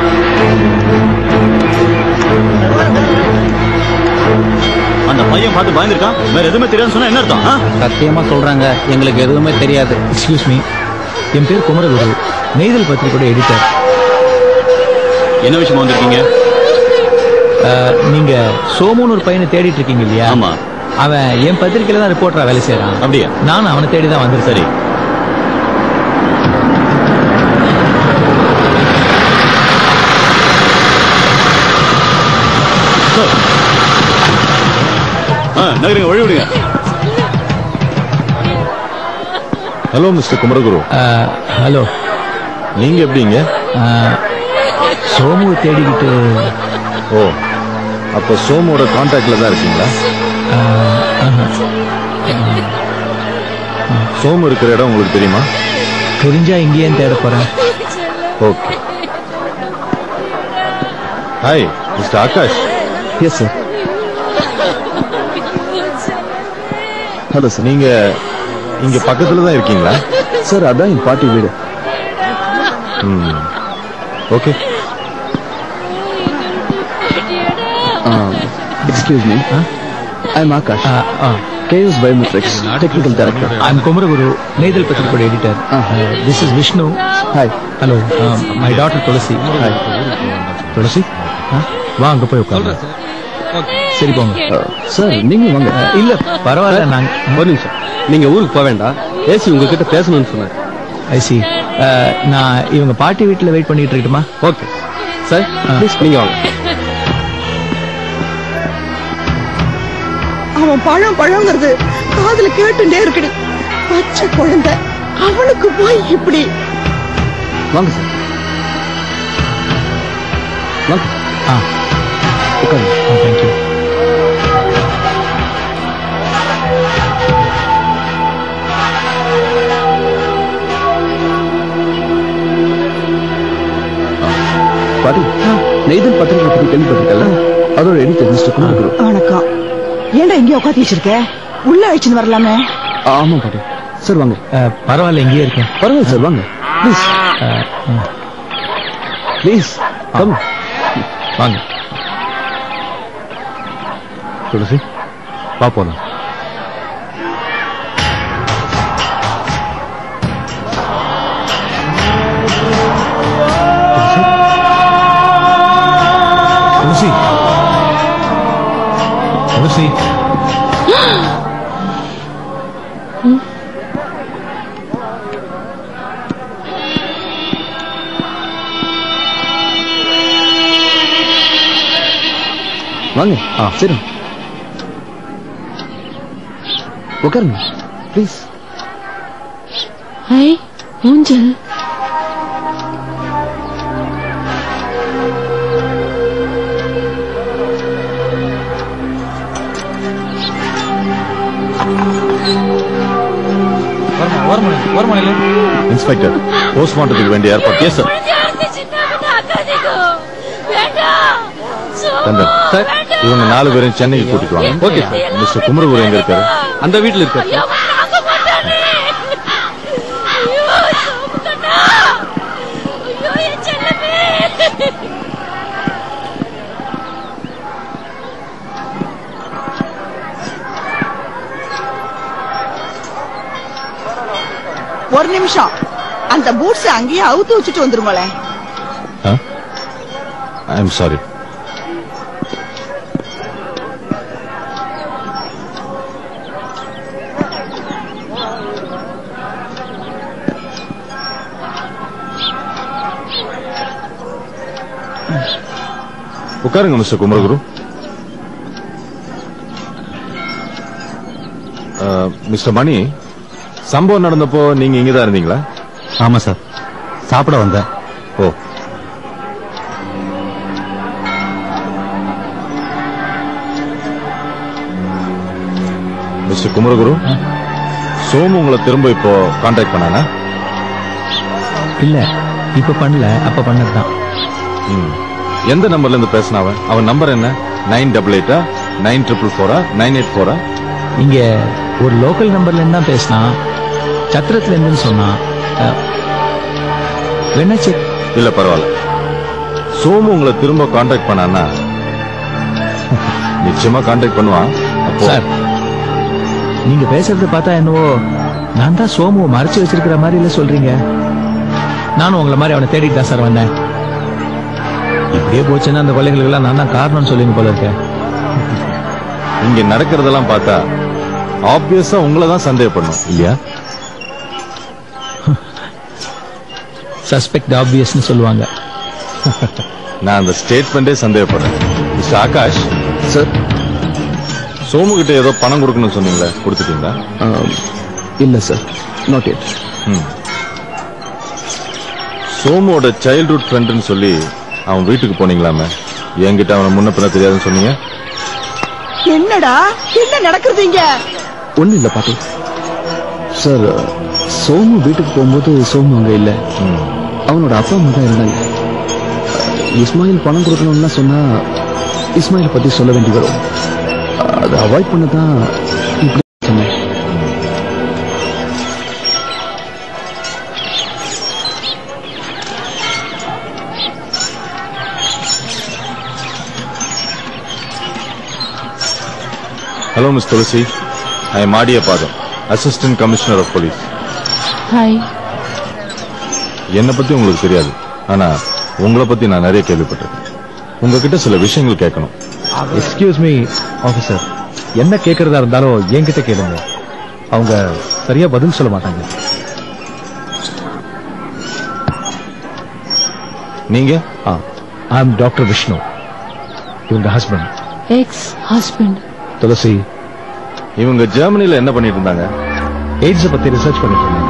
அந்த பையன் பார்த்து பயந்துருக்கான் வேற எதுவுமே தெரியாது சொன்னா என்ன அர்த்தம் ஆ? சத்தியமா சொல்றாங்க எங்களுக்கு எதுவுமே தெரியாது எக்ஸ்கியூஸ் மீ என் பேர் குமரகுரு நெய்தல் பத்திரிகையோட எடிட்டர் என்ன விஷயமா வந்திருக்கீங்க நீங்க சோமுன்னு ஒரு பையனை தேடிட்டு இருக்கீங்க இல்லையா ஆமா அவன் என் பத்திரிக்கையில தான் ரிப்போர்ட்டரா வேலை செய்யறான் அப்படியா நானும் அவனை தேடி தான் வந்திருக்கேன் சரி ஆ, நகருங்க வழி விடுங்க ஹலோ மிஸ்டர் குமரகுரு ஹலோ நீங்க எப்படிங்க சோமுவை தேடிக்கிட்டு ஓ அப்ப சோமோட கான்டாக்ட்ல தான் இருக்கீங்களா சோமு இருக்கிற இடம் உங்களுக்கு தெரியுமா தெரிஞ்சா இங்கேயே தேட போறேன் okay hi mister Akash yes sir hello sir நீங்க இங்க பக்கத்துல தான் இருக்கீங்களா சார் அதான் என் பாட்டி வீடு hmm okay excuse me I am Akash KS biometrics technical director I am Kumaraguru Neithal பத்திரிகையோட editor this is Vishnu hi hello my daughter Thulasi hi Thulasi வா அங்க போய் உட்காரு சரி போங்க சார் நீங்க வாங்க இல்ல பரவாயில்ல நாங்க ஒரு நிமிஷம் நீங்க ஊருக்கு போக வேண்டாம் ஏசி உங்ககிட்ட பேசணும்னு சொன்னார் ஐசி நான் இவங்க பாட்டி வீட்டுல வெயிட் பண்ணிட்டு இருக்கட்டுமா ஓகே சார் ப்ளீஸ் நீங்க வாங்க அவன் பழம் பழங்கிறது காதுல கேட்டுட்டே இருக்குடி பச்சை குழந்தை அவனுக்கு போய் இப்படி வாங்க சார் வாங்க ஆ உட்காருங்க தேங்க்யூ பாட்டி நெய்தல் பத்திரிகை பத்தி கேள்விப்பட்டிருக்கல அதோட எடிட்டர் மிஸ்டர் குமார் குரு வணக்கம் ஏன்டா இங்கே உட்காந்து வச்சிருக்க உள்ள அழிச்சுன்னு வரலாமே ஆமா பாட்டி சார் வாங்க பரவாயில்ல இங்கேயே இருக்கேன் பரவாயில்ல சார் வாங்க ப்ளீஸ் ப்ளீஸ் கம் வாங்க துளசி வா போலாம் துளசி துளசி வாங்க ஆ சரி உட்காருங்க ப்ளீஸ் ஐ ஊஞ்சல் இன்ஸ்பெக்டர் போஸ்ட்மார்ட்டத்துக்கு வேண்டிய ஏற்பாடு எஸ் சார் தந்தன் சார் இவங்க நாலு பேரும் சென்னைக்கு கூட்டிட்டு வாங்க ஓகே சார் மிஸ்டர் குமரகுரு எங்க இருக்காரு அந்த வீட்டுல இருக்காரு ஒரு நிமிஷம் அந்த பூட்ஸ் அங்கேயே அவுத்து வச்சுட்டு வந்துருங்களேன் ஐ எம் சாரி உட்காருங்க mister Kumaraguru ah, mister Mani சம்பவம் நடந்தப்போ நீங்க இங்கதான் இருந்தீங்களா ஆமா சார் சாப்பிட வந்தேன் ஓ மிஸ்டர் குமரகுரு சோமு உங்களை திரும்ப இப்போ கான்டாக்ட் பண்ணானா இல்ல இப்ப பண்ணல அப்ப பண்ணதுதான் ம். எந்த நம்பர்ல இருந்து பேசின அவன் அவன் நம்பர் என்ன நைன் டபுள் எயிட்டா நைன் ட்ரிபிள் ஃபோரா நைன் எயிட் ஃபோரா இங்க ஒரு லோக்கல் நம்பர்ல இருந்து தான் பேசினான் சத்திரத்துல இருந்துன்னு சொன்னான் அஹ், வேணா செக் இல்ல பரவாயில்ல சோமு உங்களை திரும்ப கான்டாக்ட் பண்ணானா நிச்சயமா கான்டாக்ட் பண்ணுவான் அப்போ சார் நீங்க பேசுறத பார்த்தா என்னவோ நான் தான் சோமுவை மறைச்சு வச்சிருக்கிற மாதிரி இல்ல சொல்றீங்க நானும் உங்களை மாதிரி அவனை தேடிட்டு தான் சார் வந்தேன் இப்படியே போச்சுன்னா அந்த கொலைகளுக்கெல்லாம் நான் தான் காரணம்னு சொல்லுங்க போல இருக்கேன் இங்க நடக்கிறதெல்லாம் பார்த்தா ஆப்வியஸா உங்களை தான் சந்தேகப்படணும் இல்லையா சஸ்பெக்ட் ஆப்வியஸ்னு சொல்லுவாங்க நான் அந்த ஸ்டேட்மெண்டே சந்தேகப்படுறேன் மிஸ்டர் ஆகாஷ் சார் சோமு கிட்ட ஏதோ பணம் கொடுக்கணும்னு சொன்னீங்களே கொடுத்துட்டீங்களா இல்ல சார் நாட் எட் ம். சோமுவோட சைல்ட்ஹுட் ஃப்ரெண்டுன்னு சொல்லி அவன் வீட்டுக்கு போனீங்களாமே என்கிட்ட அவனை முன்ன பின்ன தெரியாதுன்னு சொன்னீங்க என்னடா என்ன நடக்குது இங்க ஒண்ணும் இல்ல பாட்டி சார் சோமு வீட்டுக்கு போகும்போது சோமு அங்க இல்ல அவனோட அப்பா அம்மா தான் இருந்தாங்க இஸ்மாயில் பணம் கொடுக்கணும்னா சொன்னா இஸ்மாயில் பத்தி சொல்ல வேண்டி வரும் அதை அவாய்ட் பண்ண தான் இப்படி சொன்னேன் hello miss Thulasi I am Adipatham assistant commissioner of police hi என்னை பத்தி உங்களுக்கு தெரியாது ஆனா உங்களை பத்தி நான் நிறைய கேள்விப்பட்டிருக்கேன் உங்ககிட்ட சில விஷயங்கள் கேட்கணும் எக்ஸ்கியூஸ் மீ ஆபீசர் என்ன கேட்கறதா இருந்தாலும் என்கிட்ட கேளுங்க அவங்க சரியா பதில் சொல்ல மாட்டாங்க நீங்க ஐ அம் டாக்டர் விஷ்ணு இவங்க ஹஸ்பண்ட் எக்ஸ் ஹஸ்பண்ட் துளசி இவங்க ஜெர்மனில என்ன பண்ணிட்டு இருந்தாங்க எய்ட்ஸ் பத்தி ரிசர்ச் பண்ணிட்டு இருந்தாங்க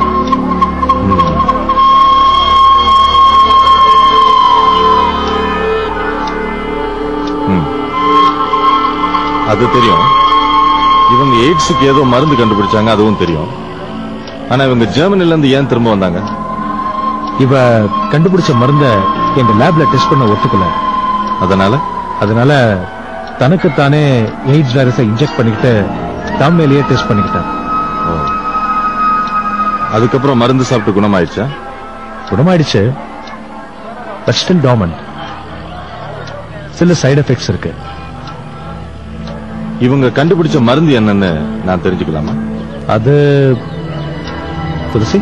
ம். அது தெரியும் இவங்க எய்ட்ஸுக்கு ஏதோ மருந்து கண்டுபிடிச்சாங்க அதுவும் தெரியும் ஆனா இவங்க ஜெர்மனில இருந்து ஏன் திரும்ப வந்தாங்க இவ கண்டுபிடிச்ச மருந்த எங்க லேப்ல டெஸ்ட் பண்ண ஒத்துக்கல அதனால அதனால தனக்குத்தானே எய்ட்ஸ் வைரஸை இன்ஜெக்ட் பண்ணிக்கிட்டு தம் மேலேயே டெஸ்ட் பண்ணிக்கிட்டார் அதுக்கப்புறம் மருந்து சாப்பிட்டு குணமாயிடுச்சா குணமாயிடுச்சு பட் ஸ்டில் டாமன் சில சைடு எஃபெக்ட்ஸ் இருக்கு இவங்க கண்டுபிடிச்ச மருந்து என்னன்னு நான் தெரிஞ்சுக்கலாமா அது துளசி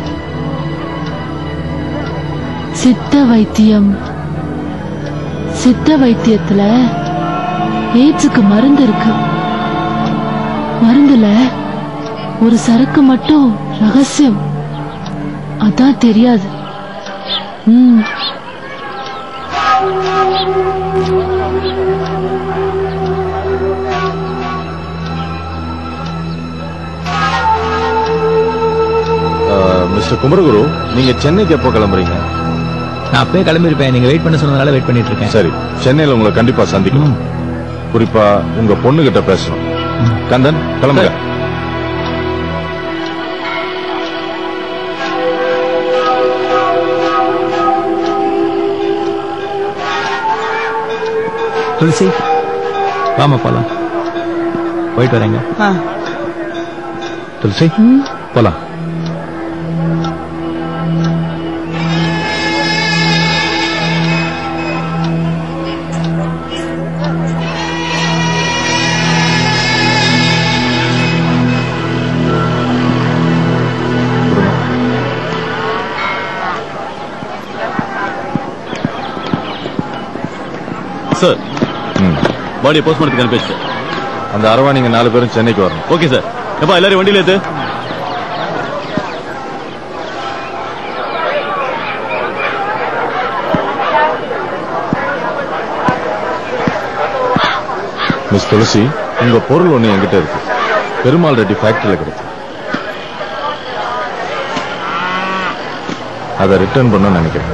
சித்த வைத்தியம் சித்த வைத்தியத்துல எய்ட்ஸுக்கு மருந்து இருக்கு மருந்துல ஒரு சரக்கு மட்டும் ரகசியம் அதான் தெரியாது ம் மிஸ்டர் குமரகுரு நீங்க சென்னைக்கு எப்போ கிளம்புறீங்க நான் அப்பவே கிளம்பியிருப்பேன் நீங்க வெயிட் பண்ண சொன்னதால வெயிட் பண்ணிட்டு இருக்கேன் சரி சென்னையில உங்களை கண்டிப்பா சந்திக்கணும் குறிப்பா உங்க பொண்ணு கிட்ட பேசணும் கந்தன் கிளம்புங்க துளசி வாமா போலாம் போயிட்டு வரேங்க துளசி போலாம் சார் பாடியை போஸ்ட்மார்ட்டத்துக்கு அனுப்பிச்சு அந்த அரவா நீங்க நாலு பேரும் சென்னைக்கு வரணும் ஓகே சார் எப்பா எல்லாரும் வண்டியில ஏத்து மிஸ் துளசி உங்க பொருள் ஒண்ணு என்கிட்ட இருக்கு பெருமாள் ரெட்டி ஃபேக்டரியில கிடைச்சு அதை ரிட்டர்ன் பண்ண நினைக்கிறேன்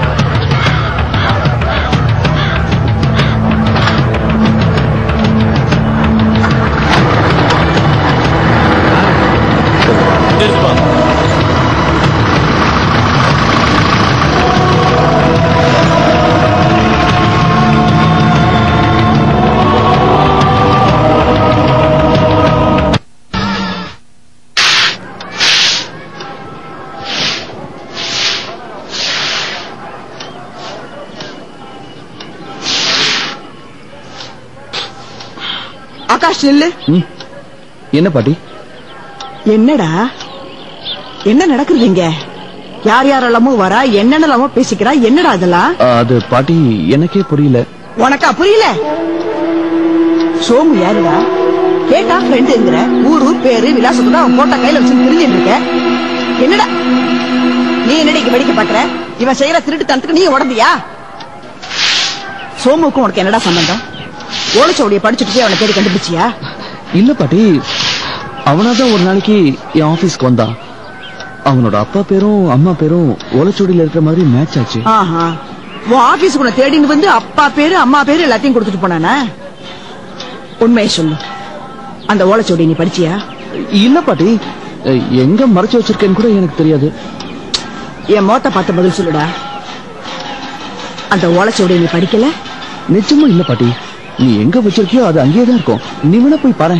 ஆகாஷ் நில்லு என்ன பாட்டி என்னடா என்ன நடக்குது இங்க யார் யாரெல்லாமோ வரா என்னென்னலாமோ பேசிக்கிறா என்னடா அதெல்லாம் ஆ, அது பாட்டி எனக்கே புரியல உனக்கா புரியல சோமு யாருடா கேட்டா ஃப்ரெண்டுங்கிற ஊரு பேரு விலாசத்தோட அவன் போட்டா கையில வச்சு தெரிஞ்சிட்டு இருக்க என்னடா நீ என்னடி இங்க வெடிக்க பாக்குற இவன் செய்யற திருட்டு தனத்துக்கு நீ உடம்பியா சோமுக்கும் உனக்கு என்னடா சம்பந்தம் ஓலைச்சோடிய படிச்சுட்டு போய் அவனை தேடி கண்டுபிடிச்சியா இல்ல பாட்டி அவனாதான் ஒரு நாளைக்கு என் ஆபீஸ்க்கு வந்தான் அவனோட அப்பா பேரும் அம்மா பேரும் ஓலைச்சோடியில இருக்கிற மாதிரி மேட்ச் ஆச்சு ஆஹா உன் ஆபீஸுக்கு உன்னை தேடின்னு வந்து அப்பா பேரு அம்மா பேரு எல்லாத்தையும் கொடுத்துட்டு போனானா உண்மையை சொல்லு அந்த ஓலைச்சோடி நீ படிச்சியா இல்ல பாட்டி அஹ், எங்க மறைச்சு வச்சிருக்கேன்னு கூட எனக்கு தெரியாது என் மோத்த பார்த்து பதில் சொல்லுடா அந்த ஓலைச்சோடி நீ படிக்கல நிச்சயமா இல்ல பாட்டி நீ எங்க வச்சிருக்கியோ அது அங்கேயே தான் இருக்கும் நீ வேணா போய் பாரு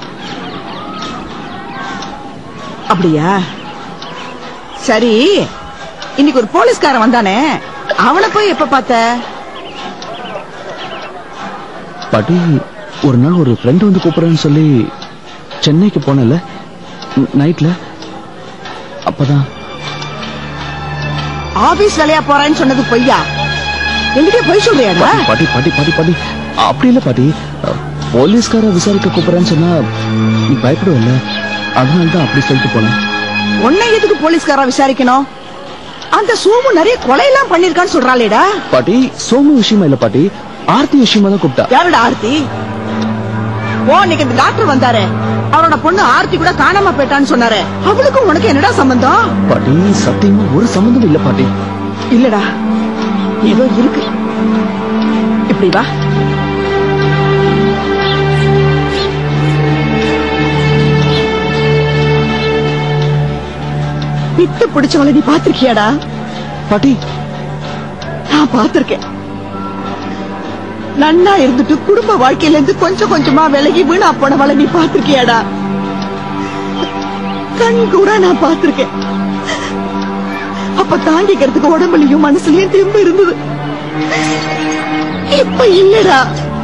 அப்படியா சரி இன்னைக்கு ஒரு போலீஸ்காரன் வந்தானே அவனை போய் எப்ப பார்த்த பாட்டி ஒரு நாள் ஒரு ஃப்ரெண்ட் வந்து கூப்பிடுறேன்னு சொல்லி சென்னைக்கு போனல நைட்ல அப்பதான் ஆபீஸ் வேலையா போறேன்னு சொன்னது பொய்யா என்கிட்ட பொய் சொல்றியாடா பாட்டி பாட்டி பாட்டி பாட்டி அப்படி இல்ல பாட்டி அஹ், போலீஸ்கார விசாரிக்க கூப்பிடுறேன்னு சொன்னா நீ பயப்படுவல்ல அதனால தான் அப்படி சொல்லிட்டு போனேன் உன்னை எதுக்கு போலீஸ்காரா விசாரிக்கணும் அந்த சோமு நிறைய கொலையெல்லாம் பண்ணிருக்கான்னு சொல்றாளேடா பாட்டி சோமு விஷயமா இல்ல பாட்டி ஆர்த்தி விஷயமா தான் கூப்பிட்டா யாருடா ஆர்த்தி ஓ இன்னைக்கு இந்த டாக்டர் வந்தாரே அவரோட பொண்ணு ஆர்த்தி கூட காணாம போயிட்டான்னு சொன்னாரே அவளுக்கும் உனக்கு என்னடா சம்பந்தம் பாட்டி சத்தியமா ஒரு சம்பந்தம் இல்ல பாட்டி இல்லடா ஏதோ இருக்கு இப்படி வா பித்து பிடிச்சவளை நீ பாத்திருக்கியாடா பாட்டி நான் பாத்திருக்கேன் நன்னா இருந்துட்டு குடும்ப வாழ்க்கையில இருந்து கொஞ்சம் கொஞ்சமா விலகி வீணா போனவளை நீ பாத்திருக்கியாடா கண் கூட நான் பாத்திருக்கேன் அப்ப தாங்கிக்கிறதுக்கு உடம்புலயும் மனசுலயும் தெம்பு இருந்தது இப்ப இல்லடா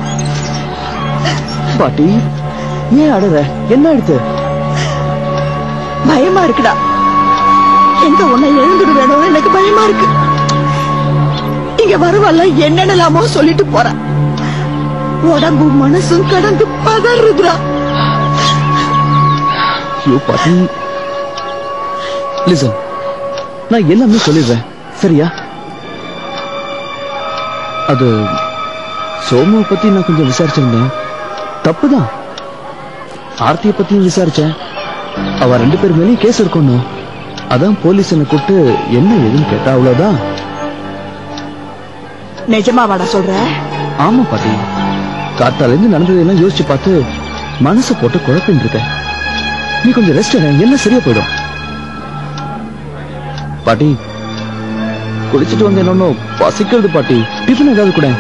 பாட்டி ஏன் அழுற என்ன எடுத்து பயமா இருக்குடா எங்க உன்னை எழுந்துடு வேணும் எனக்கு பயமா இருக்கு இங்க வருவல்ல என்னென்னலாமோ சொல்லிட்டு போற உடம்பு மனசும் கடந்து பதறுதுடா ஐயோ பாட்டி லிசன் நான் எல்லாமே சொல்லிடுறேன் சரியா அது சோமுவை பத்தி நான் கொஞ்சம் விசாரிச்சிருந்தேன் தப்புதான் ஆர்த்தியை பத்தியும் விசாரிச்சேன் அவ ரெண்டு பேர் மேலேயும் கேஸ் இருக்கணும் அதான் போலீஸ் என்ன கூப்பிட்டு என்ன ஏதுன்னு கேட்டா அவ்வளவுதான் நிஜமாவாடா சொல்ற ஆமா பாட்டி காத்தால இருந்து நடந்ததெல்லாம் யோசிச்சு பார்த்து மனசை போட்டு குழப்பின்னு இருக்க நீ கொஞ்சம் ரெஸ்ட் எடு எல்லாம் சரியா போயிடும் பாட்டி குளிச்சுட்டு வந்து என்னன்னு பசிக்கிறது பாட்டி டிஃபன் ஏதாவது கூட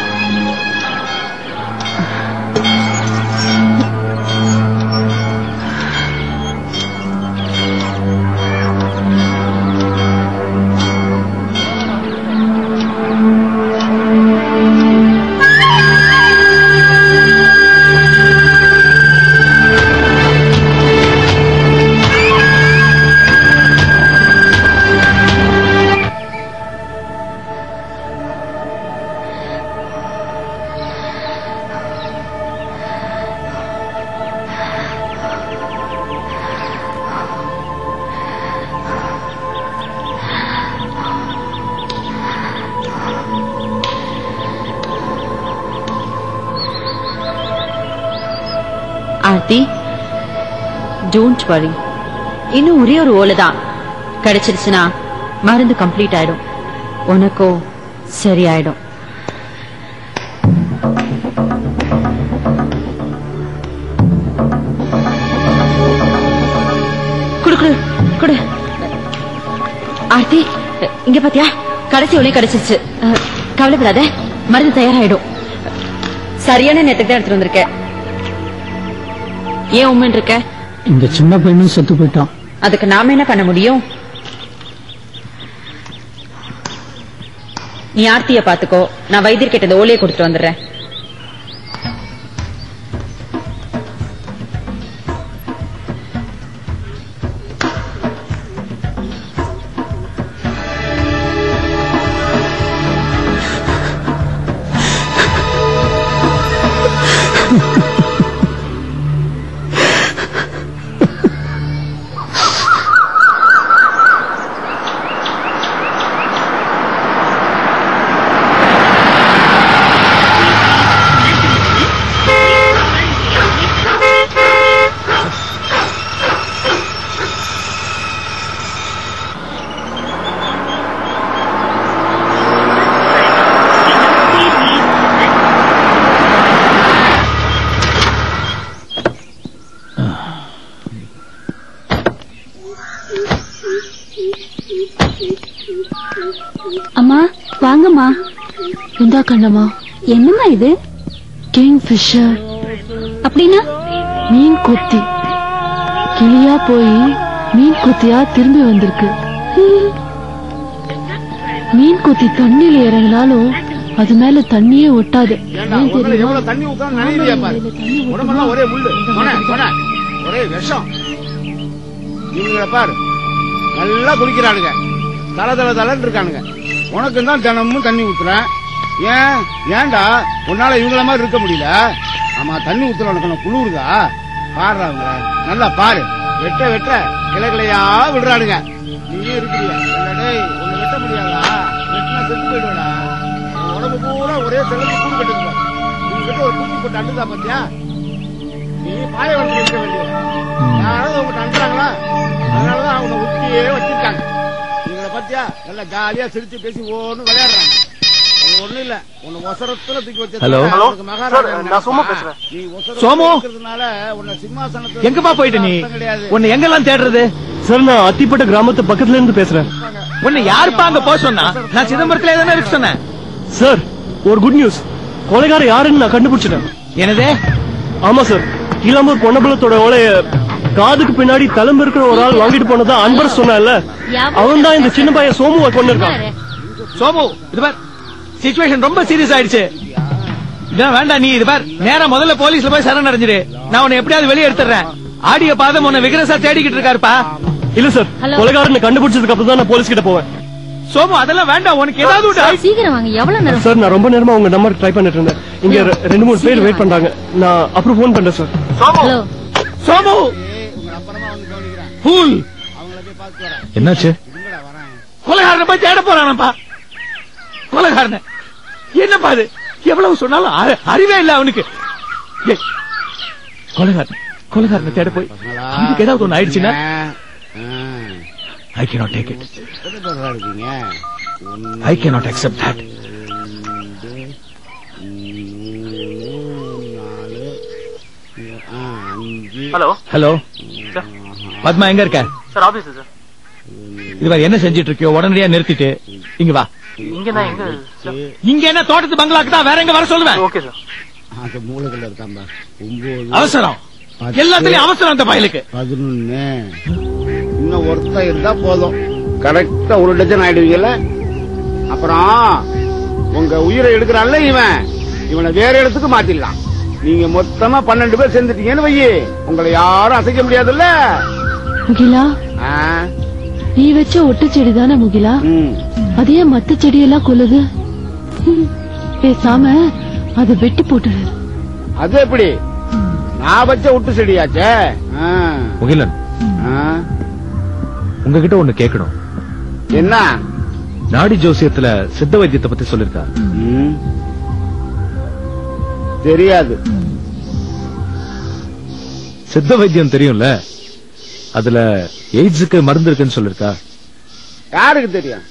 ஆர்த்தி டோன்ட் வரி இன்னும் ஒரே ஒரு ஓலை தான் கிடைச்சிருச்சுன்னா மருந்து கம்ப்ளீட் ஆயிடும் உனக்கோ சரியாயிடும் குடு குடு குடு ஆர்த்தி இங்க பாத்தியா கடைசி ஒளி கிடைச்சிருச்சு அஹ், கவலைப்படாத மருந்து தயாராயிடும் சரியான நேரத்துக்கு தான் எடுத்துட்டு வந்திருக்க ஏன் உண்மைன்னு இருக்க இந்த சின்ன பையனும் செத்து போயிட்டான் அதுக்கு நாம என்ன பண்ண முடியும் நீ ஆர்த்திய பாத்துக்கோ நான் வைத்தியர் கிட்ட இந்த ஓலையை கொடுத்துட்டு வந்துடுறேன் அம்மா வாங்கம்மா இந்தா கண்ணம்மா என்னம்மா இது கிங் ஃபிஷர் அப்படின்னா மீன் கொத்தி கிளியா போய் மீன் கொத்தியா திரும்பி வந்திருக்கு மீன் கொத்தி தண்ணியில இறங்கினாலும் அது மேல தண்ணியே ஒட்டாது ஏன் தெரியுமா? எவ்வளவு தண்ணி ஊத்தாலும் நனையிறியா பாரு உடம்பெல்லாம் ஒரே முள்ளு சொன்ன சொன்ன ஒரே விஷம் இவங்களை பாரு நல்லா குடிக்கிறானுங்க தல தல தலன்னு இருக்கானுங்க உனக்கு தான் தினமும் தண்ணி ஊத்துறேன் ஏன் ஏன்டா உன்னால இவங்கள மாதிரி இருக்க முடியல ஆமா தண்ணி ஊத்துற உனக்கு நான் குளிருதா பாடுறா அவங்க நல்லா பாரு வெட்ட வெட்ட கிளை கிளையா விடுறானுங்க நீயே இருக்கிறியா இல்ல டேய் உன்னை வெட்ட முடியாதா வெட்டினா செத்து போயிடுவேடா உன் உடம்பு பூரா ஒரே செலவு கூடு கட்டுங்க உங்ககிட்ட ஒரு குட்டி போட்டு அண்டுதா பாத்தியா நீ பாய வண்டி இருக்க வேண்டியது யாராவது உங்க அனுப்புறாங்களா அதனாலதான் அவங்க உச்சியே வச்சிருக்காங்க நீங்கள பத்தியா நல்லா ஜாலியா சிரிச்சு பேசி ஓன்னு விளையாடுறாங்க அது ஒண்ணும் இல்ல உன்னை ஒசரத்துல தூக்கி வச்சு Hello. Hello. Sir, நான் சோமு பேசுறேன். சோமு. உன்னை சிம்மாசனத்துல எங்கப்பா போயிட்ட நீ அர்த்தம் கிடையாது. உன்னை எங்கெல்லாம் தேடுறது சார் நான் அத்திப்பட்ட கிராமத்து பக்கத்துல இருந்து பேசுறேன் உன்னை யாருப்பா அங்க போக சொன்னா நான் சிதம்பரத்துல தானே இருக்க சொன்னேன் சார் ஒரு குட் நியூஸ் கொலைகார யாருன்னு நான் கண்டுபிடிச்சிட்டேன் என்னதே ஆமா சார் கீழாமூர் பொன்னம்பலத்தோட ஓலைய காதுக்கு பின்னாடி தழும்பு இருக்கிற ஒரு ஆள் வாங்கிட்டு போனதா அன்பர் சொன்னான்ல அவன் தான் இந்த சின்ன பையன் சோமுவை கொண்டிருக்கான் சோமு இது பார் சிச்சுவேஷன் ரொம்ப சீரியஸ் ஆயிடுச்சு இதான் வேண்டாம் நீ இது பார் நேரா முதல்ல போலீஸ்ல போய் சரண் அடைஞ்சிரு நான் உன்னை எப்படியாவது வெளியே எடுத்துறேன் ஆடிய பாதம் உன்னை விக்ரசா தேடிக்கிட்டு இருக்காருப்பா இல்ல சார் கொலைகாரனை கண்டுபிடிச்சதுக்கு அப்புறம் தான் நான் போலீஸ் கிட்ட போவேன் சோமு அதெல்லாம் வேண்டாம் உனக்கு ஏதாவது ஒரு சீக்கிரம் வாங்க எவ்வளவு நேரம் சார் நான் ரொம்ப நேரமா உங்க நம்பர் ட்ரை பண்ணிட்டு இருந்தேன் இங்க ரெ- ரெண்டு மூணு பேர் வெயிட் பண்றாங்க நான் அப்புறம் ஃபோன் பண்றேன் சார் ஹலோ சோமு ஃபூல் என்னாச்சு கொலைகாரனை போய் தேட போறானப்பா கொலைகாரனை என்னப்பா அது எவ்வளவு சொன்னாலும் அ- அறிவே இல்ல அவனுக்கு ஏய், கொலைகாரன் கொலைகாரனை தேட போய் அவனுக்கு ஏதாவது ஒண்ணு ஆயிடுச்சுன்னா ஐ கேனாட் டேக் இட் எத்தனை பேரா இருக்கீங்க I cannot accept that hello hello Padma எங்க இருக்க சார் ஆபீஸ் சார் இது மாதிரி என்ன செஞ்சிட்டு இருக்கியோ உடனடியா நிறுத்திட்டு இங்க வா இங்க நான் எங்க இங்க என்ன தோட்டத்து பங்களாக்கு தான் வேற எங்க வர சொல்லுவேன் ஓகே சார் அந்த மூலத்துல இருக்கான் பார். ஒன்பது அவசரம் பத்து, எல்லாத்துலயும் அவசரம் அந்த பயலுக்கு பதினொன்னு இன்னும் ஒருத்தன் இருந்தா போதும் கரெக்டா ஒரு டஜன் ஆயிடுவீங்கல்ல அப்புறம் உங்க உயிரை எடுக்கிறான்ல இவன் இவனை வேற இடத்துக்கு மாத்திடலாம் நீங்க மொத்தமா பன்னெண்டு பேர் சேர்ந்துட்டீங்கன்னு வையி உங்களை யாரும் அசைக்க முடியாதுல்ல முகிலா ஆ, நீ வச்ச ஒட்டு செடி தானே முகிலா அதே மத்த செடியெல்லாம் கொல்லுது ம். பேசாம அதை வெட்டி போட்டுரு அது எப்படி நான் வச்ச விட்டு செடியாச்சே ஆ, முகிலன் ஆ. உங்ககிட்ட ஒண்ணு கேட்கணும் என்ன நாடி ஜோசியத்துல சித்த வைத்தியத்தை பத்தி சொல்லிருக்கா ம். தெரியாது சித்த வைத்தியம் தெரியும்ல அதுல எய்ட்ஸுக்கு மருந்து இருக்குன்னு சொல்லிருக்கா யாருக்கு தெரியும்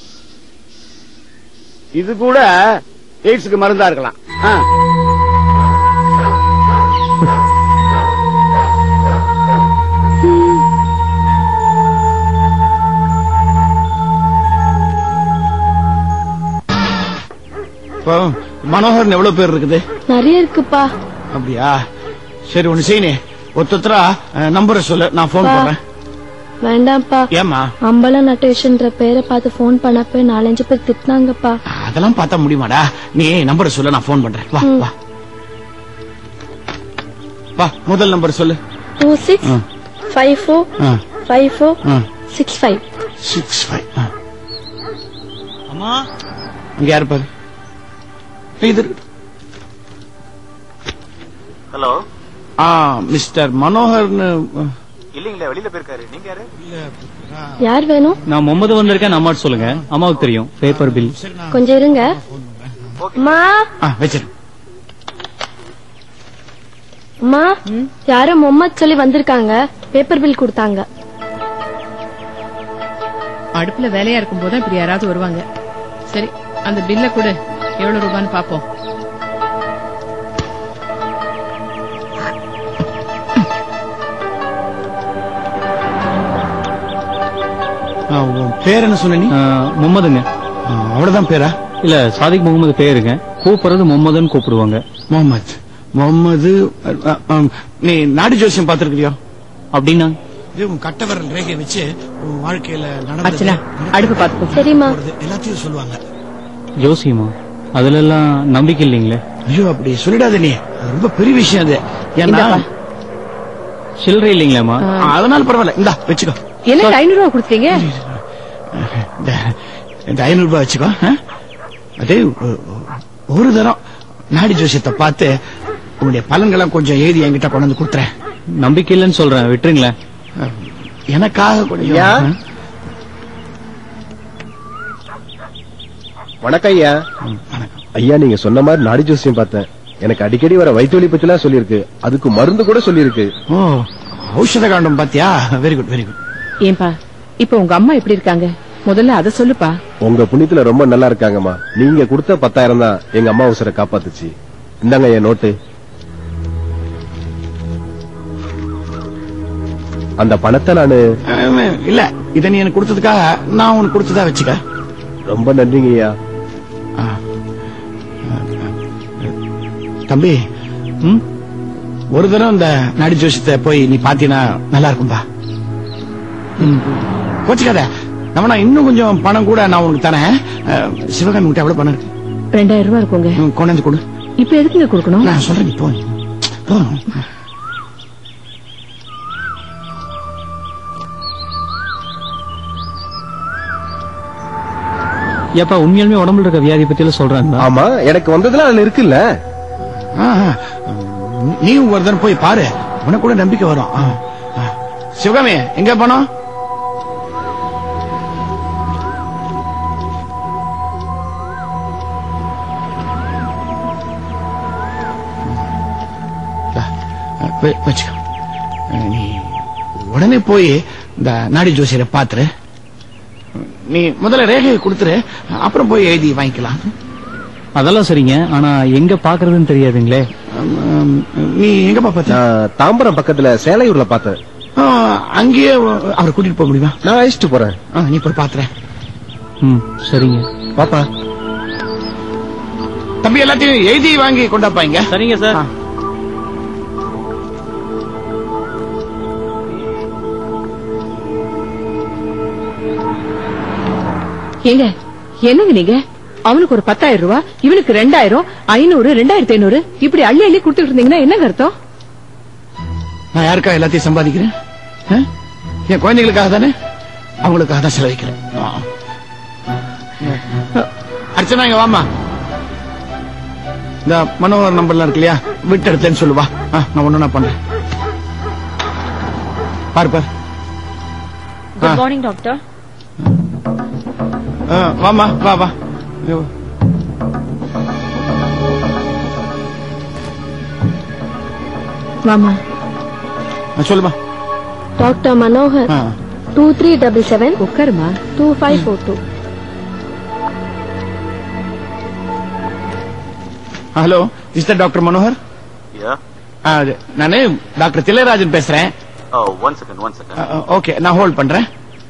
இது கூட எய்ட்ஸுக்கு மருந்தா இருக்கலாம் ஆ. இப்போ மனோகரன் எவ்வளவு பேர் இருக்குது நிறைய இருக்குப்பா அப்படியா சரி ஒண்ணு செய்யணே ஒருத்தரா நம்பரை சொல்லு நான் போன் பா. பண்றேன் வேண்டாம்ப்பா ஏமா அம்பல நட்டேஷன்ற பேரை பார்த்து ஃபோன் பண்ணப்ப நாலஞ்சு பேர் திட்டினாங்கப்பா அதெல்லாம் பார்த்தா முடியுமாடா நீ நம்பரை சொல்லு நான் போன் பண்றேன் வா ம். வா வா முதல் நம்பர் சொல்லு two six five four five four six five six five அம்மா இங்க யாரு பாரு இது இருக்கு. ஹலோ ஆ மிஸ்டர் மனோகர்னு இல்லீங்களே வெளியில போயிருக்காரு நீங்க யாரு யார் வேணும் நான் முகமது வந்திருக்கேன் அம்மாட்டு சொல்லுங்க அம்மாவுக்கு தெரியும் பேப்பர் பில் கொஞ்சம் இருங்க அம்மா ஆ வச்சிரு அம்மா யாரோ முகமது சொல்லி வந்திருக்காங்க பேப்பர் பில் கொடுத்தாங்க அடுப்புல வேலையா இருக்கும் போது இப்படி யாராவது வருவாங்க சரி அந்த பில்ல கொடு எவ்வளவு ரூபான்னு பாப்போம் ஆ, உன் பேர் என்ன சொன்ன நீ முகமதுங்க ஆ, அவ்வளவுதான் பேரா இல்ல சாதிக் முகமது பேருங்க கூப்பிடுறது முகமதுன்னு கூப்பிடுவாங்க முகமது முகமது அ, அ, நீ நாடு ஜோசியம் பாத்துருக்கிறியோ அப்படின்னா இது உன் கட்டவரல் ரேகை வச்சு உன் வாழ்க்கையில அர்ச்சனா அடுப்பு பாத்துக்கோ சரிம்மா எல்லாத்தையும் சொல்லுவாங்க ஜோசியமா அதுல எல்லாம் நம்பிக்கை இல்லைங்களே ஐயோ அப்படி சொல்லிடாத நீ அது ரொம்ப பெரிய விஷயம் அது ஏன்னா இந்தாப்பா. சில்லறை இல்லைங்களாமா ஆ, அதனால பரவாயில்ல இந்தா வச்சுக்கோ என்ன ஐநூறு ரூபா கொடுத்தீங்க இந்த இந்த ஐநூறு ரூபாய் வச்சுக்கோ ஆ? அதே ஒ- ஒ- ஒரு தரம் நாடி ஜோசியத்தை பார்த்து உன்னுடைய பலன்கள்லாம் கொஞ்சம் எழுதி என்கிட்ட கொண்டு வந்து கொடுத்துறேன் நம்பிக்கை இல்லைன்னு சொல்றேன் விட்டுருங்களேன் எனக்காக கொஞ்சம் ஐயா. ஆ? வணக்கம் ஐயா ஐயா நீங்க சொன்ன மாதிரி நாடி ஜோசியம் பார்த்தேன் எனக்கு அடிக்கடி வர வயிற்று வலி பத்தி எல்லாம் சொல்லியிருக்கு அதுக்கு மருந்து கூட சொல்லியிருக்கு ஓ ஔஷத காண்டம் பாத்தியா வெரி குட் வெரி குட் ஏன்பா இப்ப உங்க அம்மா எப்படி இருக்காங்க முதல்ல அத சொல்லுப்பா உங்க புண்ணியத்துல ரொம்ப நல்லா இருக்காங்கம்மா நீங்க கொடுத்த பத்தாயிரம் தான் எங்க அம்மா உசுரை காப்பாத்துச்சு இந்தாங்க என் நோட்டு அந்த பணத்தை நானு அஹ், இல்ல இத நீ எனக்கு கொடுத்ததுக்காக நான் உனக்கு கொடுத்ததா வச்சுக்க ரொம்ப நன்றிங்க ஐயா தம்பி ம்? ஒரு தடவை இந்த நாடி ஜோசியத்தை போய் நீ பாத்தீங்கன்னா நல்லா இருக்கும்பா ம். கோச்சுக்காத நம்ம நான் இன்னும் கொஞ்சம் பணம் கூட நான் உனக்கு தரேன் அஹ், சிவகாமி கிட்ட எவ்வளவு பணம் இருக்கு ரெண்டாயிரம் ரூபாய் இருக்குங்க ம், கொண்டாந்து கொடு இப்ப எதுக்குங்க கொடுக்கணும் நான் சொல்றேன் நீ போ போ. ஏப்பா உண்மையாலுமே உடம்புல இருக்க வியாதி பத்தி எல்லாம் சொல்றாங்க ஆமா எனக்கு வந்ததுல அதுல இருக்குல்ல ஆ, ஆ. நீயும் ஒரு தடவை போய் பாரு உனக்கு கூட நம்பிக்கை வரும் ஆ, ஆ. சிவகாமி எங்க பணம் இந்தா, வெ- வச்சுக்கோ நீ உடனே போய் இந்த நாடி ஜோசியரை பாத்துரு நீ முதல்ல ரேகையை கொடுத்துரு அப்புறம் போய் எழுதி வாங்கிக்கலாம் அதெல்லாம் சரிங்க ஆனா எங்க பாக்குறதுன்னு தெரியாதுங்களே நீ எங்க பாப்பா நான் தாம்பரம் பக்கத்துல சேலையூர்ல பார்த்தேன் ஆ, அங்கேயே அவரை கூட்டிட்டு போக முடியுமா நான் அழைச்சிட்டு போறேன் ஆ, நீ போய் பாத்துற ம் சரிங்க பாப்பா தம்பி எல்லாத்தையும் எழுதி வாங்கி கொண்டாப்பா இங்க சரிங்க சார் ஏங்க என்னங்க நீங்க அவனுக்கு ஒரு பத்தாயிரம் ரூபாய் இவனுக்கு ரெண்டாயிரம் ஐநூறு ரெண்டாயிரத்தி ஐநூறு இப்படி அள்ளி அள்ளி கொடுத்துட்டு இருந்தீங்கன்னா என்னங்க அர்த்தம் நான் யாருக்கா எல்லாத்தையும் சம்பாதிக்கிறேன் ஆ? என் குழந்தைகளுக்காக தானே அவங்களுக்காக தான் செலவிக்கிறேன் ஆ. அர்ச்சனா இங்க வாமா இந்த மனோகர் நம்பர்லாம் இருக்கு இல்லையா விட்டு எடுத்தேன்னு சொல்லுவா ஆ, நான் ஒண்ணு நான் பண்றேன் பாரு பாரு ah. Good morning doctor ah, வாம்மா வா வா ஐயோ. மாமா ஆ, சொல்லுமா doctor Manohar ah. Two three double seven உட்காருமா two five four two hello is the doctor Manohar yeah ah, அது, நானு டாக்டர் தில்லைராஜன் பேசுறேன் one second one second okay நான் ஹோல்ட் பண்றேன்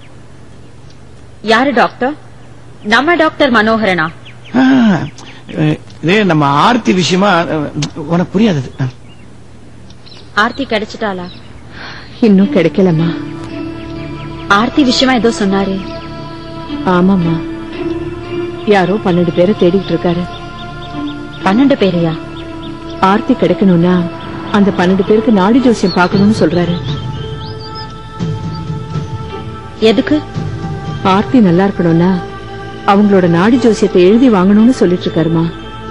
யாரு டாக்டர் நம்ம டாக்டர் மனோகரனா ஆ, இது நம்ம ஆர்த்தி விஷயமா அஹ், உனக்கு புரியாது அது. ஆர்த்தி கிடைச்சிட்டாளா இன்னும் கிடைக்கலம்மா ஆர்த்தி விஷயமா ஏதோ சொன்னாரு ஆமாம்மா யாரோ பன்னெண்டு பேரை தேடிட்டு இருக்காரு பன்னெண்டு பேரையா ஆர்த்தி கிடைக்கணும்னா அந்த பன்னெண்டு பேருக்கு நாடி ஜோசியம் பார்க்கணும்னு சொல்றாரு எதுக்கு ஆர்த்தி நல்லா இருக்கணும்னா அவங்களோட நாடி ஜோசியத்தை எழுதி வாங்கணும்னு சொல்லிட்டு இருக்காருமா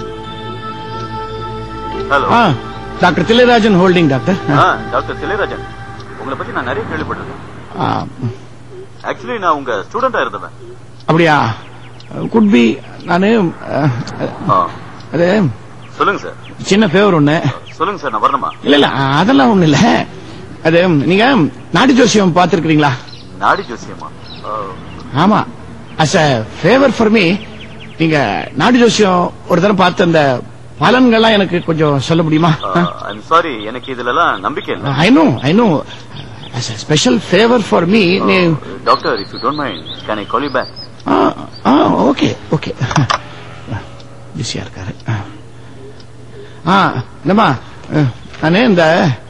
hello ah, doctor Thillairajan holding doctor ah doctor Thillairajan உங்களை பத்தி நான் நிறைய கேள்விப்பட்டிருக்கேன் ஆ, ஆக்சுவலி நான் உங்க ஸ்டூடெண்டா இருந்தவன் அப்படியா குட் பி நானு அஹ், ஆ, அது சொல்லுங்க சார் சின்ன ஃபேவர் ஒண்ணு சொல்லுங்க சார் நான் வரணுமா இல்ல இல்ல அதெல்லாம் ஒண்ணு இல்ல அது நீங்க நாடி ஜோசியம் பார்த்திருக்கீங்களா நாடி ஜோசியமா ஆ, ஆமா as a favour for me நீங்க நாடி ஜோசியம் ஒரு தடவை பார்த்து அந்த பலன்கள்லாம் எனக்கு கொஞ்சம் சொல்ல முடியுமா ஐம் சாரி எனக்கு இதுல எல்லாம் நம்பிக்கை இல்லை I know I know as a special favour for me நீ doctor if you don't mind can I call you back okay okay பிஸியா இருக்காரு ஆ. ஆ என்னம்மா அஹ், நானு இந்த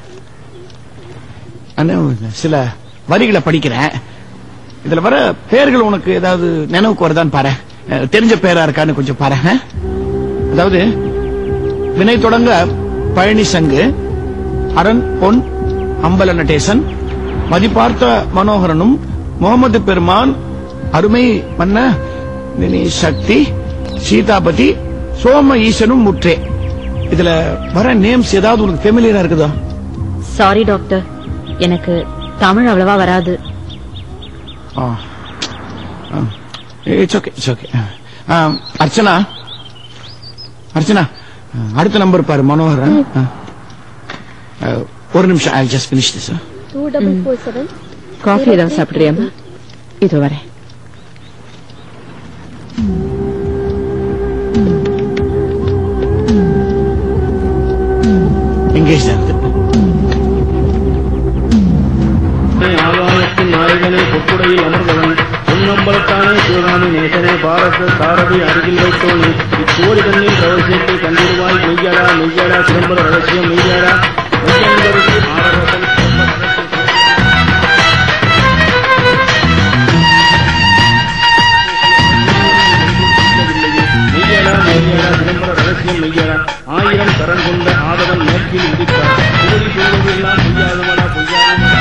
நானு சில வரிகளை படிக்கிறேன் இதுல வர பேர்கள் உனக்கு ஏதாவது நினைவுக்கு வருதான்னு பாரு அஹ், தெரிஞ்ச பேரா இருக்கான்னு கொஞ்சம் பாரு ஆ? அதாவது வினை தொடங்க பழனி சங்கு அரண் பொன் அம்பல நடேசன் மதிப்பார்த்த மனோகரனும் முகமது பெருமான் அருமை மன்ன நினி சக்தி சீதாபதி சோம ஈசனும் முற்றே இதுல வர நேம்ஸ் ஏதாவது உனக்கு ஃபெமிலியரா இருக்குதா சாரி டாக்டர் எனக்கு தமிழ் அவ்வளவா வராது it's okay it's okay Archana Archana அடுத்த நம்பர் பாரு மனோகரன் ஆ. ஆ, ஒரு நிமிஷம் I just finish this two double four seven coffee ஏதாவது சாப்பிடுறியாமா இது வரேன் எங்கேஜ் ஆகுது ஆகாயத்தின் நாயகனே பொக்குடையில் அமர்ந்தவன் பொன்னம்பலத்தானே சிவகாமி நேசனே பாரத சாரதி அருகில் வைத்தோனே இக்கோடி தண்ணீர் ரகசியத்தை கண்டிடுவாய் மெய்யடா மெய்யடா சிதம்பர ரகசியம் மெய்யடா மெய்யன்பருக்கு ஆரவசம் மெய்யடா மெய்யடா சிதம்பர ரகசியம் மெய்யடா ஆயிரம் கரம் கொண்ட ஆதவன் மேற்கில் உதிப்பார் கூறி சொல்வதெல்லாம் பொய்யாதவனா பொய்யாதவனா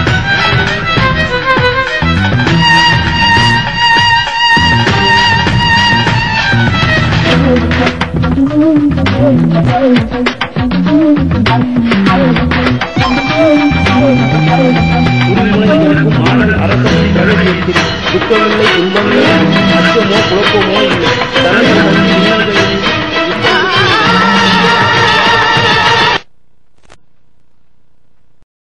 உரிமைகளுக்கும் ஆடல் அரசனின் ரகசியத்தில் துக்கமில்லை துன்பமில்லை அச்சமோ குழப்பமோ இல்லை தலைவர் வந்து இன்னல்களை